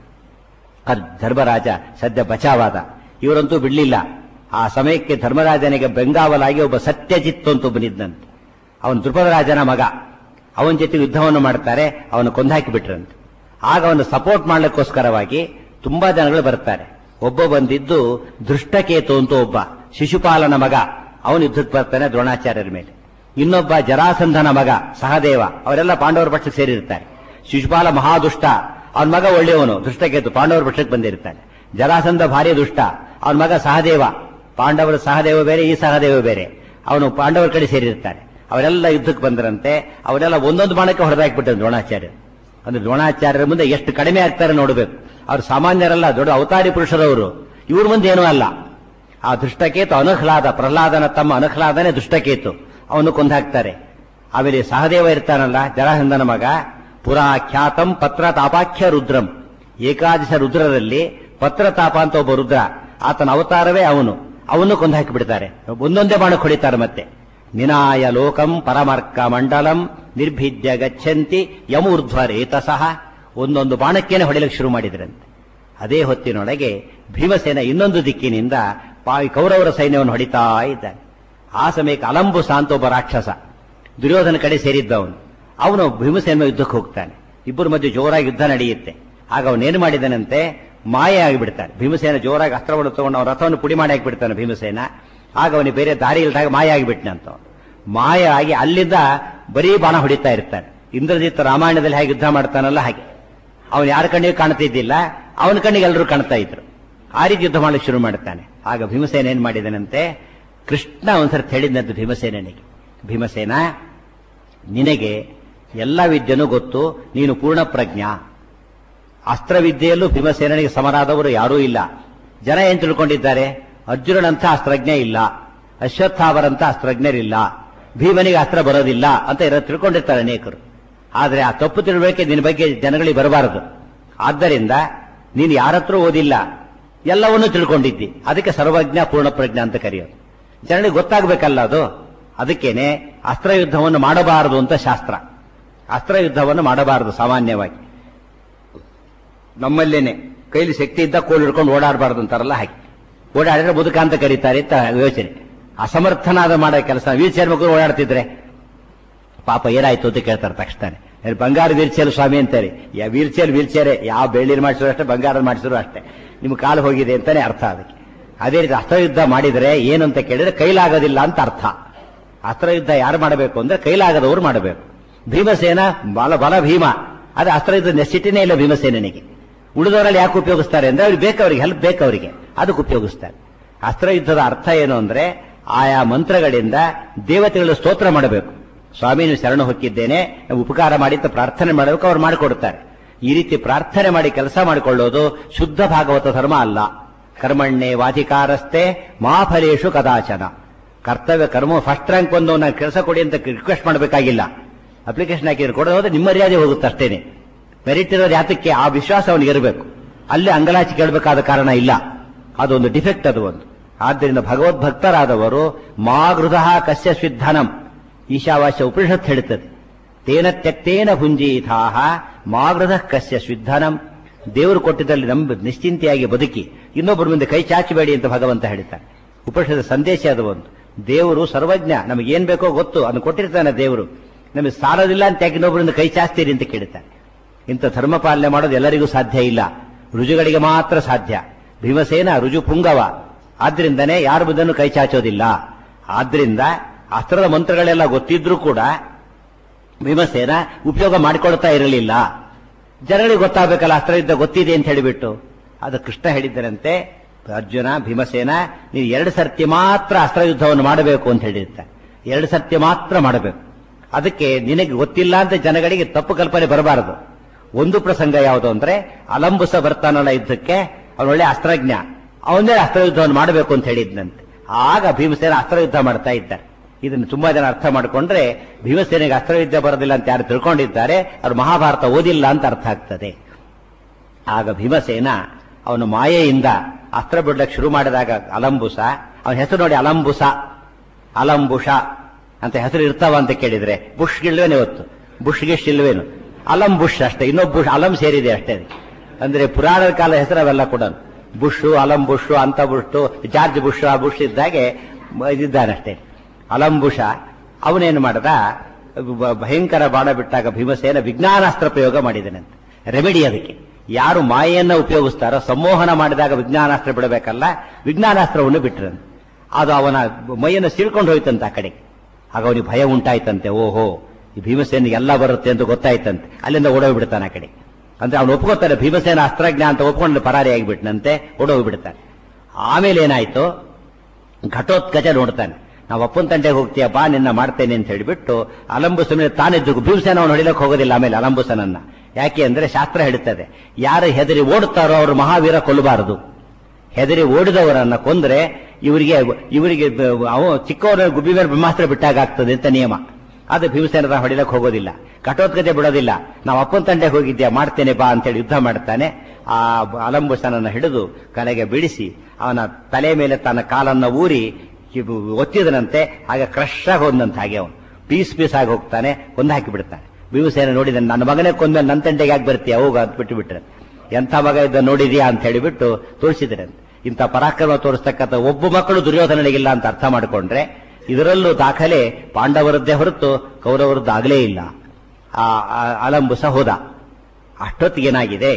ಅದು ಧರ್ಮರಾಜ ಸದ್ಯ ಬಚಾವಾದ ಇವರಂತೂ ಬಿಡ್ಲಿಲ್ಲ ಆ ಸಮಯಕ್ಕೆ ಧರ್ಮರಾಜನಿಗೆ ಬೆಂಗಾವಲಾಗಿ ಒಬ್ಬ ಸತ್ಯಜಿತ್ ಅಂತ ಒಬ್ಬನಿದ್ದಂತೆ ಅವನು ದ್ರುಪದರಾಜನ ಮಗ ಅವನ ಜೊತೆ ಯುದ್ಧವನ್ನು ಮಾಡ್ತಾರೆ ಅವನು ಕೊಂದಾಕಿ ಬಿಟ್ರಂತೆ ಆಗ ಅವನು ಸಪೋರ್ಟ್ ಮಾಡ್ಲಿಕ್ಕೋಸ್ಕರವಾಗಿ ತುಂಬಾ ಜನಗಳು ಬರ್ತಾರೆ ಒಬ್ಬ ಬಂದಿದ್ದು ದೃಷ್ಟಕೇತು ಅಂತ ಒಬ್ಬ ಶಿಶುಪಾಲನ ಮಗ ಅವನು ಯುದ್ಧಕ್ಕೆ ಬರ್ತಾನೆ ದ್ರೋಣಾಚಾರ್ಯರ ಮೇಲೆ ಇನ್ನೊಬ್ಬ ಜರಾಸಂಧನ ಮಗ ಸಹದೇವ ಅವರೆಲ್ಲ ಪಾಂಡವರ ಪಕ್ಷಕ್ಕೆ ಸೇರಿರ್ತಾರೆ ಶಿಶುಪಾಲ ಮಹಾದುಷ್ಟ ಅವನ ಮಗ ಒಳ್ಳೆಯವನು ದುಷ್ಟಕೇತು ಪಾಂಡವರ ಪಕ್ಷಕ್ಕೆ ಬಂದಿರ್ತಾನೆ ಜರಾಸಂಧ ಭಾರಿ ದುಷ್ಟ ಅವನ ಮಗ ಸಹದೇವ ಪಾಂಡವರ ಸಹದೇವ ಬೇರೆ ಈ ಸಹದೇವ ಬೇರೆ ಅವನು ಪಾಂಡವರ ಕಡೆ ಸೇರಿರ್ತಾನೆ ಅವರೆಲ್ಲ ಯುದ್ಧಕ್ಕೆ ಬಂದರಂತೆ ಅವರೆಲ್ಲ ಒಂದೊಂದು ಬಾಣಕ್ಕೆ ಹೊಡೆದಾಕ್ಬಿಟ್ಟರು ದ್ರೋಣಾಚಾರ್ಯ ಅಂದ್ರೆ ದ್ರೋಣಾಚಾರ್ಯರ ಮುಂದೆ ಎಷ್ಟು ಕಡಿಮೆ ಆಗ್ತಾರೆ ನೋಡಬೇಕು ಅವ್ರು ಸಾಮಾನ್ಯರಲ್ಲ ದೊಡ್ಡ ಅವತಾರಿ ಪುರುಷರವರು ಇವ್ರ ಮುಂದೆ ಏನೂ ಅಲ್ಲ ಆ ದುಷ್ಟಕೇತು ಅನಹ್ಲಾದ ಪ್ರಹ್ಲಾದನ ತಮ್ಮ ಅನಹ್ಲಾದನೇ ದುಷ್ಟಕೇತು ಅವನು ಕೊಂದಾಕ್ತಾರೆ ಆಮೇಲೆ ಸಹದೇವ ಇರ್ತಾನಲ್ಲ ಜರಾಸಂಧನ ಮಗ ಪುರಾಖ್ಯಾತಂ ಪತ್ರತಾಪಾಖ್ಯ ರುದ್ರಂ ಏಕಾದಶ ರುದ್ರರಲ್ಲಿ ಪತ್ರತಾಪ ಅಂತ ಒಬ್ಬ ರುದ್ರ ಆತನ ಅವತಾರವೇ ಅವನು ಅವನು ಕೊಂದು ಹಾಕಿಬಿಡ್ತಾರೆ ಒಂದೊಂದೇ ಬಾಣಕ್ಕೆ ಹೊಡಿತಾರೆ ಮತ್ತೆ ನಿನಾಯ ಲೋಕಂ ಪರಮರ್ಕ ಮಂಡಲಂ ನಿರ್ಭಿದ್ಯ ಗಚ್ಚಂತಿ ಯಮೂರ್ಧ್ವರೇತಸಃ ಒಂದೊಂದು ಬಾಣಕ್ಕೇನೆ ಹೊಡಿಲಿಕ್ಕೆ ಶುರು ಮಾಡಿದ್ರಂತೆ ಅದೇ ಹೊತ್ತಿನೊಳಗೆ ಭೀಮಸೇನ ಇನ್ನೊಂದು ದಿಕ್ಕಿನಿಂದ ಪಾವಿ ಕೌರವರ ಸೈನ್ಯವನ್ನು ಹೊಡಿತಾ ಇದ್ದಾನೆ ಆ ಸಮಯಕ್ಕೆ ಅಲಂಬುಸ ಅಂತ ಒಬ್ಬ ರಾಕ್ಷಸ ದುರ್ಯೋಧನ ಕಡೆ ಸೇರಿದ್ದವನು ಅವನು ಭೀಮಸೇನ ಯುದ್ಧಕ್ಕೆ ಹೋಗ್ತಾನೆ ಇಬ್ಬರ ಮಧ್ಯೆ ಜೋರಾಗಿ ಯುದ್ಧ ನಡೆಯುತ್ತೆ ಆಗ ಅವನೇನು ಮಾಡಿದನಂತೆ ಮಾಯ ಆಗಿಬಿಡ್ತಾನೆ ಭೀಮಸೇನ ಜೋರಾಗಿ ಅಸ್ತ್ರವನ್ನು ತಗೊಂಡು ಅವನ ರಥವನ್ನು ಪುಡಿ ಮಾಡಿ ಹಾಕಿಬಿಡ್ತಾನೆ ಭೀಮಸೇನ ಆಗ ಅವನಿಗೆ ಬೇರೆ ದಾರಿ ಇಲ್ದಾಗ ಮಾಯ ಆಗಿಬಿಟ್ನಂತ ಮಾಯ ಆಗಿ ಅಲ್ಲಿಂದ ಬರೀ ಬಾಣ ಹೊಡಿತಾ ಇರ್ತಾನೆ ಇಂದ್ರಜಿತ್ ರಾಮಾಯಣದಲ್ಲಿ ಹೇಗೆ ಯುದ್ಧ ಮಾಡ್ತಾನಲ್ಲ ಹಾಗೆ ಅವನು ಯಾರ ಕಣ್ಣಿಗೆ ಕಾಣ್ತಿದ್ದಿಲ್ಲ ಅವನ ಕಣ್ಣಿಗೆ ಎಲ್ಲರೂ ಕಾಣ್ತಾ ಇದ್ರು ಆ ರೀತಿ ಯುದ್ಧ ಮಾಡಲಿಕ್ಕೆ ಶುರು ಮಾಡ್ತಾನೆ ಆಗ ಭೀಮಸೇನ ಏನ್ ಮಾಡಿದನಂತೆ ಕೃಷ್ಣ ಒಂದ್ಸರ್ತಿ ಹೇಳಿದಂತೆ ಭೀಮಸೇನಿಗೆ ಭೀಮಸೇನ ನಿನಗೆ ಎಲ್ಲ ವಿದ್ಯೆನೂ ಗೊತ್ತು ನೀನು ಪೂರ್ಣ ಪ್ರಜ್ಞಾ ಅಸ್ತ್ರವಿದ್ಯೆಯಲ್ಲೂ ಭೀಮಸೇನಿಗೆ ಸಮರಾದವರು ಯಾರೂ ಇಲ್ಲ ಜನ ಏನ್ ತಿಳ್ಕೊಂಡಿದ್ದಾರೆ ಅರ್ಜುನನಂಥ ಅಸ್ತ್ರಜ್ಞ ಇಲ್ಲ ಅಶ್ವತ್ಥಾವರಂತ ಅಸ್ತ್ರಜ್ಞರಿಲ್ಲ ಭೀಮನಿಗೆ ಅಸ್ತ್ರ ಬರೋದಿಲ್ಲ ಅಂತ ಇರೋ ತಿಳ್ಕೊಂಡಿರ್ತಾರೆ ಅನೇಕರು ಆದ್ರೆ ಆ ತಪ್ಪು ತಿಳುವಳಿಕೆ ನಿನ್ನ ಬಗ್ಗೆ ಜನಗಳಿಗೆ ಬರಬಾರದು ಆದ್ದರಿಂದ ನೀನು ಯಾರತ್ರ ಓದಿಲ್ಲ ಎಲ್ಲವನ್ನೂ ತಿಳ್ಕೊಂಡಿದ್ದಿ ಅದಕ್ಕೆ ಸರ್ವಜ್ಞ ಪೂರ್ಣ ಪ್ರಜ್ಞ ಅಂತ ಕರೆಯೋದು ಜನರಿಗೆ ಗೊತ್ತಾಗಬೇಕಲ್ಲ ಅದು ಅದಕ್ಕೇನೆ ಅಸ್ತ್ರಯುದ್ಧವನ್ನು ಮಾಡಬಾರದು ಅಂತ ಶಾಸ್ತ್ರ ಅಸ್ತ್ರಯುದ್ಧವನ್ನು ಮಾಡಬಾರದು ಸಾಮಾನ್ಯವಾಗಿ ನಮ್ಮಲ್ಲೇನೆ ಕೈಲಿ ಶಕ್ತಿ ಇದ್ದ ಕೋಲ್ ಹಿಡ್ಕೊಂಡು ಓಡಾಡಬಾರ್ದು ಅಂತಾರಲ್ಲ ಹಾಗೆ ಓಡಾಡಿದ್ರೆ ಮುದುಕ ಅಂತ ಕರೀತಾರೆ ಅಂತ ಯೋಚನೆ ಅಸಮರ್ಥನಾದ ಮಾಡೋ ಕೆಲಸ ವೀಲ್ ಚೇರ್ ಮಕ್ಕಳು ಓಡಾಡ್ತಿದ್ರೆ ಪಾಪ ಏನಾಯ್ತು ಅಂತ ಕೇಳ್ತಾರೆ ತಕ್ಷಣ ಬಂಗಾರ ವೀಲ್ ಚೇರ್ ಸ್ವಾಮಿ ಅಂತಾರೆ ಯಾ ವೀಲ್ ಚೇರ್ ವೀಲ್ ಚೇರೆ ಯಾವ ಬೆಳ್ಳಿನ ಮಾಡಿಸಿದ್ರು ಅಷ್ಟೇ ಬಂಗಾರ ಮಾಡಿಸಿದ್ರು ಅಷ್ಟೇ ನಿಮ್ ಕಾಲು ಹೋಗಿದೆ ಅಂತಾನೆ ಅರ್ಥ ಅದಕ್ಕೆ ಅದೇ ರೀತಿ ಅಸ್ತ್ರಯುದ್ಧ ಮಾಡಿದರೆ ಏನು ಅಂತ ಕೇಳಿದ್ರೆ ಕೈಲಾಗೋದಿಲ್ಲ ಅಂತ ಅರ್ಥ ಅಸ್ತ್ರಯುದ್ಧ ಯಾರು ಮಾಡಬೇಕು ಅಂದ್ರೆ ಕೈಲಾಗದವರು ಮಾಡಬೇಕು ಭೀಮಸೇನ ಬಲ ಬಲ ಭೀಮ ಅದು ಅಸ್ತ್ರಯುದ್ಧ ನೆಸಿಟಿನೇ ಇಲ್ಲ ಭೀಮಸೇನಿಗೆ ಉಳಿದವರಲ್ಲಿ ಯಾಕೆ ಉಪಯೋಗಿಸ್ತಾರೆ ಅಂದ್ರೆ ಅವ್ರಿಗೆ ಬೇಕವರಿಗೆ ಹೆಲ್ಪ್ ಬೇಕವರಿಗೆ ಅದಕ್ಕೆ ಉಪಯೋಗಿಸ್ತಾರೆ ಅಸ್ತ್ರಯುದ್ಧದ ಅರ್ಥ ಏನು ಅಂದ್ರೆ ಆಯಾ ಮಂತ್ರಗಳಿಂದ ದೇವತೆಗಳ ಸ್ತೋತ್ರ ಮಾಡಬೇಕು ಸ್ವಾಮಿ ನೀವು ಶರಣ ಹೊಕ್ಕಿದ್ದೇನೆ ಉಪಕಾರ ಮಾಡಿ ಅಂತ ಪ್ರಾರ್ಥನೆ ಮಾಡಬೇಕು ಅವ್ರು ಮಾಡಿಕೊಡ್ತಾರೆ ಈ ರೀತಿ ಪ್ರಾರ್ಥನೆ ಮಾಡಿ ಕೆಲಸ ಮಾಡಿಕೊಳ್ಳೋದು ಶುದ್ಧ ಭಾಗವತ ಧರ್ಮ ಅಲ್ಲ ಕರ್ಮಣ್ಣೆ ವಾಧಿಕಾರಸ್ಥೆ ಮಾಫಲೇಶು ಕದಾಚನ ಕರ್ತವ್ಯ ಕರ್ಮ ಫಸ್ಟ್ ರ್ಯಾಂಕ್ ಬಂದು ನಾನು ಕೆಲಸ ಕೊಡಿ ಅಂತ ರಿಕ್ವೆಸ್ಟ್ ಮಾಡಬೇಕಾಗಿಲ್ಲ ಅಪ್ಲಿಕೇಶನ್ ಹಾಕಿದ್ರೆ ಕೊಡೋದು ಹೋದ್ರೆ ನಿಮ್ಮ ಮರ್ಯಾದೆ ಹೋಗುತ್ತೆ ಅಷ್ಟೇನೆ ಮೆರಿಟ್ ಇರೋದು ಯಾತಕ್ಕೆ ಆ ವಿಶ್ವಾಸ ಅವನಿಗೆ ಇರಬೇಕು ಅಲ್ಲಿ ಅಂಗಲಾಚಿ ಕೇಳಬೇಕಾದ ಕಾರಣ ಇಲ್ಲ ಅದೊಂದು ಡಿಫೆಕ್ಟ್ ಅದು ಒಂದು ಆದ್ದರಿಂದ ಭಗವದ್ಭಕ್ತರಾದವರು ಮಾಗೃಧ ಕಸ್ಯ ಸ್ವಿಧನಂ ಈಶಾವಾಸ್ಯ ಉಪನಿಷತ್ ಹೇಳುತ್ತದೆ ತೇನ ತ್ಯಕ್ತೇನ ಭುಂಜೀಥಾಹ ಮಾಗೃಧ ಕಸ್ಯ ಸ್ವಿಧನಂ ದೇವರು ಕೊಟ್ಟಿದ್ದಲ್ಲಿ ನಂಬ ನಿಶ್ಚಿಂತೆಯಾಗಿ ಬದುಕಿ ಇನ್ನೊಬ್ಬರ ಮುಂದೆ ಕೈ ಚಾಚಬೇಡಿ ಅಂತ ಭಗವಂತ ಹೇಳ್ತಾನೆ ಉಪನಿಷದ ಸಂದೇಶ ಅದು ಒಂದು ದೇವರು ಸರ್ವಜ್ಞ ನಮಗೆ ಏನ್ ಬೇಕೋ ಗೊತ್ತು ಅದನ್ನು ಕೊಟ್ಟಿರ್ತಾನೆ ದೇವರು ನಮಗೆ ಸಾಲದಿಲ್ಲ ಅಂತ ಯಾಕೆ ಇನ್ನೊಬ್ಬರಿಂದ ಕೈ ಚಾಚ್ತೀರಿ ಅಂತ ಕೇಳ್ತಾನೆ ಇಂಥ ಧರ್ಮ ಪಾಲನೆ ಮಾಡೋದು ಎಲ್ಲರಿಗೂ ಸಾಧ್ಯ ಇಲ್ಲ ರುಜುಗಳಿಗೆ ಮಾತ್ರ ಸಾಧ್ಯ ಭೀಮಸೇನ ರುಜು ಪುಂಗವ ಆದ್ರಿಂದನೇ ಯಾರ ಬುದ್ಧನ್ನು ಕೈ ಚಾಚೋದಿಲ್ಲ ಆದ್ರಿಂದ ಅಸ್ತ್ರದ ಮಂತ್ರಗಳೆಲ್ಲ ಗೊತ್ತಿದ್ರೂ ಕೂಡ ಭೀಮಸೇನ ಉಪಯೋಗ ಮಾಡಿಕೊಳ್ತಾ ಇರಲಿಲ್ಲ ಜನಗಳಿಗೆ ಗೊತ್ತಾಗಬೇಕಲ್ಲ ಅಸ್ತ್ರ ಯುದ್ಧ ಗೊತ್ತಿದೆ ಅಂತ ಹೇಳಿಬಿಟ್ಟು ಅದು ಕೃಷ್ಣ ಹೇಳಿದ್ದರಂತೆ ಅರ್ಜುನ ಭೀಮಸೇನ ನೀವು ಎರಡು ಸರ್ತಿ ಮಾತ್ರ ಅಸ್ತ್ರ ಯುದ್ಧವನ್ನು ಮಾಡಬೇಕು ಅಂತ ಹೇಳಿರ್ತಾರೆ ಎರಡು ಸರ್ತಿ ಮಾತ್ರ ಮಾಡಬೇಕು ಅದಕ್ಕೆ ನಿನಗೆ ಗೊತ್ತಿಲ್ಲ ಅಂತ ಜನಗಳಿಗೆ ತಪ್ಪು ಕಲ್ಪನೆ ಬರಬಾರದು ಒಂದು ಪ್ರಸಂಗ ಯಾವುದು ಅಂದ್ರೆ ಅಲಂಬುಸ ಬರ್ತಾನಲ್ಲ ಯುದ್ಧಕ್ಕೆ ಅವನು ಒಳ್ಳೆ ಅಸ್ತ್ರಜ್ಞ ಅವನೇ ಅಸ್ತ್ರ ಯುದ್ಧವನ್ನು ಮಾಡಬೇಕು ಅಂತ ಹೇಳಿದ್ನಂತೆ ಆಗ ಭೀಮಸೇನ ಅಸ್ತ್ರ ಯುದ್ಧ ಮಾಡ್ತಾ ಇದ್ದಾರೆ ಇದನ್ನು ತುಂಬಾ ಜನ ಅರ್ಥ ಮಾಡಿಕೊಂಡ್ರೆ ಭೀಮಸೇನೆಗೆ ಅಸ್ತ್ರವಿದ್ಯೆ ಬರೋದಿಲ್ಲ ಅಂತ ಯಾರು ತಿಳ್ಕೊಂಡಿದ್ದಾರೆ ಅವ್ರು ಮಹಾಭಾರತ ಓದಿಲ್ಲ ಅಂತ ಅರ್ಥ ಆಗ್ತದೆ ಆಗ ಭೀಮಸೇನ ಅವನು ಮಾಯೆಯಿಂದ ಅಸ್ತ್ರ ಬಿಡ್ಲಕ್ಕೆ ಶುರು ಮಾಡಿದಾಗ ಅಲಂಬುಸ ಅವನ ಹೆಸರು ನೋಡಿ ಅಲಂಬುಸ ಅಲಂಬುಷ ಅಂತ ಹೆಸರು ಇರ್ತಾವ ಅಂತ ಕೇಳಿದ್ರೆ ಬುಷ್ ಇಲ್ವೇನು ಇವತ್ತು ಬುಷ್ ಗಿಶ್ ಇಲ್ವೇನು ಅಲಂ ಬುಷ್ ಅಷ್ಟೇ ಇನ್ನೊಬ್ಬ ಬುಷ್ ಅಲಂ ಸೇರಿದೆ ಅಷ್ಟೇ ಅಂದ್ರೆ ಪುರಾಣದ ಕಾಲ ಹೆಸರು ಅವೆಲ್ಲ ಕೂಡ ಬುಷು ಅಲಂ ಬುಷು ಅಂತ ಬುಷ್ಟು ಜಾರ್ಜ್ ಬುಷ್ ಆ ಬುಷ್ ಇದ್ದಾಗೆ ಇದ್ದಾನಷ್ಟೇ ಅಲಂಬುಷ ಅವನೇನು ಮಾಡದ ಬ- ಭಯಂಕರ ಬಾಣ ಬಿಟ್ಟಾಗ ಭೀಮಸೇನ ವಿಜ್ಞಾನಾಸ್ತ್ರ ಪ್ರಯೋಗ ಮಾಡಿದನಂತೆ ರೆಮಿಡಿ ಅದಕ್ಕೆ ಯಾರು ಮಾಯೆಯನ್ನ ಉಪಯೋಗಿಸ್ತಾರೋ ಸಂಮೋಹನ ಮಾಡಿದಾಗ ವಿಜ್ಞಾನಾಸ್ತ್ರ ಬಿಡಬೇಕಲ್ಲ ವಿಜ್ಞಾನಾಸ್ತ್ರವನ್ನು ಬಿಟ್ರಂತೆ ಅದು ಅವನ ಮೈಯನ್ನು ಸೀಳ್ಕೊಂಡು ಹೋಯ್ತಂತೆ ಆ ಕಡೆಗೆ ಆಗ ಅವನಿಗೆ ಭಯ ಉಂಟಾಯ್ತಂತೆ ಓಹೋ ಈ ಭೀಮಸೇನಿಗೆ ಎಲ್ಲ ಬರುತ್ತೆ ಅಂತ ಗೊತ್ತಾಯ್ತಂತೆ ಅಲ್ಲಿಂದ ಓಡೋಗ್ಬಿಡ್ತಾನೆ ಆ ಕಡೆ ಅಂದ್ರೆ ಅವನು ಒಪ್ಕೋತಾರೆ ಭೀಮಸೇನ ಅಸ್ತ್ರಜ್ಞ ಅಂತ ಒಪ್ಕೊಂಡು ಪರಾರಿ ಆಗಿಬಿಟ್ನಂತೆ ಓಡೋಗ್ಬಿಡ್ತಾನೆ ಆಮೇಲೆ ಏನಾಯ್ತು ಘಟೋತ್ಕಚ ನೋಡ್ತಾನೆ ನಾವು ಅಪ್ಪನ ತಂಟೆಗೆ ಹೋಗ್ತೀಯಪ್ಪ ನಿನ್ನ ಮಾಡ್ತೇನೆ ಅಂತ ಹೇಳಿಬಿಟ್ಟು ಅಲಂಬುಸನ ತಾನಿದ್ದು ಭೀಮಸೇನ ಅವನು ಹೊಡಿಲಕ್ಕೆ ಹೋಗೋದಿಲ್ಲ ಆಮೇಲೆ ಅಲಂಬುಸನನ್ನ ಯಾಕೆ ಅಂದ್ರೆ ಶಾಸ್ತ್ರ ಹೇಳುತ್ತದೆ ಯಾರು ಹೆದರಿ ಓಡುತ್ತಾರೋ ಅವರು ಮಹಾವೀರ ಕೊಲ್ಲಬಾರದು ಹೆದರಿ ಓಡಿದವರನ್ನ ಕೊಂದ್ರೆ ಇವರಿಗೆ ಇವರಿಗೆ ಅವ ಚಿಕ್ಕವರ ಗುಬ್ಬಿ ಮೇಲೆ ಬ್ರಹ್ಮಾಸ್ತ್ರ ಬಿಟ್ಟಾಗ ಆಗ್ತದೆ ಅಂತ ನಿಯಮ ಅದು ಭೀಮಸೇನದ ಹೊಡಿಲಕ್ಕೆ ಹೋಗೋದಿಲ್ಲ ಕಟೋತ್ಕತೆ ಬಿಡೋದಿಲ್ಲ ನಾವು ಅಪ್ಪನ ತಂಡೆ ಹೋಗಿದ್ಯಾ ಮಾಡ್ತೇನೆ ಬಾ ಅಂತೇಳಿ ಯುದ್ಧ ಮಾಡ್ತಾನೆ ಆ ಅಲಂಬುಸನನ್ನು ಹಿಡಿದು ಕಲೆಗೆ ಬಿಡಿಸಿ ಅವನ ತಲೆ ಮೇಲೆ ತನ್ನ ಕಾಲನ್ನ ಊರಿ ಇವು ಒತ್ತಿದನಂತೆ ಹಾಗೆ ಕ್ರಶ್ ಆಗಿ ಹೋದಂತೆ ಹಾಗೆ ಅವನು ಪೀಸ್ ಪೀಸ್ ಆಗಿ ಹೋಗ್ತಾನೆ ಕೊಂದು ಹಾಕಿ ಬಿಡ್ತಾನೆ ಭೀಮಸೇನ ನೋಡಿದ ನನ್ನ ಮಗನೇ ಕೊಂದ ನನ್ನ ತಂಟೆಗೆ ಯಾಕೆ ಬರ್ತೀಯ ಹೋಗ ಅಂತ ಬಿಟ್ಟು ಬಿಟ್ರೆ ಎಂಥ ಮಗ ಇದ್ದ ನೋಡಿದ್ಯಾ ಅಂತ ಹೇಳಿಬಿಟ್ಟು ತೋರಿಸಿದ್ರೆ ಇಂಥ ಪರಾಕ್ರಮ ತೋರಿಸ್ತಕ್ಕಂಥ ಒಬ್ಬ ಮಕ್ಕಳು ದುರ್ಯೋಧನನಿಗಿಲ್ಲ ಅಂತ ಅರ್ಥ ಮಾಡಿಕೊಂಡ್ರೆ ಇದರಲ್ಲೂ ದಾಖಲೆ ಪಾಂಡವರದ್ದೇ ಹೊರತು ಕೌರವರದ್ದು ಆಗಲೇ ಇಲ್ಲ ಆ ಆ ಅಲಂಬುಸ ಹೋದ ಅಷ್ಟೊತ್ತಿಗೇನಾಗಿದೆ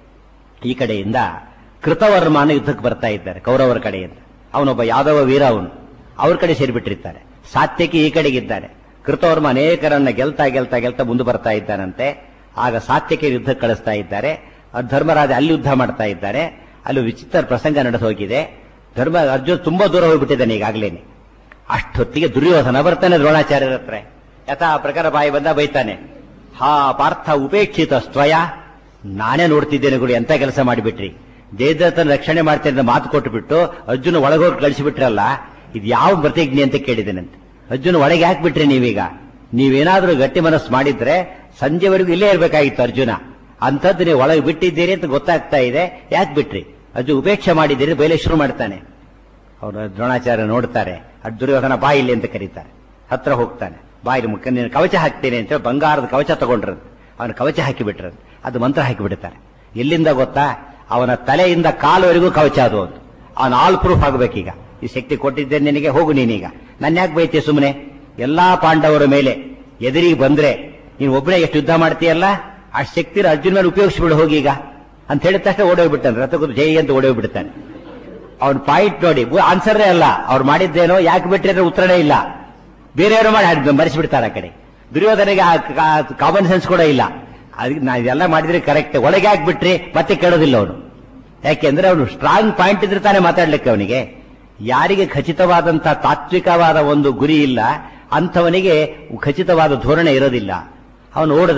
ಈ ಕಡೆಯಿಂದ ಕೃತವರ್ಮನ ಯುದ್ಧಕ್ಕೆ ಬರ್ತಾ ಇದ್ದಾರೆ ಕೌರವರ ಕಡೆಯಿಂದ ಅವನೊಬ್ಬ ಯಾದವ ವೀರ ಅವನು ಅವ್ರ ಕಡೆ ಸೇರಿಬಿಟ್ಟಿರ್ತಾರೆ ಸಾತ್ಯಕಿ ಈ ಕಡೆಗಿದ್ದಾನೆ ಕೃತವರ್ಮ ಅನೇಕರನ್ನ ಗೆಲ್ತಾ ಗೆಲ್ತಾ ಗೆಲ್ತಾ ಮುಂದೆ ಬರ್ತಾ ಇದ್ದಾನಂತೆ ಆಗ ಸಾತ್ಯಕಿ ಯುದ್ಧಕ್ಕೆ ಕಳಿಸ್ತಾ ಇದ್ದಾರೆ ಆ ಧರ್ಮರಾಜ ಅಲ್ಲಿ ಯುದ್ಧ ಮಾಡ್ತಾ ಇದ್ದಾರೆ ಅಲ್ಲಿ ವಿಚಿತ್ರ ಪ್ರಸಂಗ ನಡೆದು ಹೋಗಿದೆ ಧರ್ಮ ಅರ್ಜುನ್ ತುಂಬಾ ದೂರ ಹೋಗ್ಬಿಟ್ಟಿದ್ದಾನೆ ಈಗಾಗಲೇನೆ ಅಷ್ಟೊತ್ತಿಗೆ ದುರ್ಯೋಧನ ಬರ್ತಾನೆ ದ್ರೋಣಾಚಾರ್ಯರ ಹತ್ರ ಯಥಾ ಪ್ರಕಾರ ಬಾಯಿ ಬಂದ ಬೈತಾನೆ ಹಾ ಪಾರ್ಥ ಉಪೇಕ್ಷಿತ ಸ್ವಯ ನಾನೇ ನೋಡ್ತಿದ್ದೇನೆ ಗುರು ಎಂತ ಕೆಲಸ ಮಾಡಿಬಿಟ್ರಿ ಜಯದ್ರಥನ ರಕ್ಷಣೆ ಮಾಡ್ತೇನೆ ಅಂತ ಮಾತು ಕೊಟ್ಟುಬಿಟ್ಟು ಅರ್ಜುನ ಒಳಗೋಗಿ ಕಳಿಸಿಬಿಟ್ರಲ್ಲ ಇದು ಯಾವ ಪ್ರತಿಜ್ಞೆ ಅಂತ ಕೇಳಿದ್ದೇನಂತೆ ಅರ್ಜುನ ಒಳಗೆ ಯಾಕೆ ಬಿಟ್ರಿ ನೀವೀಗ ನೀವೇನಾದ್ರೂ ಗಟ್ಟಿ ಮನಸ್ಸು ಮಾಡಿದ್ರೆ ಸಂಜೆವರೆಗೂ ಇಲ್ಲೇ ಇರಬೇಕಾಗಿತ್ತು ಅರ್ಜುನ ಅಂಥದ್ದು ನೀವು ಒಳಗೆ ಬಿಟ್ಟಿದ್ದೀರಿ ಅಂತ ಗೊತ್ತಾಗ್ತಾ ಇದೆ ಯಾಕೆ ಬಿಟ್ರಿ ಅರ್ಜುನ್ ಉಪೇಕ್ಷೆ ಮಾಡಿದ್ದೀರಿ ಬಯಲೆ ಶುರು ಮಾಡ್ತಾನೆ ಅವರು ದ್ರೋಣಾಚಾರ್ಯ ನೋಡ್ತಾರೆ ಅದು ದುರ್ಯೋಧನ ಬಾಯಿಲಿ ಅಂತ ಕರೀತಾರೆ ಹತ್ರ ಹೋಗ್ತಾನೆ ಬಾಯಿಲಿ ಮುಖ ನೀನು ಕವಚ ಹಾಕ್ತೇನೆ ಅಂತ ಹೇಳಿ ಬಂಗಾರದ ಕವಚ ತಗೊಂಡ್ರದು ಅವನ ಕವಚ ಹಾಕಿಬಿಟ್ರದು ಅದು ಮಂತ್ರ ಹಾಕಿಬಿಡ್ತಾರೆ ಎಲ್ಲಿಂದ ಗೊತ್ತಾ ಅವನ ತಲೆಯಿಂದ ಕಾಲುವರೆಗೂ ಕವಚ ಅದು ಒಂದು ಅವನ ಆಲ್ ಪ್ರೂಫ್ ಆಗಬೇಕೀಗ ಈ ಶಕ್ತಿ ಕೊಟ್ಟಿದ್ದೇನೆ ನಿನಗೆ ಹೋಗು ನೀನೀಗ ನನ್ನ ಯಾಕೆ ಬೈತೀಯ ಸುಮ್ಮನೆ ಎಲ್ಲಾ ಪಾಂಡವರ ಮೇಲೆ ಎದುರಿಗೆ ಬಂದ್ರೆ ನೀನು ಒಬ್ಬನೇ ಎಷ್ಟು ಯುದ್ಧ ಮಾಡ್ತೀಯಲ್ಲ ಆ ಶಕ್ತಿ ಅರ್ಜುನ ಮೇಲೆ ಉಪಯೋಗಿಸ್ಬಿಡು ಹೋಗೀಗ ಅಂತ ಹೇಳಿದ ತಕ್ಷಣ ಓಡೋಗ್ಬಿಡ್ತಾನೆ ರಥಕ್ಕೂ ಜೈ ಅಂತ ಓಡೋಗ್ಬಿಡ್ತಾನೆ ಅವ್ನ ಪಾಯಿಂಟ್ ನೋಡಿ ಆನ್ಸರೇ ಅಲ್ಲ ಅವ್ರು ಮಾಡಿದ್ದೇನೋ ಯಾಕೆ ಬಿಟ್ರೆ ಅಂದ್ರೆ ಉತ್ತರನೇ ಇಲ್ಲ ಬೇರೆಯವರು ಮಾಡಿ ಹಾಡ್- ಮರೆಸಿಬಿಡ್ತಾರೆ ಆ ಕಡೆ ದುರ್ಯೋಧನಿಗೆ ಕಾಮನ್ ಸೆನ್ಸ್ ಕೂಡ ಇಲ್ಲ ಅದಕ್ಕೆ ನಾ ಇದೆಲ್ಲ ಮಾಡಿದ್ರೆ ಕರೆಕ್ಟ್ ಒಳಗೆ ಯಾಕೆ ಬಿಟ್ರಿ ಮತ್ತೆ ಕೇಳೋದಿಲ್ಲ ಅವನು ಯಾಕೆಂದ್ರೆ ಅವನು ಸ್ಟ್ರಾಂಗ್ ಪಾಯಿಂಟ್ ಇದ್ರೆ ತಾನೇ ಮಾತಾಡ್ಲಿಕ್ಕೆ ಅವನಿಗೆ ಯಾರಿಗೆ ಖಚಿತವಾದಂತಹ ತಾತ್ವಿಕವಾದ ಒಂದು ಗುರಿ ಇಲ್ಲ ಅಂಥವನಿಗೆ ಖಚಿತವಾದ ಧೋರಣೆ ಇರೋದಿಲ್ಲ ಅವನು ಓಡದ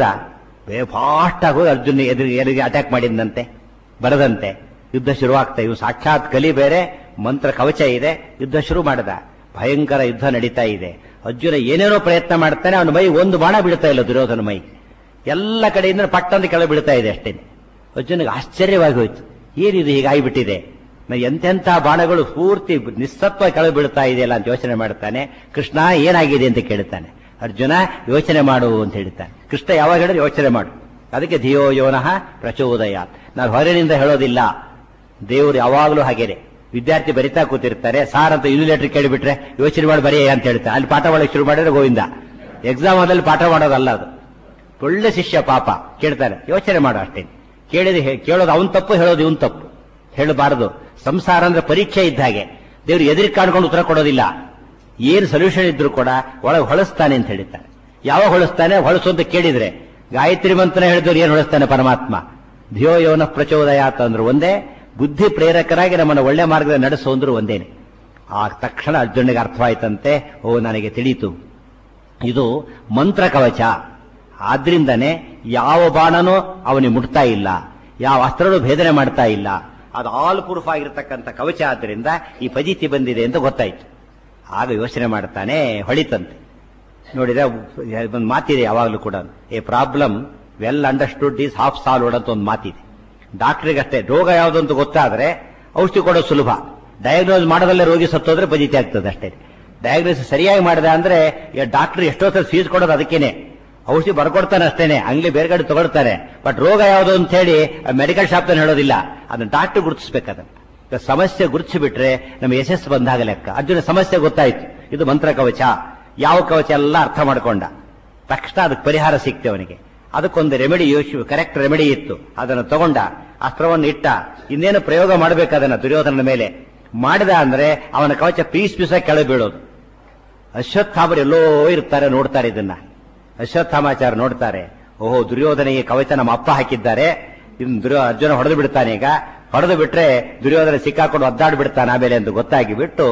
ಫಾಸ್ಟ್ ಆಗಿ ಹೋಗಿ ಅರ್ಜುನ್ ಎದುರಿಗೆ ಎದುರಿಗೆ ಅಟ್ಯಾಕ್ ಮಾಡಿದಂತೆ ಬರದಂತೆ ಯುದ್ಧ ಶುರುವಾಗ್ತಾ ಇವು ಸಾಕ್ಷಾತ್ ಕಲಿ ಬೇರೆ ಮಂತ್ರ ಕವಚ ಇದೆ ಯುದ್ಧ ಶುರು ಮಾಡದ ಭಯಂಕರ ಯುದ್ಧ ನಡೀತಾ ಇದೆ ಅರ್ಜುನ ಏನೇನೋ ಪ್ರಯತ್ನ ಮಾಡ್ತಾನೆ ಅವನ ಮೈ ಒಂದು ಬಾಣ ಬೀಳ್ತಾ ಇಲ್ಲ ದುರ್ಯೋಧನ ಮೈ ಎಲ್ಲ ಕಡೆಯಿಂದ ಪಟ್ಟಂತ ಕೆಳಗೆ ಬೀಳ್ತಾ ಇದೆ ಅಷ್ಟೇ ಅರ್ಜುನಿಗೆ ಆಶ್ಚರ್ಯವಾಗಿ ಹೋಯ್ತು ಏನಿದು ಹೀಗಾಗಿಬಿಟ್ಟಿದೆ ನ- ಎಂತೆಂಥ ಬಾಣಗಳು ಪೂರ್ತಿ ನಿಸ್ಸತ್ವ ಕೆಳಗೆ ಬೀಳ್ತಾ ಇದೆಯಲ್ಲ ಅಂತ ಯೋಚನೆ ಮಾಡ್ತಾನೆ ಕೃಷ್ಣ ಏನಾಗಿದೆ ಅಂತ ಕೇಳ್ತಾನೆ ಅರ್ಜುನ ಯೋಚನೆ ಮಾಡು ಅಂತ ಹೇಳ್ತಾನೆ ಕೃಷ್ಣ ಯಾವಾಗ ಹೇಳಿದ್ರೆ ಯೋಚನೆ ಮಾಡು ಅದಕ್ಕೆ ಧಿಯೋ ಯೋನಃ ಪ್ರಚೋದಯ ನಾವು ಹೊರನಿಂದ ಹೇಳೋದಿಲ್ಲ ದೇವರು ಯಾವಾಗಲೂ ಹಾಗೇನೆ ವಿದ್ಯಾರ್ಥಿ ಬರಿತಾ ಕೂತಿರ್ತಾರೆ ಸಾರ್ ಅಂತ ಲೆಟರ್ ಕೇಳಿಬಿಟ್ರೆ ಯೋಚನೆ ಮಾಡಿ ಬರೆಯ ಅಂತ ಹೇಳ್ತಾರೆ ಅಲ್ಲಿ ಪಾಠ ಮಾಡಕ್ಕೆ ಶುರು ಮಾಡಿದ್ರೆ ಗೋವಿಂದ ಎಕ್ಸಾಮ್ ಆದಲ್ಲಿ ಪಾಠ ಮಾಡೋದಲ್ಲ ಅದು ಒಳ್ಳೆ ಶಿಷ್ಯ ಪಾಪ ಕೇಳ್ತಾನೆ ಯೋಚನೆ ಮಾಡು ಅಷ್ಟೇ ಕೇಳಿದ ಕೇಳೋದು ಅವನ್ ತಪ್ಪು ಹೇಳೋದು ಇವನ್ ತಪ್ಪು ಹೇಳಬಾರದು ಸಂಸಾರ ಅಂದ್ರೆ ಪರೀಕ್ಷೆ ಇದ್ದ ಹಾಗೆ ದೇವ್ರು ಎದುರಿಗೆ ಕಾಣ್ಕೊಂಡು ಉತ್ತರ ಕೊಡೋದಿಲ್ಲ ಏನು ಸೊಲ್ಯೂಷನ್ ಇದ್ರು ಕೂಡ ಒಳಗೆ ಹೊಳಸ್ತಾನೆ ಅಂತ ಹೇಳ್ತಾರೆ ಯಾವಾಗ ಹೊಳಸ್ತಾನೆ ಹೊಳಸು ಅಂತ ಕೇಳಿದ್ರೆ ಗಾಯತ್ರಿ ಮಂತ್ರ ಹೇಳಿದವ್ರು ಏನು ಹೊಳಸ್ತಾನೆ ಪರಮಾತ್ಮ ಧಿಯೋ ಯೋನ ಪ್ರಚೋದಯಾತ್ ಅಂದ್ರು ಒಂದೇ ಬುದ್ಧಿ ಪ್ರೇರಕರಾಗಿ ನಮ್ಮನ್ನು ಒಳ್ಳೆ ಮಾರ್ಗದಲ್ಲಿ ನಡೆಸು ಅಂದ್ರು ಒಂದೇನೆ ಆ ತಕ್ಷಣ ಅರ್ಜುನಿಗೆ ಅರ್ಥವಾಯ್ತಂತೆ ಓ ನನಗೆ ತಿಳಿಯಿತು ಇದು ಮಂತ್ರ ಕವಚ ಆದ್ರಿಂದನೇ ಯಾವ ಬಾಣನೂ ಅವನಿಗೆ ಮುಟ್ತಾ ಇಲ್ಲ ಯಾವ ಅಸ್ತ್ರನೂ ಭೇದನೆ ಮಾಡ್ತಾ ಇಲ್ಲ ಅದು ಆಲ್ ಪ್ರೂಫ್ ಆಗಿರ್ತಕ್ಕಂಥ ಕವಚ ಆದ್ರಿಂದ ಈ ಫಜಿತಿ ಬಂದಿದೆ ಅಂತ ಗೊತ್ತಾಯ್ತು ಆಗ ಯೋಚನೆ ಮಾಡ್ತಾನೆ ಹೊಳಿತಂತೆ ನೋಡಿದ್ರೆ ಒಂದು ಮಾತಿದೆ ಯಾವಾಗಲೂ ಕೂಡ a problem well understood is half solved ಅಂತ ಒಂದು ಮಾತಿದೆ ಡಾಕ್ಟರ್ಗೆ ಅಷ್ಟೇ ರೋಗ ಯಾವುದು ಅಂತ ಗೊತ್ತಾದ್ರೆ ಔಷಧಿ ಕೊಡೋದು ಸುಲಭ ಡಯಾಗ್ನೋಸ್ ಮಾಡೋದಲ್ಲೇ ರೋಗಿ ಸತ್ತೋದ್ರೆ ಫಜಿತಿ ಆಗ್ತದೆ ಅಷ್ಟೇ ಡಯಾಗ್ನೋಸ್ ಸರಿಯಾಗಿ ಮಾಡಿದ ಅಂದ್ರೆ ಡಾಕ್ಟರ್ ಎಷ್ಟೋ ಸಲ ಫೀಸ್ ಕೊಡೋದು ಅದಕ್ಕೇನೆ ಔಷಧಿ ಬರ್ಕೊಡ್ತಾನೆ ಅಷ್ಟೇನೆ ಅಂಗಡಿ ಬೇರೆ ಕಡೆ ತಗೊಳ್ತಾರೆ ಬಟ್ ರೋಗ ಯಾವುದು ಅಂತ ಹೇಳಿ ಮೆಡಿಕಲ್ ಶಾಪ್ ಹೇಳೋದಿಲ್ಲ ಅದನ್ನ ಡಾಕ್ಟರ್ ಗುರುತಿಸ್ಬೇಕಾದ್ರೆ ಈಗ ಸಮಸ್ಯೆ ಗುರುತಿಸಿಬಿಟ್ರೆ ನಮ್ಮ ಯಶಸ್ಸು ಬಂದಾಗ ಲೆಕ್ಕ ಅರ್ಜುನ ಸಮಸ್ಯೆ ಗೊತ್ತಾಯ್ತು ಇದು ಮಂತ್ರ ಕವಚ ಯಾವ ಕವಚ ಎಲ್ಲ ಅರ್ಥ ಮಾಡ್ಕೊಂಡ ತಕ್ಷಣ ಅದಕ್ಕೆ ಪರಿಹಾರ ಸಿಕ್ತೆ ಅವನಿಗೆ ಅದಕ್ಕೊಂದು ರೆಮಿಡಿ ಯೋಚಿ ಕರೆಕ್ಟ್ ರೆಮಿಡಿ ಇತ್ತು ಅದನ್ನು ತಗೊಂಡ ಅಸ್ತ್ರವನ್ನು ಇಟ್ಟ ಇನ್ನೇನು ಪ್ರಯೋಗ ಮಾಡಬೇಕು ಅದನ್ನ ದುರ್ಯೋಧನನ ಮೇಲೆ ಮಾಡಿದ ಅಂದ್ರೆ ಅವನ ಕವಚ ಪೀಸ್ ಪೀಸಾಗಿ ಕೆಳಗೆ ಬೀಳೋದು ಅಶ್ವತ್ಥಾಮರು ಎಲ್ಲೋ ಇರ್ತಾರೆ ನೋಡ್ತಾರೆ ಇದನ್ನ ಅಶ್ವತ್ಥಾಮಾಚಾರ ನೋಡ್ತಾರೆ ಓಹೋ ದುರ್ಯೋಧನಿಗೆ ಕವಚ ನಮ್ಮ ಅಪ್ಪ ಹಾಕಿದ್ದಾರೆ ಇನ್ನು ದುರ್ಯೋ ಅರ್ಜುನ ಹೊಡೆದು ಬಿಡ್ತಾನೆ ಈಗ ಹೊಡೆದು ಬಿಟ್ರೆ ದುರ್ಯೋಧನ ಸಿಕ್ಕಾಕೊಂಡು ಒದ್ದಾಡಿ ಬಿಡ್ತಾನೆ ಆಮೇಲೆ ಎಂದು ಗೊತ್ತಾಗಿ ಬಿಟ್ಟು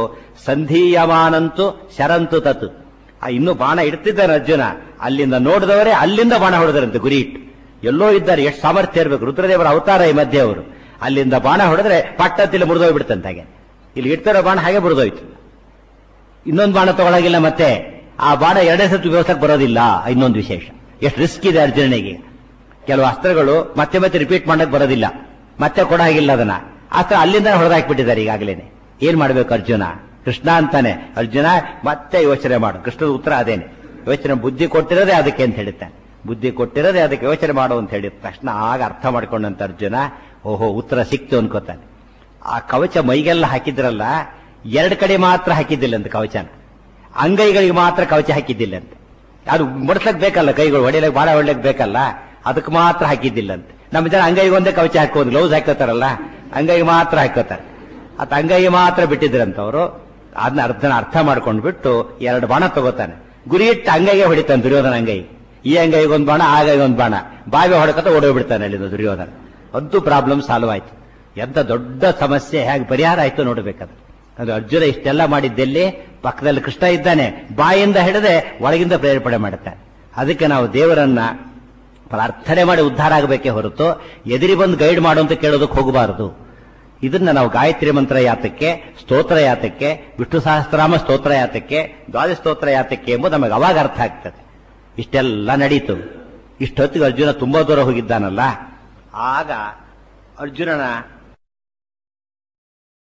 ಸಂಧೀಯಮಾನಂತು ಶರಂತು ತತ್ ಆ ಇನ್ನು ಬಾಣ ಇಡ್ತಿದ್ದಾನೆ ಅರ್ಜುನ ಅಲ್ಲಿಂದ ನೋಡಿದವರೇ ಅಲ್ಲಿಂದ ಬಾಣ ಹೊಡೆದರಂತೆ ಗುರಿ ಇಟ್ಟು ಎಲ್ಲೋ ಇದ್ದಾರೆ ಎಷ್ಟು ಸಾಮರ್ಥ್ಯ ಇರಬೇಕು ರುದ್ರದೇವರ ಅವತಾರ ಈ ಮಧ್ಯೆ ಅವರು ಅಲ್ಲಿಂದ ಬಾಣ ಹೊಡೆದ್ರೆ ಪಟ್ಟತ್ತಿಲ್ಲಿ ಮುರಿದೋಗ್ಬಿಡ್ತಂತೆ ಹಾಗೆ ಇಲ್ಲಿ ಇಡ್ತಿರೋ ಬಾಣ ಹಾಗೆ ಮುರಿದೋಯ್ತು ಇನ್ನೊಂದು ಬಾಣ ತಗೊಳಗಿಲ್ಲ ಮತ್ತೆ ಆ ಬಾಣ ಎರಡನೇ ಸತಿ ಉಪಯೋಗಿಸಕ್ಕೆ ಬರೋದಿಲ್ಲ ಇನ್ನೊಂದು ವಿಶೇಷ ಎಷ್ಟು ರಿಸ್ಕ್ ಇದೆ ಅರ್ಜುನನಿಗೆ ಕೆಲವು ಅಸ್ತ್ರಗಳು ಮತ್ತೆ ಮತ್ತೆ ರಿಪೀಟ್ ಮಾಡಕ್ ಬರೋದಿಲ್ಲ ಮತ್ತೆ ಕೊಡ ಹಾಗಿಲ್ಲ ಅದನ್ನ ಅಸ್ತ್ರ ಅಲ್ಲಿಂದ ಹೊಡೆದಾಕ್ಬಿಟ್ಟಿದ್ದಾರೆ ಈಗಾಗಲೇನೆ ಏನ್ ಮಾಡ್ಬೇಕು ಅರ್ಜುನ ಕೃಷ್ಣ ಅಂತಾನೆ ಅರ್ಜುನ ಮತ್ತೆ ಯೋಚನೆ ಮಾಡು ಕೃಷ್ಣದ ಉತ್ತರ ಅದೇನೆ ಯೋಚನೆ ಬುದ್ಧಿ ಕೊಟ್ಟಿರೋದೇ ಅದಕ್ಕೆ ಅಂತ ಹೇಳ್ತಾನೆ ಬುದ್ಧಿ ಕೊಟ್ಟಿರೋದೇ ಅದಕ್ಕೆ ಯೋಚನೆ ಮಾಡು ಅಂತ ಹೇಳಿದ ತಕ್ಷಣ ಆಗ ಅರ್ಥ ಮಾಡ್ಕೊಂಡಂತ ಅರ್ಜುನ ಓಹೋ ಉತ್ತರ ಸಿಕ್ತು ಅನ್ಕೋತಾನೆ ಆ ಕವಚ ಮೈಗೆಲ್ಲ ಹಾಕಿದ್ರಲ್ಲ ಎರಡು ಕಡೆ ಮಾತ್ರ ಹಾಕಿದ್ದಿಲ್ಲ ಅಂತ ಕವಚನ ಅಂಗೈಗಳಿಗೆ ಮಾತ್ರ ಕವಚ ಹಾಕಿದ್ದಿಲ್ಲ ಅಂತ ಅದು ಮಡ್ಸ್ಲಕ್ ಬೇಕಲ್ಲ ಕೈಗಳು ಹೊಡಿಲಕ್ ಬಾಳ ಹೊಡ್ಲಕ್ ಬೇಕಲ್ಲ ಅದಕ್ಕೆ ಮಾತ್ರ ಹಾಕಿದ್ದಿಲ್ಲ ಅಂತ ನಮ್ಮ ಜನ ಅಂಗೈಗೆ ಒಂದೇ ಕವಚ ಹಾಕೋದು ಗ್ಲೌಸ್ ಹಾಕೋತಾರಲ್ಲ ಅಂಗೈಗೆ ಮಾತ್ರ ಹಾಕೋತಾರೆ ಅತ್ ಅಂಗೈಗೆ ಮಾತ್ರ ಬಿಟ್ಟಿದ್ರಂತ ಅವರು ಅದನ್ನ ಅರ್ಧನ ಅರ್ಥ ಮಾಡ್ಕೊಂಡು ಬಿಟ್ಟು ಎರಡು ಬಾಣ ತಗೋತಾನೆ ಗುರಿ ಇಟ್ಟು ಅಂಗೈಗೆ ಹೊಡಿತಾನೆ ದುರ್ಯೋಧನ ಅಂಗೈ ಈ ಅಂಗೈಗೆ ಒಂದು ಬಾಣ ಆ ಅಂಗೈಗೆ ಒಂದು ಬಾಣ ಬಾವಿ ಹೊಡಕತ್ತ ಓಡೋಗ್ಬಿಡ್ತಾನೆ ಅಲ್ಲಿಂದ ದುರ್ಯೋಧನ ಅಂತೂ ಪ್ರಾಬ್ಲಮ್ ಸಾಲ್ವ್ ಆಯ್ತು ಎಂತ ದೊಡ್ಡ ಸಮಸ್ಯೆ ಹೇಗೆ ಪರಿಹಾರ ಆಯ್ತು ನೋಡ್ಬೇಕಾದ್ರೆ ಅದು ಅರ್ಜುನ ಇಷ್ಟೆಲ್ಲ ಮಾಡಿದ್ದೆಲ್ಲಿ ಪಕ್ಕದಲ್ಲಿ ಕೃಷ್ಣ ಇದ್ದಾನೆ ಬಾಯಿಂದ ಹಿಡದೆ ಒಳಗಿಂದ ಪ್ರೇರೇಪಣೆ ಮಾಡುತ್ತಾನೆ ಅದಕ್ಕೆ ನಾವು ದೇವರನ್ನ ಪ್ರಾರ್ಥನೆ ಮಾಡಿ ಉದ್ಧಾರ ಆಗಬೇಕೇ ಹೊರತು ಎದುರಿ ಬಂದು ಗೈಡ್ ಮಾಡು ಅಂತ ಕೇಳೋದಕ್ಕೆ ಹೋಗಬಾರದು ಇದನ್ನ ನಾವು ಗಾಯತ್ರಿ ಮಂತ್ರ ಯಾತಕ್ಕೆ ಸ್ತೋತ್ರ ಯಾತಕ್ಕೆ ವಿಷ್ಣು ಸಹಸ್ರನಾಮ ಸ್ತೋತ್ರ ಯಾತಕ್ಕೆ ದ್ವಾದಶ ಸ್ತೋತ್ರ ಯಾತಕ್ಕೆ ಎಂಬುದು ನಮಗೆ ಅವಾಗ ಅರ್ಥ ಆಗ್ತದೆ ಇಷ್ಟೆಲ್ಲ ನಡೀತು ಇಷ್ಟೊತ್ತಿಗೆ ಅರ್ಜುನ ತುಂಬಾ ದೂರ ಹೋಗಿದ್ದಾನಲ್ಲ ಆಗ ಅರ್ಜುನನ